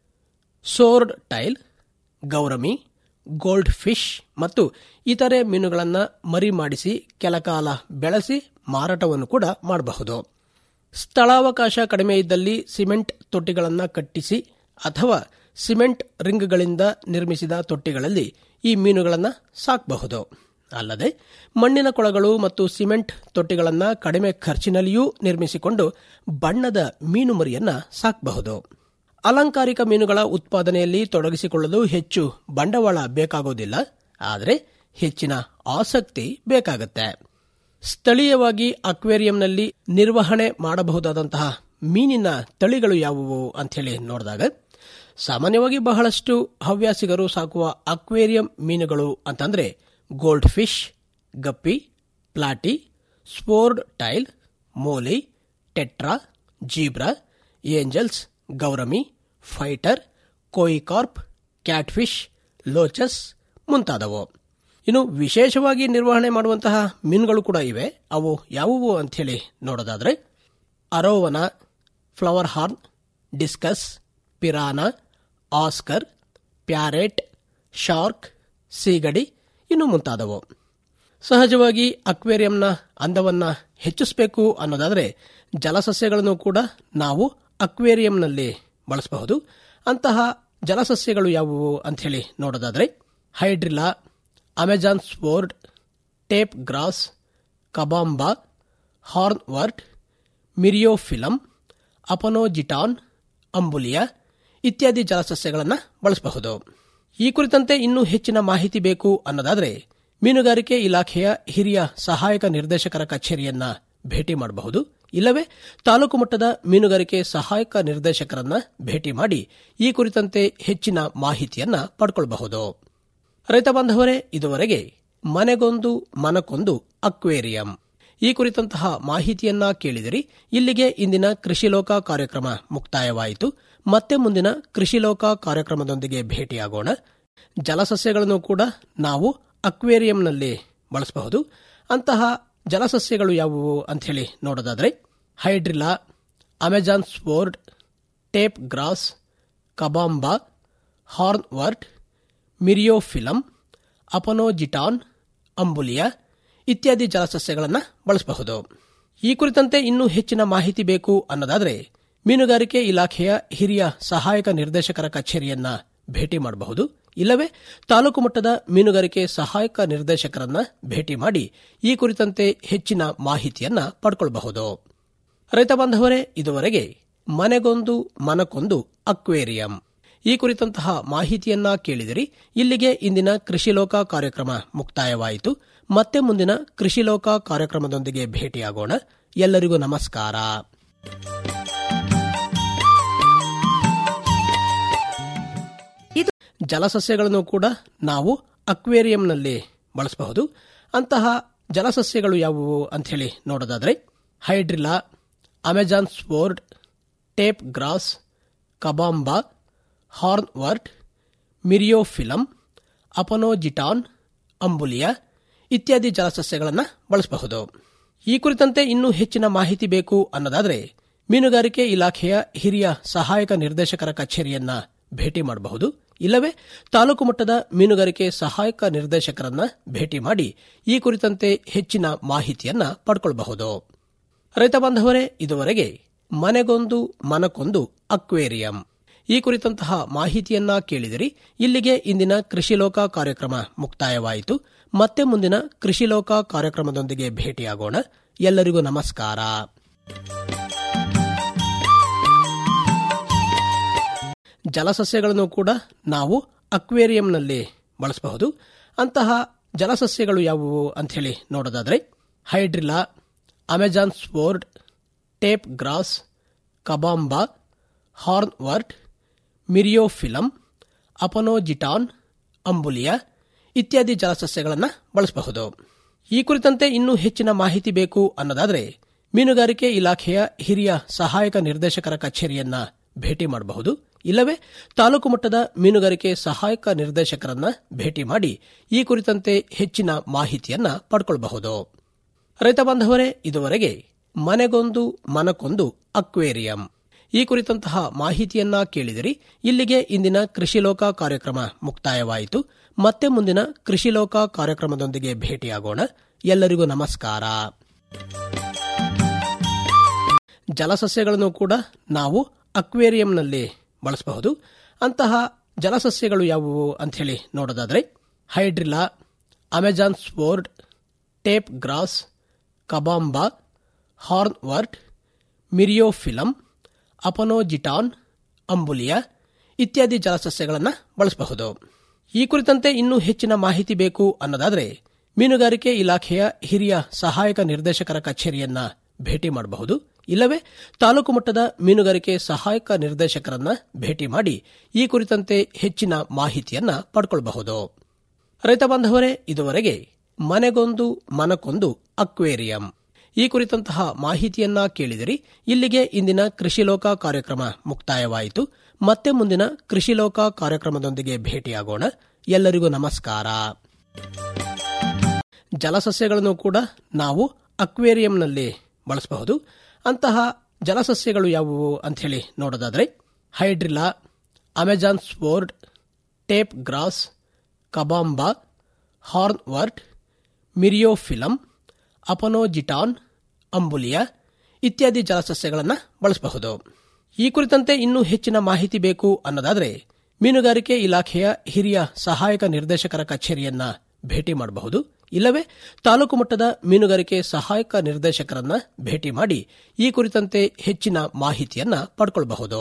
sword tail gourami gold fish ಮತ್ತು ಇತರೆ ಮೀನುಗಳನ್ನು ಮರಿ ಮಾಡಿಸಿ ಕೆಲಕಾಲ ಬೆಳೆಸಿ ಮಾರಾಟವನ್ನು ಕೂಡ ಮಾಡಬಹುದು ಸ್ಥಳಾವಕಾಶ ಕಡಿಮೆ ಇದ್ದಲ್ಲಿ ಸಿಮೆಂಟ್ ತೊಟ್ಟಿಗಳನ್ನು ಕಟ್ಟಿಸಿ ಅಥವಾ ಸಿಮೆಂಟ್ ರಿಂಗ್ಗಳಿಂದ ನಿರ್ಮಿಸಿದ ತೊಟ್ಟಿಗಳಲ್ಲಿ ಈ ಮೀನುಗಳನ್ನು ಸಾಕಬಹುದು ಅಲ್ಲದೆ ಮಣ್ಣಿನ ಕೊಳಗಳು ಮತ್ತು ಸಿಮೆಂಟ್ ತೊಟ್ಟಿಗಳನ್ನು ಕಡಿಮೆ ಖರ್ಚಿನಲ್ಲಿಯೂ ನಿರ್ಮಿಸಿಕೊಂಡು ಬಣ್ಣದ ಮೀನು ಮರಿಯನ್ನ ಸಾಕಬಹುದು ಅಲಂಕಾರಿಕ ಮೀನುಗಳ ಉತ್ಪಾದನೆಯಲ್ಲಿ ತೊಡಗಿಸಿಕೊಳ್ಳಲು ಹೆಚ್ಚು ಬಂಡವಾಳ ಬೇಕಾಗೋದಿಲ್ಲ ಆದರೆ ಹೆಚ್ಚಿನ ಆಸಕ್ತಿ ಬೇಕಾಗುತ್ತೆ ಸ್ಥಳೀಯವಾಗಿ ಅಕ್ವೇರಿಯಂನಲ್ಲಿ ನಿರ್ವಹಣೆ ಮಾಡಬಹುದಾದಂತಹ ಮೀನಿನ ತಳಿಗಳು ಯಾವುವು ಅಂತ ಹೇಳಿ ನೋಡಿದಾಗ ಸಾಮಾನ್ಯವಾಗಿ ಬಹಳಷ್ಟು ಹವ್ಯಾಸಿಗರು ಸಾಕುವ ಅಕ್ವೇರಿಯಂ ಮೀನುಗಳು ಅಂತಂದ್ರೆ gold fish guppy platy sword tail molly tetra zebra angels gourami fighter koi carp catfish loaches ಮುಂತಾದವು ಇನ್ನು ವಿಶೇಷವಾಗಿ ನಿರ್ವಹಣೆ ಮಾಡುವಂತಹ ಮೀನುಗಳು ಕೂಡ ಇವೆ ಅವು ಯಾವುವು ಅಂಥೇಳಿ ನೋಡೋದಾದ್ರೆ arowana flower horn discus piranha oscar parrot shark ಸೀಗಡಿ ಇನ್ನು ಮುಂತಾದವು ಸಹಜವಾಗಿ ಅಕ್ವೇರಿಯಂನ ಅಂದವನ್ನ ಹೆಚ್ಚಿಸಬೇಕು ಅನ್ನೋದಾದರೆ ಜಲಸಸ್ಯಗಳನ್ನು ಕೂಡ ನಾವು ಅಕ್ವೇರಿಯಂನಲ್ಲಿ ಬಳಸಬಹುದು ಅಂತಹ ಜಲಸಸ್ಯಗಳು ಯಾವುವು ಅಂಥೇಳಿ ನೋಡೋದಾದರೆ hydrilla Amazon sword tape grass cabomba horn wort myriophyllum aponogeton ambulia ಇತ್ಯಾದಿ ಜಲಸಸ್ಯಗಳನ್ನು ಬಳಸಬಹುದು ಈ ಕುರಿತಂತೆ ಇನ್ನೂ ಹೆಚ್ಚಿನ ಮಾಹಿತಿ ಬೇಕು ಅನ್ನೋದಾದರೆ ಮೀನುಗಾರಿಕೆ ಇಲಾಖೆಯ ಹಿರಿಯ ಸಹಾಯಕ ನಿರ್ದೇಶಕರ ಕಚೇರಿಯನ್ನ ಭೇಟಿ ಮಾಡಬಹುದು ಇಲ್ಲವೇ ತಾಲೂಕು ಮಟ್ಟದ ಮೀನುಗಾರಿಕೆ ಸಹಾಯಕ ನಿರ್ದೇಶಕರನ್ನ ಭೇಟಿ ಮಾಡಿ ಈ ಕುರಿತಂತೆ ಹೆಚ್ಚಿನ ಮಾಹಿತಿಯನ್ನ ಪಡ್ಕೊಳ್ಬಹುದು ರೈತ ಬಾಂಧವರೇ ಇದುವರೆಗೆ ಮನೆಗೊಂದು ಮನಕ್ಕೊಂದು ಅಕ್ವೇರಿಯಂ ಈ ಕುರಿತಂತಹ ಮಾಹಿತಿಯನ್ನ ಕೇಳಿದಿರಿ ಇಲ್ಲಿಗೆ ಇಂದಿನ ಕೃಷಿ ಲೋಕ ಕಾರ್ಯಕ್ರಮ ಮುಕ್ತಾಯವಾಯಿತು ಮತ್ತೆ ಮುಂದಿನ ಕೃಷಿ ಲೋಕ ಕಾರ್ಯಕ್ರಮದೊಂದಿಗೆ ಭೇಟಿಯಾಗೋಣ ಜಲಸಸ್ಯಗಳನ್ನು ಕೂಡ ನಾವು ಅಕ್ವೇರಿಯಂನಲ್ಲಿ ಬಳಸಬಹುದು ಅಂತಹ ಜಲಸಸ್ಯಗಳು ಯಾವುವು ಅಂಥೇಳಿ ನೋಡೋದಾದರೆ hydrilla Amazon sword tape grass cabomba horn wort myriophyllum aponogeton ambulia ಇತ್ಯಾದಿ ಜಲಸಸ್ಯಗಳನ್ನು ಬಳಸಬಹುದು ಈ ಕುರಿತಂತೆ ಇನ್ನೂ ಹೆಚ್ಚಿನ ಮಾಹಿತಿ ಬೇಕು ಅನ್ನೋದಾದರೆ ಮೀನುಗಾರಿಕೆ ಇಲಾಖೆಯ ಹಿರಿಯ ಸಹಾಯಕ ನಿರ್ದೇಶಕರ ಕಚೇರಿಯನ್ನ ಭೇಟಿ ಮಾಡಬಹುದು ಇಲ್ಲವೇ ತಾಲೂಕು ಮಟ್ಟದ ಮೀನುಗಾರಿಕೆ ಸಹಾಯಕ ನಿರ್ದೇಶಕರನ್ನ ಭೇಟಿ ಮಾಡಿ ಈ ಕುರಿತಂತೆ ಹೆಚ್ಚಿನ ಮಾಹಿತಿಯನ್ನ ಪಡ್ಕೊಳ್ಬಹುದು ರೈತ ಬಾಂಧವರೇ ಇದುವರೆಗೆ ಮನೆಗೊಂದು ಮನಕ್ಕೊಂದು ಅಕ್ವೇರಿಯಂ ಈ ಕುರಿತಂತಹ ಮಾಹಿತಿಯನ್ನ ಕೇಳಿದಿರಿ ಇಲ್ಲಿಗೆ ಇಂದಿನ ಕೃಷಿ ಲೋಕ ಕಾರ್ಯಕ್ರಮ ಮುಕ್ತಾಯವಾಯಿತು ಮತ್ತೆ ಮುಂದಿನ ಕೃಷಿ ಲೋಕ ಕಾರ್ಯಕ್ರಮದೊಂದಿಗೆ ಭೇಟಿಯಾಗೋಣ ಎಲ್ಲರಿಗೂ ನಮಸ್ಕಾರ ಜಲಸಸ್ಯಗಳನ್ನು ಕೂಡ ನಾವು ಅಕ್ವೇರಿಯಂನಲ್ಲಿ ಬಳಸಬಹುದು ಅಂತಹ ಜಲಸಸ್ಯಗಳು ಯಾವುವು ಅಂಥೇಳಿ ನೋಡೋದಾದರೆ hydrilla Amazon sword tape grass cabomba horn wort myriophyllum aponogeton ambulia ಇತ್ಯಾದಿ ಜಲಸಸ್ಯಗಳನ್ನು ಬಳಸಬಹುದು ಈ ಕುರಿತಂತೆ ಇನ್ನೂ ಹೆಚ್ಚಿನ ಮಾಹಿತಿ ಬೇಕು ಅನ್ನೋದಾದರೆ ಮೀನುಗಾರಿಕೆ ಇಲಾಖೆಯ ಹಿರಿಯ ಸಹಾಯಕ ನಿರ್ದೇಶಕರ ಕಚೇರಿಯನ್ನ ಭೇಟಿ ಮಾಡಬಹುದು ಇಲ್ಲವೇ ತಾಲೂಕು ಮಟ್ಟದ ಮೀನುಗಾರಿಕೆ ಸಹಾಯಕ ನಿರ್ದೇಶಕರನ್ನ ಭೇಟಿ ಮಾಡಿ ಈ ಕುರಿತಂತೆ ಹೆಚ್ಚಿನ ಮಾಹಿತಿಯನ್ನ ಪಡ್ಕೊಳ್ಬಹುದು ರೈತ ಬಾಂಧವರೇ ಇದುವರೆಗೆ ಮನೆಗೊಂದು ಮನಕ್ಕೊಂದು ಅಕ್ವೇರಿಯಂ ಈ ಕುರಿತಂತಹ ಮಾಹಿತಿಯನ್ನ ಕೇಳಿದಿರಿ ಇಲ್ಲಿಗೆ ಇಂದಿನ ಕೃಷಿ ಲೋಕ ಕಾರ್ಯಕ್ರಮ ಮುಕ್ತಾಯವಾಯಿತು ಮತ್ತೆ ಮುಂದಿನ ಕೃಷಿ ಲೋಕ ಕಾರ್ಯಕ್ರಮದೊಂದಿಗೆ ಭೇಟಿಯಾಗೋಣ ಎಲ್ಲರಿಗೂ ನಮಸ್ಕಾರ ಜಲಸಸ್ಯಗಳನ್ನು ಕೂಡ ನಾವು ಅಕ್ವೇರಿಯಂನಲ್ಲಿ ಬಳಸಬಹುದು ಅಂತಹ ಜಲಸಸ್ಯಗಳು ಯಾವುವು ಅಂಥೇಳಿ ನೋಡೋದಾದರೆ hydrilla Amazon sword tape grass cabomba horn wort myriophyllum aponogeton ambulia ಇತ್ಯಾದಿ ಜಲಸಸ್ಯಗಳನ್ನು ಬಳಸಬಹುದು ಈ ಕುರಿತಂತೆ ಇನ್ನೂ ಹೆಚ್ಚಿನ ಮಾಹಿತಿ ಬೇಕು ಅನ್ನೋದಾದರೆ ಮೀನುಗಾರಿಕೆ ಇಲಾಖೆಯ ಹಿರಿಯ ಸಹಾಯಕ ನಿರ್ದೇಶಕರ ಕಚೇರಿಯನ್ನ ಭೇಟಿ ಮಾಡಬಹುದು ಇಲ್ಲವೇ ತಾಲೂಕು ಮಟ್ಟದ ಮೀನುಗಾರಿಕೆ ಸಹಾಯಕ ನಿರ್ದೇಶಕರನ್ನ ಭೇಟಿ ಮಾಡಿ ಈ ಕುರಿತಂತೆ ಹೆಚ್ಚಿನ ಮಾಹಿತಿಯನ್ನ ಪಡ್ಕೊಳ್ಬಹುದು ರೈತ ಬಾಂಧವರೇ ಇದುವರೆಗೆ ಮನೆಗೊಂದು ಮನಕ್ಕೊಂದು ಅಕ್ವೇರಿಯಂ ಈ ಕುರಿತಂತಹ ಮಾಹಿತಿಯನ್ನ ಕೇಳಿದಿರಿ ಇಲ್ಲಿಗೆ ಇಂದಿನ ಕೃಷಿ ಲೋಕ ಕಾರ್ಯಕ್ರಮ ಮುಕ್ತಾಯವಾಯಿತು ಮತ್ತೆ ಮುಂದಿನ ಕೃಷಿ ಲೋಕ ಕಾರ್ಯಕ್ರಮದೊಂದಿಗೆ ಭೇಟಿಯಾಗೋಣ ಎಲ್ಲರಿಗೂ ನಮಸ್ಕಾರ ಜಲಸಸ್ಯಗಳನ್ನು ಕೂಡ ನಾವು ಅಕ್ವೇರಿಯಂನಲ್ಲಿ ಬಳಸಬಹುದು ಅಂತಹ ಜಲಸಸ್ಯಗಳು ಯಾವುವು ಅಂಥೇಳಿ ನೋಡೋದಾದರೆ hydrilla Amazon sword tape grass cabomba horn wort myriophyllum aponogeton ambulia ಇತ್ಯಾದಿ ಜಲಸಸ್ಯಗಳನ್ನು ಬಳಸಬಹುದು ಈ ಕುರಿತಂತೆ ಇನ್ನೂ ಹೆಚ್ಚಿನ ಮಾಹಿತಿ ಬೇಕು ಅನ್ನೋದಾದರೆ ಮೀನುಗಾರಿಕೆ ಇಲಾಖೆಯ ಹಿರಿಯ ಸಹಾಯಕ ನಿರ್ದೇಶಕರ ಕಚೇರಿಯನ್ನ ಭೇಟಿ ಮಾಡಬಹುದು ಇಲ್ಲವೇ ತಾಲೂಕು ಮಟ್ಟದ ಮೀನುಗಾರಿಕೆ ಸಹಾಯಕ ನಿರ್ದೇಶಕರನ್ನ ಭೇಟಿ ಮಾಡಿ ಈ ಕುರಿತಂತೆ ಹೆಚ್ಚಿನ ಮಾಹಿತಿಯನ್ನ ಪಡ್ಕೊಳ್ಬಹುದು ರೈತ ಬಾಂಧವರೇ ಇದುವರೆಗೆ ಮನೆಗೊಂದು ಮನಕ್ಕೊಂದು ಅಕ್ವೇರಿಯಂ ಈ ಕುರಿತಂತಹ ಮಾಹಿತಿಯನ್ನ ಕೇಳಿದಿರಿ ಇಲ್ಲಿಗೆ ಇಂದಿನ ಕೃಷಿ ಲೋಕ ಕಾರ್ಯಕ್ರಮ ಮುಕ್ತಾಯವಾಯಿತು ಮತ್ತೆ ಮುಂದಿನ ಕೃಷಿ ಲೋಕ ಕಾರ್ಯಕ್ರಮದೊಂದಿಗೆ ಭೇಟಿಯಾಗೋಣ ಎಲ್ಲರಿಗೂ ನಮಸ್ಕಾರ ಜಲಸಸ್ಯಗಳನ್ನು ಕೂಡ ನಾವು ಅಕ್ವೇರಿಯಂನಲ್ಲಿ ಬಳಸಬಹುದು ಅಂತಹ ಜಲಸಸ್ಯಗಳು ಯಾವುವು ಅಂತ ಹೇಳಿ ನೋಡೋದಾದ್ರೆ hydrilla Amazon sword tape grass cabomba horn wort myriophyllum aponogeton ambulia ಇತ್ಯಾದಿ ಜಲಸಸ್ಯಗಳನ್ನು ಬಳಸಬಹುದು ಈ ಕುರಿತಂತೆ ಇನ್ನೂ ಹೆಚ್ಚಿನ ಮಾಹಿತಿ ಬೇಕು ಅನ್ನೋದಾದರೆ ಮೀನುಗಾರಿಕೆ ಇಲಾಖೆಯ ಹಿರಿಯ ಸಹಾಯಕ ನಿರ್ದೇಶಕರ ಕಚೇರಿಯನ್ನ ಭೇಟಿ ಮಾಡಬಹುದು ಇಲ್ಲವೇ ತಾಲೂಕು ಮಟ್ಟದ ಮೀನುಗಾರಿಕೆ ಸಹಾಯಕ ನಿರ್ದೇಶಕರನ್ನ ಭೇಟಿ ಮಾಡಿ ಈ ಕುರಿತಂತೆ ಹೆಚ್ಚಿನ ಮಾಹಿತಿಯನ್ನ ಪಡ್ಕೊಳ್ಬಹುದು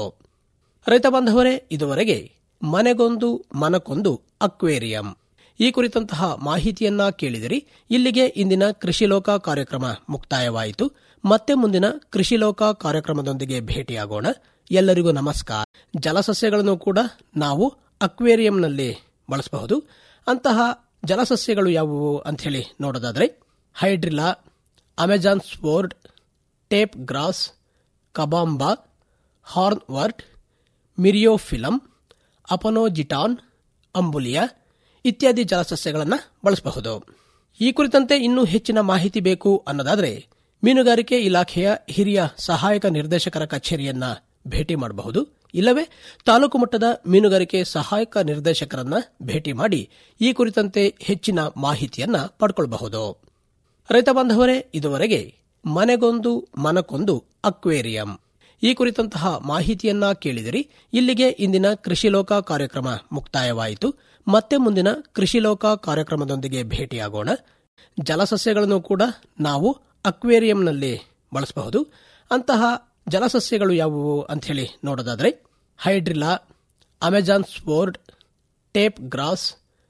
ರೈತ ಬಾಂಧವರೇ ಇದುವರೆಗೆ ಮನೆಗೊಂದು ಮನಕ್ಕೊಂದು ಅಕ್ವೇರಿಯಂ ಈ ಕುರಿತಂತಹ ಮಾಹಿತಿಯನ್ನ ಕೇಳಿದಿರಿ ಇಲ್ಲಿಗೆ ಇಂದಿನ ಕೃಷಿ ಲೋಕ ಕಾರ್ಯಕ್ರಮ ಮುಕ್ತಾಯವಾಯಿತು ಮತ್ತೆ ಮುಂದಿನ ಕೃಷಿ ಲೋಕ ಕಾರ್ಯಕ್ರಮದೊಂದಿಗೆ ಭೇಟಿಯಾಗೋಣ ಎಲ್ಲರಿಗೂ ನಮಸ್ಕಾರ ಜಲಸಸ್ಯಗಳನ್ನು ಕೂಡ ನಾವು ಅಕ್ವೇರಿಯಂನಲ್ಲಿ ಬಳಸಬಹುದು ಅಂತಹ ಜಲಸಸ್ಯಗಳು ಯಾವುವು ಅಂತ ಹೇಳಿ ನೋಡೋದಾದ್ರೆ hydrilla Amazon sword tape grass cabomba horn wort myriophyllum aponogeton ambulia ಇತ್ಯಾದಿ ಜಲಸಸ್ಯಗಳನ್ನು ಬಳಸಬಹುದು ಈ ಕುರಿತಂತೆ ಇನ್ನೂ ಹೆಚ್ಚಿನ ಮಾಹಿತಿ ಬೇಕು ಅನ್ನೋದಾದರೆ ಮೀನುಗಾರಿಕೆ ಇಲಾಖೆಯ ಹಿರಿಯ ಸಹಾಯಕ ನಿರ್ದೇಶಕರ ಕಚೇರಿಯನ್ನ ಭೇಟಿ ಮಾಡಬಹುದು ಇಲ್ಲವೇ ತಾಲೂಕು ಮಟ್ಟದ ಮೀನುಗಾರಿಕೆ ಸಹಾಯಕ ನಿರ್ದೇಶಕರನ್ನ ಭೇಟಿ ಮಾಡಿ ಈ ಕುರಿತಂತೆ ಹೆಚ್ಚಿನ ಮಾಹಿತಿಯನ್ನ ಪಡ್ಕೊಳ್ಬಹುದು ರೈತ ಬಾಂಧವರೇ ಇದುವರೆಗೆ ಮನೆಗೊಂದು ಮನಕ್ಕೊಂದು ಅಕ್ವೇರಿಯಂ ಈ ಕುರಿತಂತಹ ಮಾಹಿತಿಯನ್ನ ಕೇಳಿದಿರಿ ಇಲ್ಲಿಗೆ ಇಂದಿನ ಕೃಷಿ ಲೋಕ ಕಾರ್ಯಕ್ರಮ ಮುಕ್ತಾಯವಾಯಿತು ಮತ್ತೆ ಮುಂದಿನ ಕೃಷಿ ಲೋಕ ಕಾರ್ಯಕ್ರಮದೊಂದಿಗೆ ಭೇಟಿಯಾಗೋಣ ಜಲಸಸ್ಯಗಳನ್ನು ಕೂಡ ನಾವು ಅಕ್ವೇರಿಯಂನಲ್ಲಿ ಬಳಸಬಹುದು ಅಂತಹ ಜಲಸಸ್ಯಗಳು ಯಾವುವು ಅಂತ ಹೇಳಿ ನೋಡೋದಾದ್ರೆ hydrilla Amazon sword tape grass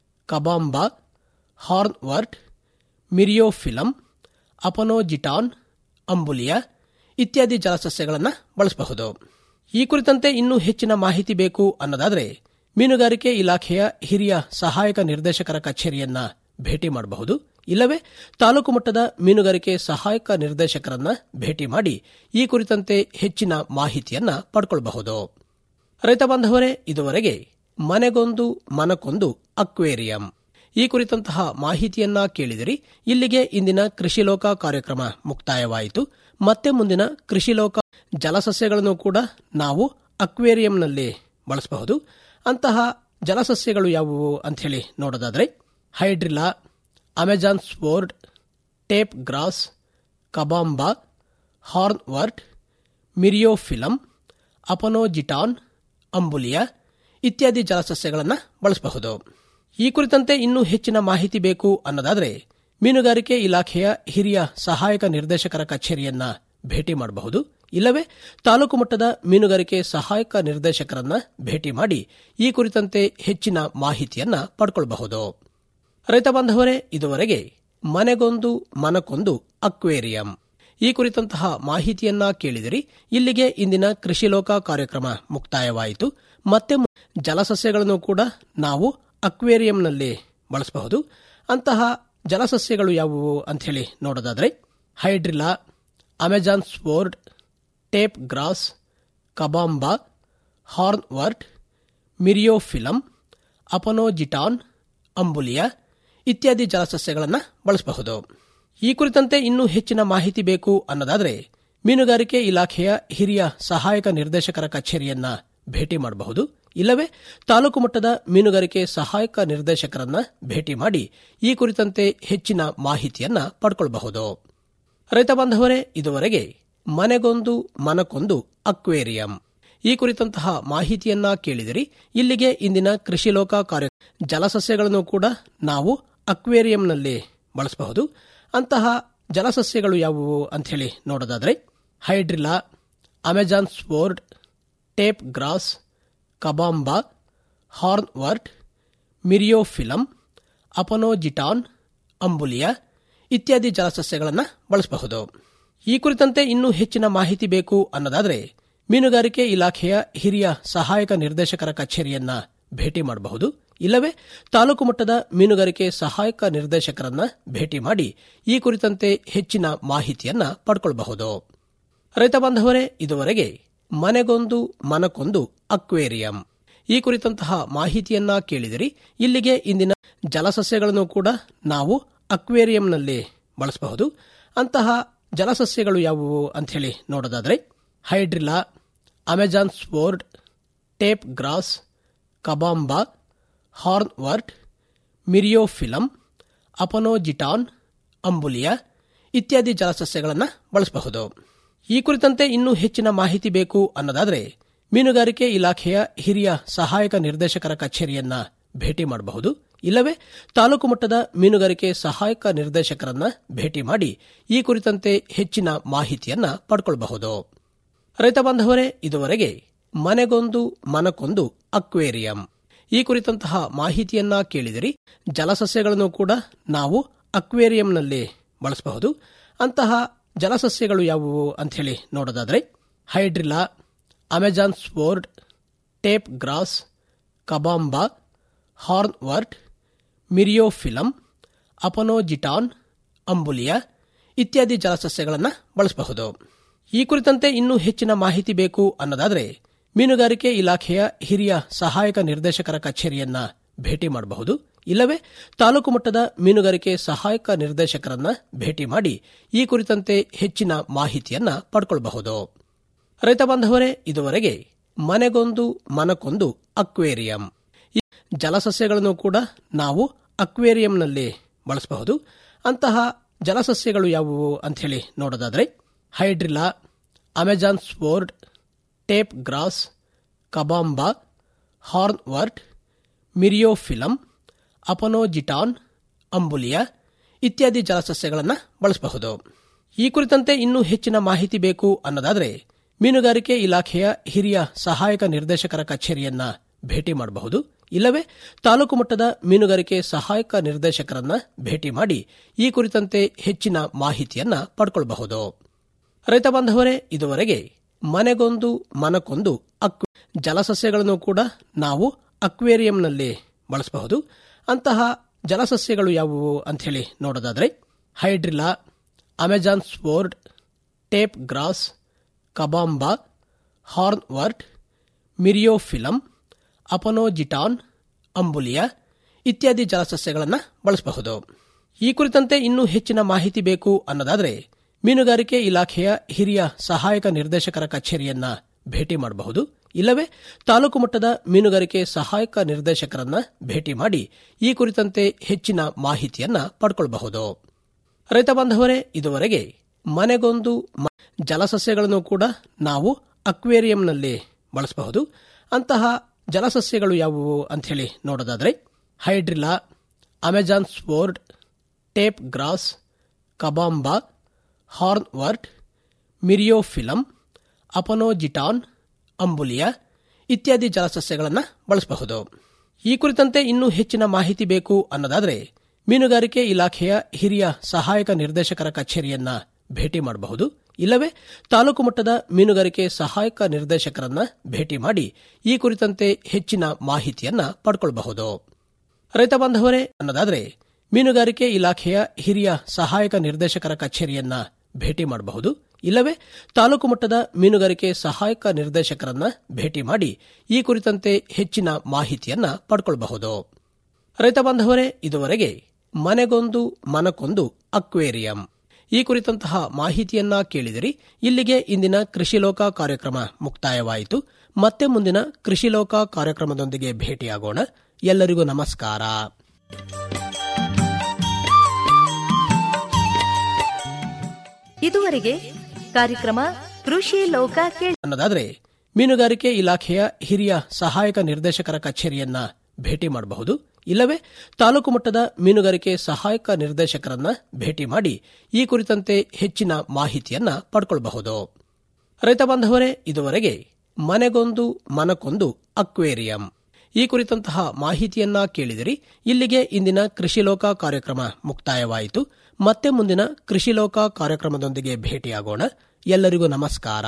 cabomba horn wort myriophyllum aponogeton ambulia ಇತ್ಯಾದಿ ಜಲಸಸ್ಯಗಳನ್ನು ಬಳಸಬಹುದು ಈ ಕುರಿತಂತೆ ಇನ್ನೂ ಹೆಚ್ಚಿನ ಮಾಹಿತಿ ಬೇಕು ಅನ್ನೋದಾದರೆ ಮೀನುಗಾರಿಕೆ ಇಲಾಖೆಯ ಹಿರಿಯ ಸಹಾಯಕ ನಿರ್ದೇಶಕರ ಕಚೇರಿಯನ್ನ ಭೇಟಿ ಮಾಡಬಹುದು ಇಲ್ಲವೇ ತಾಲೂಕು ಮಟ್ಟದ ಮೀನುಗಾರಿಕೆ ಸಹಾಯಕ ನಿರ್ದೇಶಕರನ್ನ ಭೇಟಿ ಮಾಡಿ ಈ ಕುರಿತಂತೆ ಹೆಚ್ಚಿನ ಮಾಹಿತಿಯನ್ನ ಪಡ್ಕೊಳ್ಬಹುದು ರೈತ ಬಾಂಧವರೇ ಇದುವರೆಗೆ ಮನೆಗೊಂದು ಮನಕ್ಕೊಂದು ಅಕ್ವೇರಿಯಂ ಈ ಕುರಿತಂತಹ ಮಾಹಿತಿಯನ್ನ ಕೇಳಿದಿರಿ ಇಲ್ಲಿಗೆ ಇಂದಿನ ಕೃಷಿ ಲೋಕ ಕಾರ್ಯಕ್ರಮ ಮುಕ್ತಾಯವಾಯಿತು ಮತ್ತೆ ಮುಂದಿನ ಕೃಷಿ ಲೋಕ ಜಲಸಸ್ಯಗಳನ್ನು ಕೂಡ ನಾವು ಅಕ್ವೇರಿಯಂನಲ್ಲಿ ಬಳಸಬಹುದು ಅಂತಹ ಜಲಸಸ್ಯಗಳು ಯಾವುವು ಅಂತ ಹೇಳಿ ನೋಡೋದಾದ್ರೆ hydrilla Amazon sword tape grass cabomba horn wort myriophyllum aponogeton ambulia ಇತ್ಯಾದಿ ಜಲಸಸ್ಯಗಳನ್ನು ಬಳಸಬಹುದು ಈ ಕುರಿತಂತೆ ಇನ್ನೂ ಹೆಚ್ಚಿನ ಮಾಹಿತಿ ಬೇಕು ಅನ್ನೋದಾದರೆ ಮೀನುಗಾರಿಕೆ ಇಲಾಖೆಯ ಹಿರಿಯ ಸಹಾಯಕ ನಿರ್ದೇಶಕರ ಕಚೇರಿಯನ್ನ ಭೇಟಿ ಮಾಡಬಹುದು ಇಲ್ಲವೇ ತಾಲೂಕು ಮಟ್ಟದ ಮೀನುಗಾರಿಕೆ ಸಹಾಯಕ ನಿರ್ದೇಶಕರನ್ನ ಭೇಟಿ ಮಾಡಿ ಈ ಕುರಿತಂತೆ ಹೆಚ್ಚಿನ ಮಾಹಿತಿಯನ್ನ ಪಡ್ಕೊಳ್ಬಹುದು ರೈತ ಬಾಂಧವರೇ ಇದುವರೆಗೆ ಮನೆಗೊಂದು ಮನಕ್ಕೊಂದು ಅಕ್ವೇರಿಯಂ ಈ ಕುರಿತಂತಹ ಮಾಹಿತಿಯನ್ನ ಕೇಳಿದಿರಿ ಇಲ್ಲಿಗೆ ಇಂದಿನ ಕೃಷಿ ಲೋಕ ಕಾರ್ಯಕ್ರಮ ಮುಕ್ತಾಯವಾಯಿತು ಮತ್ತೆ ಮು- ಜಲಸಸ್ಯಗಳನ್ನು ಕೂಡ ನಾವು ಅಕ್ವೇರಿಯಂನಲ್ಲಿ ಬಳಸಬಹುದು ಅಂತಹ ಜಲಸಸ್ಯಗಳು ಯಾವುವು ಅಂತ ಹೇಳಿ ನೋಡೋದಾದ್ರೆ hydrilla Amazon sword tape grass cabomba horn wort myriophyllum aponogeton ambulia ಇತ್ಯಾದಿ ಜಲಸಸ್ಯಗಳನ್ನು ಬಳಸಬಹುದು ಈ ಕುರಿತಂತೆ ಇನ್ನೂ ಹೆಚ್ಚಿನ ಮಾಹಿತಿ ಬೇಕು ಅನ್ನೋದಾದರೆ ಮೀನುಗಾರಿಕೆ ಇಲಾಖೆಯ ಹಿರಿಯ ಸಹಾಯಕ ನಿರ್ದೇಶಕರ ಕಚೇರಿಯನ್ನ ಭೇಟಿ ಮಾಡಬಹುದು ಇಲ್ಲವೇ ತಾಲೂಕು ಮಟ್ಟದ ಮೀನುಗಾರಿಕೆ ಸಹಾಯಕ ನಿರ್ದೇಶಕರನ್ನ ಭೇಟಿ ಮಾಡಿ ಈ ಕುರಿತಂತೆ ಹೆಚ್ಚಿನ ಮಾಹಿತಿಯನ್ನ ಪಡ್ಕೊಳ್ಬಹುದು ರೈತ ಬಾಂಧವರೇ ಇದುವರೆಗೆ ಮನೆಗೊಂದು ಮನಕ್ಕೊಂದು ಅಕ್ವೇರಿಯಂ ಈ ಕುರಿತಂತಹ ಮಾಹಿತಿಯನ್ನ ಕೇಳಿದಿರಿ ಇಲ್ಲಿಗೆ ಇಂದಿನ ಕೃಷಿ ಲೋಕ ಕಾರ್ಯ ಜಲಸಸ್ಯಗಳನ್ನು ಕೂಡ ನಾವು ಅಕ್ವೇರಿಯಂನಲ್ಲಿ ಬಳಸಬಹುದು ಅಂತಹ ಜಲಸಸ್ಯಗಳು ಯಾವುವು ಅಂತ ಹೇಳಿ ನೋಡೋದಾದ್ರೆ hydrilla Amazon sword tape grass cabomba horn wort myriophyllum aponogeton ambulia ಇತ್ಯಾದಿ ಜಲಸಸ್ಯಗಳನ್ನು ಬಳಸಬಹುದು ಈ ಕುರಿತಂತೆ ಇನ್ನೂ ಹೆಚ್ಚಿನ ಮಾಹಿತಿ ಬೇಕು ಅನ್ನೋದಾದರೆ ಮೀನುಗಾರಿಕೆ ಇಲಾಖೆಯ ಹಿರಿಯ ಸಹಾಯಕ ನಿರ್ದೇಶಕರ ಕಚೇರಿಯನ್ನ ಭೇಟಿ ಮಾಡಬಹುದು ಇಲ್ಲವೇ ತಾಲೂಕು ಮಟ್ಟದ ಮೀನುಗಾರಿಕೆ ಸಹಾಯಕ ನಿರ್ದೇಶಕರನ್ನ ಭೇಟಿ ಮಾಡಿ ಈ ಕುರಿತಂತೆ ಹೆಚ್ಚಿನ ಮಾಹಿತಿಯನ್ನ ಪಡ್ಕೊಳ್ಳಬಹುದು ರೈತ ಬಾಂಧವರೇ ಇದುವರೆಗೆ ಮನೆಗೊಂದು ಮನಕ್ಕೊಂದು ಅಕ್ವೇರಿಯಂ ಈ ಕುರಿತಂತಹ ಮಾಹಿತಿಯನ್ನ ಕೇಳಿದಿರಿ ಇಲ್ಲಿಗೆ ಇಂದಿನ ಜಲಸಸ್ಯಗಳನ್ನು ಕೂಡ ನಾವು ಅಕ್ವೇರಿಯಂನಲ್ಲಿ ಬಳಸಬಹುದು ಅಂತಹ ಜಲಸಸ್ಯಗಳು ಯಾವುವು ಅಂತ ಹೇಳಿ ನೋಡೋದಾದ್ರೆ hydrilla Amazon sword tape grass cabomba horn wort myriophyllum aponogeton ambulia ಇತ್ಯಾದಿ ಜಲಸಸ್ಯಗಳನ್ನು ಬಳಸಬಹುದು ಈ ಕುರಿತಂತೆ ಇನ್ನೂ ಹೆಚ್ಚಿನ ಮಾಹಿತಿ ಬೇಕು ಅನ್ನೋದಾದರೆ ಮೀನುಗಾರಿಕೆ ಇಲಾಖೆಯ ಹಿರಿಯ ಸಹಾಯಕ ನಿರ್ದೇಶಕರ ಕಚೇರಿಯನ್ನ ಭೇಟಿ ಮಾಡಬಹುದು ಇಲ್ಲವೇ ತಾಲೂಕು ಮಟ್ಟದ ಮೀನುಗಾರಿಕೆ ಸಹಾಯಕ ನಿರ್ದೇಶಕರನ್ನ ಭೇಟಿ ಮಾಡಿ ಈ ಕುರಿತಂತೆ ಹೆಚ್ಚಿನ ಮಾಹಿತಿಯನ್ನ ಪಡ್ಕೊಳ್ಳಬಹುದು ರೈತ ಬಾಂಧವರೇ ಇದುವರೆಗೆ ಮನೆಗೊಂದು ಮನಕ್ಕೊಂದು ಅಕ್ವೇರಿಯಂ ಈ ಕುರಿತಂತಹ ಮಾಹಿತಿಯನ್ನ ಕೇಳಿದಿರಿ ಜಲಸಸ್ಯಗಳನ್ನು ಕೂಡ ನಾವು ಅಕ್ವೇರಿಯಂನಲ್ಲಿ ಬಳಸಬಹುದು ಅಂತಹ ಜಲಸಸ್ಯಗಳು ಯಾವುವು ಅಂತ ಹೇಳಿ ನೋಡೋದಾದ್ರೆ hydrilla Amazon sword tape grass cabomba horn wort myriophyllum aponogeton ambulia ಇತ್ಯಾದಿ ಜಲಸಸ್ಯಗಳನ್ನು ಬಳಸಬಹುದು ಈ ಕುರಿತಂತೆ ಇನ್ನೂ ಹೆಚ್ಚಿನ ಮಾಹಿತಿ ಬೇಕು ಅನ್ನೋದಾದರೆ ಮೀನುಗಾರಿಕೆ ಇಲಾಖೆಯ ಹಿರಿಯ ಸಹಾಯಕ ನಿರ್ದೇಶಕರ ಕಚೇರಿಯನ್ನ ಭೇಟಿ ಮಾಡಬಹುದು ಇಲ್ಲವೇ ತಾಲೂಕು ಮಟ್ಟದ ಮೀನುಗಾರಿಕೆ ಸಹಾಯಕ ನಿರ್ದೇಶಕರನ್ನ ಭೇಟಿ ಮಾಡಿ ಈ ಕುರಿತಂತೆ ಹೆಚ್ಚಿನ ಮಾಹಿತಿಯನ್ನ ಪಡ್ಕೊಳ್ಳಬಹುದು ರೈತ ಬಾಂಧವರೇ ಇದುವರೆಗೆ ಮನೆಗೊಂದು ಮನಕ್ಕೊಂದು ಅಕ್ವೇರಿಯಂ ಈ ಜಲಸಸ್ಯಗಳನ್ನು ಕೂಡ ನಾವು ಅಕ್ವೇರಿಯಂನಲ್ಲಿ ಬಳಸಬಹುದು ಅಂತಹ ಜಲಸಸ್ಯಗಳು ಯಾವುವು ಅಂತ ಹೇಳಿ ನೋಡೋದಾದ್ರೆ hydrilla Amazon sword tape grass cabomba horn wort myriophyllum aponogeton ambulia ಇತ್ಯಾದಿ ಜಲಸಸ್ಯಗಳನ್ನು ಬಳಸಬಹುದು ಈ ಕುರಿತಂತೆ ಇನ್ನೂ ಹೆಚ್ಚಿನ ಮಾಹಿತಿ ಬೇಕು ಅನ್ನೋದಾದರೆ ಮೀನುಗಾರಿಕೆ ಇಲಾಖೆಯ ಹಿರಿಯ ಸಹಾಯಕ ನಿರ್ದೇಶಕರ ಕಚೇರಿಯನ್ನ ಭೇಟಿ ಮಾಡಬಹುದು ಇಲ್ಲವೇ ತಾಲೂಕು ಮಟ್ಟದ ಮೀನುಗಾರಿಕೆ ಸಹಾಯಕ ನಿರ್ದೇಶಕರನ್ನ ಭೇಟಿ ಮಾಡಿ ಈ ಕುರಿತಂತೆ ಹೆಚ್ಚಿನ ಮಾಹಿತಿಯನ್ನ ಪಡ್ಕೊಳ್ಳಬಹುದು ರೈತ ಬಾಂಧವರೇ ಇದುವರೆಗೆ ಮನೆಗೊಂದು ಮನಕ್ಕೊಂದು ಅಕ್ವೆ ಜಲಸಸ್ಯಗಳನ್ನು ಕೂಡ ನಾವು ಅಕ್ವೇರಿಯಂನಲ್ಲಿ ಬಳಸಬಹುದು ಅಂತಹ ಜಲಸಸ್ಯಗಳು ಯಾವುವು ಅಂತ ಹೇಳಿ ನೋಡೋದಾದ್ರೆ hydrilla Amazon sword tape grass cabomba horn wort myriophyllum aponogeton ambulia ಇತ್ಯಾದಿ ಜಲಸಸ್ಯಗಳನ್ನು ಬಳಸಬಹುದು ಈ ಕುರಿತಂತೆ ಇನ್ನೂ ಹೆಚ್ಚಿನ ಮಾಹಿತಿ ಬೇಕು ಅನ್ನೋದಾದರೆ ಮೀನುಗಾರಿಕೆ ಇಲಾಖೆಯ ಹಿರಿಯ ಸಹಾಯಕ ನಿರ್ದೇಶಕರ ಕಚೇರಿಯನ್ನ ಭೇಟಿ ಮಾಡಬಹುದು ಇಲ್ಲವೇ ತಾಲೂಕು ಮಟ್ಟದ ಮೀನುಗಾರಿಕೆ ಸಹಾಯಕ ನಿರ್ದೇಶಕರನ್ನ ಭೇಟಿ ಮಾಡಿ ಈ ಕುರಿತಂತೆ ಹೆಚ್ಚಿನ ಮಾಹಿತಿಯನ್ನ ಪಡ್ಕೊಳ್ಳಬಹುದು ರೈತ ಬಾಂಧವರೇ ಇದುವರೆಗೆ ಮನೆಗೊಂದು ಮ- ಜಲಸಸ್ಯಗಳನ್ನು ಕೂಡ ನಾವು ಅಕ್ವೇರಿಯಂನಲ್ಲಿ ಬಳಸಬಹುದು ಅಂತಹ ಜಲಸಸ್ಯಗಳು ಯಾವುವು ಅಂತ ಹೇಳಿ ನೋಡೋದಾದ್ರೆ hydrilla Amazon sword tape grass cabomba horn wort myriophyllum aponogeton ambulia ಇತ್ಯಾದಿ ಜಲಸಸ್ಯಗಳನ್ನು ಬಳಸಬಹುದು ಈ ಕುರಿತಂತೆ ಇನ್ನೂ ಹೆಚ್ಚಿನ ಮಾಹಿತಿ ಬೇಕು ಅನ್ನೋದಾದರೆ ಮೀನುಗಾರಿಕೆ ಇಲಾಖೆಯ ಹಿರಿಯ ಸಹಾಯಕ ನಿರ್ದೇಶಕರ ಕಚೇರಿಯನ್ನ ಭೇಟಿ ಮಾಡಬಹುದು ಇಲ್ಲವೇ ತಾಲೂಕು ಮಟ್ಟದ ಮೀನುಗಾರಿಕೆ ಸಹಾಯಕ ನಿರ್ದೇಶಕರನ್ನ ಭೇಟಿ ಮಾಡಿ ಈ ಕುರಿತಂತೆ ಹೆಚ್ಚಿನ ಮಾಹಿತಿಯನ್ನ ಪಡ್ಕೊಳ್ಳಬಹುದು ರೈತ ಬಾಂಧವರೇ ಅನ್ನೋದಾದರೆ ಮೀನುಗಾರಿಕೆ ಇಲಾಖೆಯ ಹಿರಿಯ ಸಹಾಯಕ ನಿರ್ದೇಶಕರ ಕಚೇರಿಯನ್ನ ಭೇಟಿ ಮಾಡಬಹುದು ಇಲ್ಲವೇ ತಾಲೂಕು ಮಟ್ಟದ ಮೀನುಗಾರಿಕೆ ಸಹಾಯಕ ನಿರ್ದೇಶಕರನ್ನ ಭೇಟಿ ಮಾಡಿ ಈ ಕುರಿತಂತೆ ಹೆಚ್ಚಿನ ಮಾಹಿತಿಯನ್ನ ಪಡ್ಕೊಳ್ಳಬಹುದು ರೈತ ಬಾಂಧವರೇ ಇದುವರೆಗೆ ಮನೆಗೊಂದು ಮನಕ್ಕೊಂದು ಅಕ್ವೇರಿಯಂ ಈ ಕುರಿತಂತಹ ಮಾಹಿತಿಯನ್ನ ಕೇಳಿದಿರಿ ಇಲ್ಲಿಗೆ ಇಂದಿನ ಕೃಷಿ ಲೋಕ ಕಾರ್ಯಕ್ರಮ ಮುಕ್ತಾಯವಾಯಿತು ಮತ್ತೆ ಮುಂದಿನ ಕೃಷಿ ಲೋಕ ಕಾರ್ಯಕ್ರಮದೊಂದಿಗೆ ಭೇಟಿಯಾಗೋಣ ಎಲ್ಲರಿಗೂ ನಮಸ್ಕಾರ ಇದುವರೆಗೆ ಕಾರ್ಯಕ್ರಮ ಕೃಷಿ ಲೋಕ ಕೇಳಿ ಅನ್ನೋದಾದ್ರೆ ಮೀನುಗಾರಿಕೆ ಇಲಾಖೆಯ ಹಿರಿಯ ಸಹಾಯಕ ನಿರ್ದೇಶಕರ ಕಚೇರಿಯನ್ನ ಭೇಟಿ ಮಾಡಬಹುದು ಇಲ್ಲವೇ ತಾಲೂಕು ಮಟ್ಟದ ಮೀನುಗಾರಿಕೆ ಸಹಾಯಕ ನಿರ್ದೇಶಕರನ್ನ ಭೇಟಿ ಮಾಡಿ ಈ ಕುರಿತಂತೆ ಹೆಚ್ಚಿನ ಮಾಹಿತಿಯನ್ನ ಪಡ್ಕೊಳ್ಳಬಹುದು ರೈತ ಬಾಂಧವರೇ ಇದುವರೆಗೆ ಮನೆಗೊಂದು ಮನಕ್ಕೊಂದು ಅಕ್ವೇರಿಯಂ ಈ ಕುರಿತಂತಹ ಮಾಹಿತಿಯನ್ನ ಕೇಳಿದಿರಿ ಇಲ್ಲಿಗೆ ಇಂದಿನ ಕೃಷಿ ಲೋಕ ಕಾರ್ಯಕ್ರಮ ಮುಕ್ತಾಯವಾಯಿತು ಮತ್ತೆ ಮುಂದಿನ ಕೃಷಿ ಲೋಕ ಕಾರ್ಯಕ್ರಮದೊಂದಿಗೆ ಭೇಟಿಯಾಗೋಣ ಎಲ್ಲರಿಗೂ ನಮಸ್ಕಾರ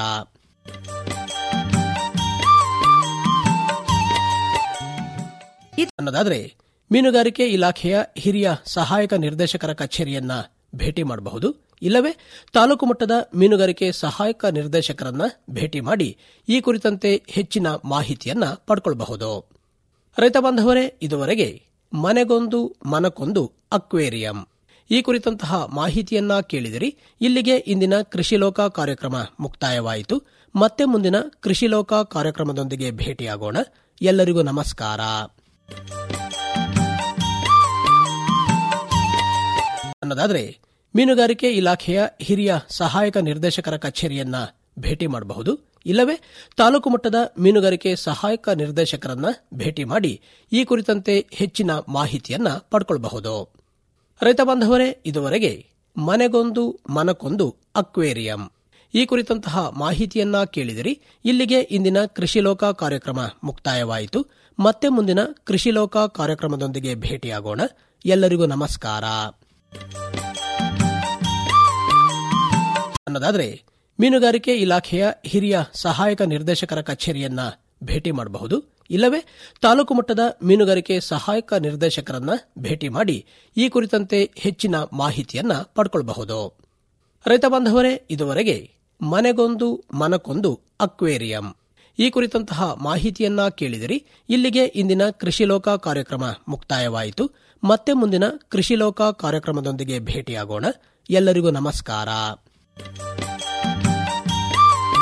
ಅನ್ನೋದಾದ್ರೆ ಮೀನುಗಾರಿಕೆ ಇಲಾಖೆಯ ಹಿರಿಯ ಸಹಾಯಕ ನಿರ್ದೇಶಕರ ಕಚೇರಿಯನ್ನ ಭೇಟಿ ಮಾಡಬಹುದು ಇಲ್ಲವೇ ತಾಲೂಕು ಮಟ್ಟದ ಮೀನುಗಾರಿಕೆ ಸಹಾಯಕ ನಿರ್ದೇಶಕರನ್ನ ಭೇಟಿ ಮಾಡಿ ಈ ಕುರಿತಂತೆ ಹೆಚ್ಚಿನ ಮಾಹಿತಿಯನ್ನ ಪಡ್ಕೊಳ್ಬಹುದು ರೈತ ಬಾಂಧವರೇ ಇದುವರೆಗೆ ಮನೆಗೊಂದು ಮನಕ್ಕೊಂದು ಅಕ್ವೇರಿಯಂ ಈ ಕುರಿತಂತಹ ಮಾಹಿತಿಯನ್ನ ಕೇಳಿದಿರಿ ಇಲ್ಲಿಗೆ ಇಂದಿನ ಕೃಷಿ ಲೋಕ ಕಾರ್ಯಕ್ರಮ ಮುಕ್ತಾಯವಾಯಿತು ಮತ್ತೆ ಮುಂದಿನ ಕೃಷಿ ಲೋಕ ಕಾರ್ಯಕ್ರಮದೊಂದಿಗೆ ಭೇಟಿಯಾಗೋಣ ಎಲ್ಲರಿಗೂ ನಮಸ್ಕಾರ ಅನ್ನೋದಾದ್ರೆ ಮೀನುಗಾರಿಕೆ ಇಲಾಖೆಯ ಹಿರಿಯ ಸಹಾಯಕ ನಿರ್ದೇಶಕರ ಕಚೇರಿಯನ್ನ ಭೇಟಿ ಮಾಡಬಹುದು ಇಲ್ಲವೇ ತಾಲೂಕು ಮಟ್ಟದ ಮೀನುಗಾರಿಕೆ ಸಹಾಯಕ ನಿರ್ದೇಶಕರನ್ನ ಭೇಟಿ ಮಾಡಿ ಈ ಕುರಿತಂತೆ ಹೆಚ್ಚಿನ ಮಾಹಿತಿಯನ್ನ ಪಡ್ಕೊಳ್ಬಹುದು ರೈತ ಬಾಂಧವರೇ ಇದುವರೆಗೆ ಮನೆಗೊಂದು ಮನಕ್ಕೊಂದು ಅಕ್ವೇರಿಯಂ ಈ ಕುರಿತಂತಹ ಮಾಹಿತಿಯನ್ನ ಕೇಳಿದಿರಿ ಇಲ್ಲಿಗೆ ಇಂದಿನ ಕೃಷಿ ಲೋಕ ಕಾರ್ಯಕ್ರಮ ಮುಕ್ತಾಯವಾಯಿತು ಮತ್ತೆ ಮುಂದಿನ ಕೃಷಿ ಲೋಕ ಕಾರ್ಯಕ್ರಮದೊಂದಿಗೆ ಭೇಟಿಯಾಗೋಣ ಎಲ್ಲರಿಗೂ ನಮಸ್ಕಾರ ಅನ್ನೋದಾದ್ರೆ ಮೀನುಗಾರಿಕೆ ಇಲಾಖೆಯ ಹಿರಿಯ ಸಹಾಯಕ ನಿರ್ದೇಶಕರ ಕಚೇರಿಯನ್ನ ಭೇಟಿ ಮಾಡಬಹುದು ಇಲ್ಲವೇ ತಾಲೂಕು ಮಟ್ಟದ ಮೀನುಗಾರಿಕೆ ಸಹಾಯಕ ನಿರ್ದೇಶಕರನ್ನ ಭೇಟಿ ಮಾಡಿ ಈ ಕುರಿತಂತೆ ಹೆಚ್ಚಿನ ಮಾಹಿತಿಯನ್ನ ಪಡ್ಕೊಳ್ಬಹುದು ರೈತ ಬಾಂಧವರೇ ಇದುವರೆಗೆ ಮನೆಗೊಂದು ಮನಕ್ಕೊಂದು ಅಕ್ವೇರಿಯಂ ಈ ಕುರಿತಂತಹ ಮಾಹಿತಿಯನ್ನ ಕೇಳಿದಿರಿ ಇಲ್ಲಿಗೆ ಇಂದಿನ ಕೃಷಿ ಲೋಕ ಕಾರ್ಯಕ್ರಮ ಮುಕ್ತಾಯವಾಯಿತು ಮತ್ತೆ ಮುಂದಿನ ಕೃಷಿ ಲೋಕ ಕಾರ್ಯಕ್ರಮದೊಂದಿಗೆ ಭೇಟಿಯಾಗೋಣ ಎಲ್ಲರಿಗೂ ನಮಸ್ಕಾರ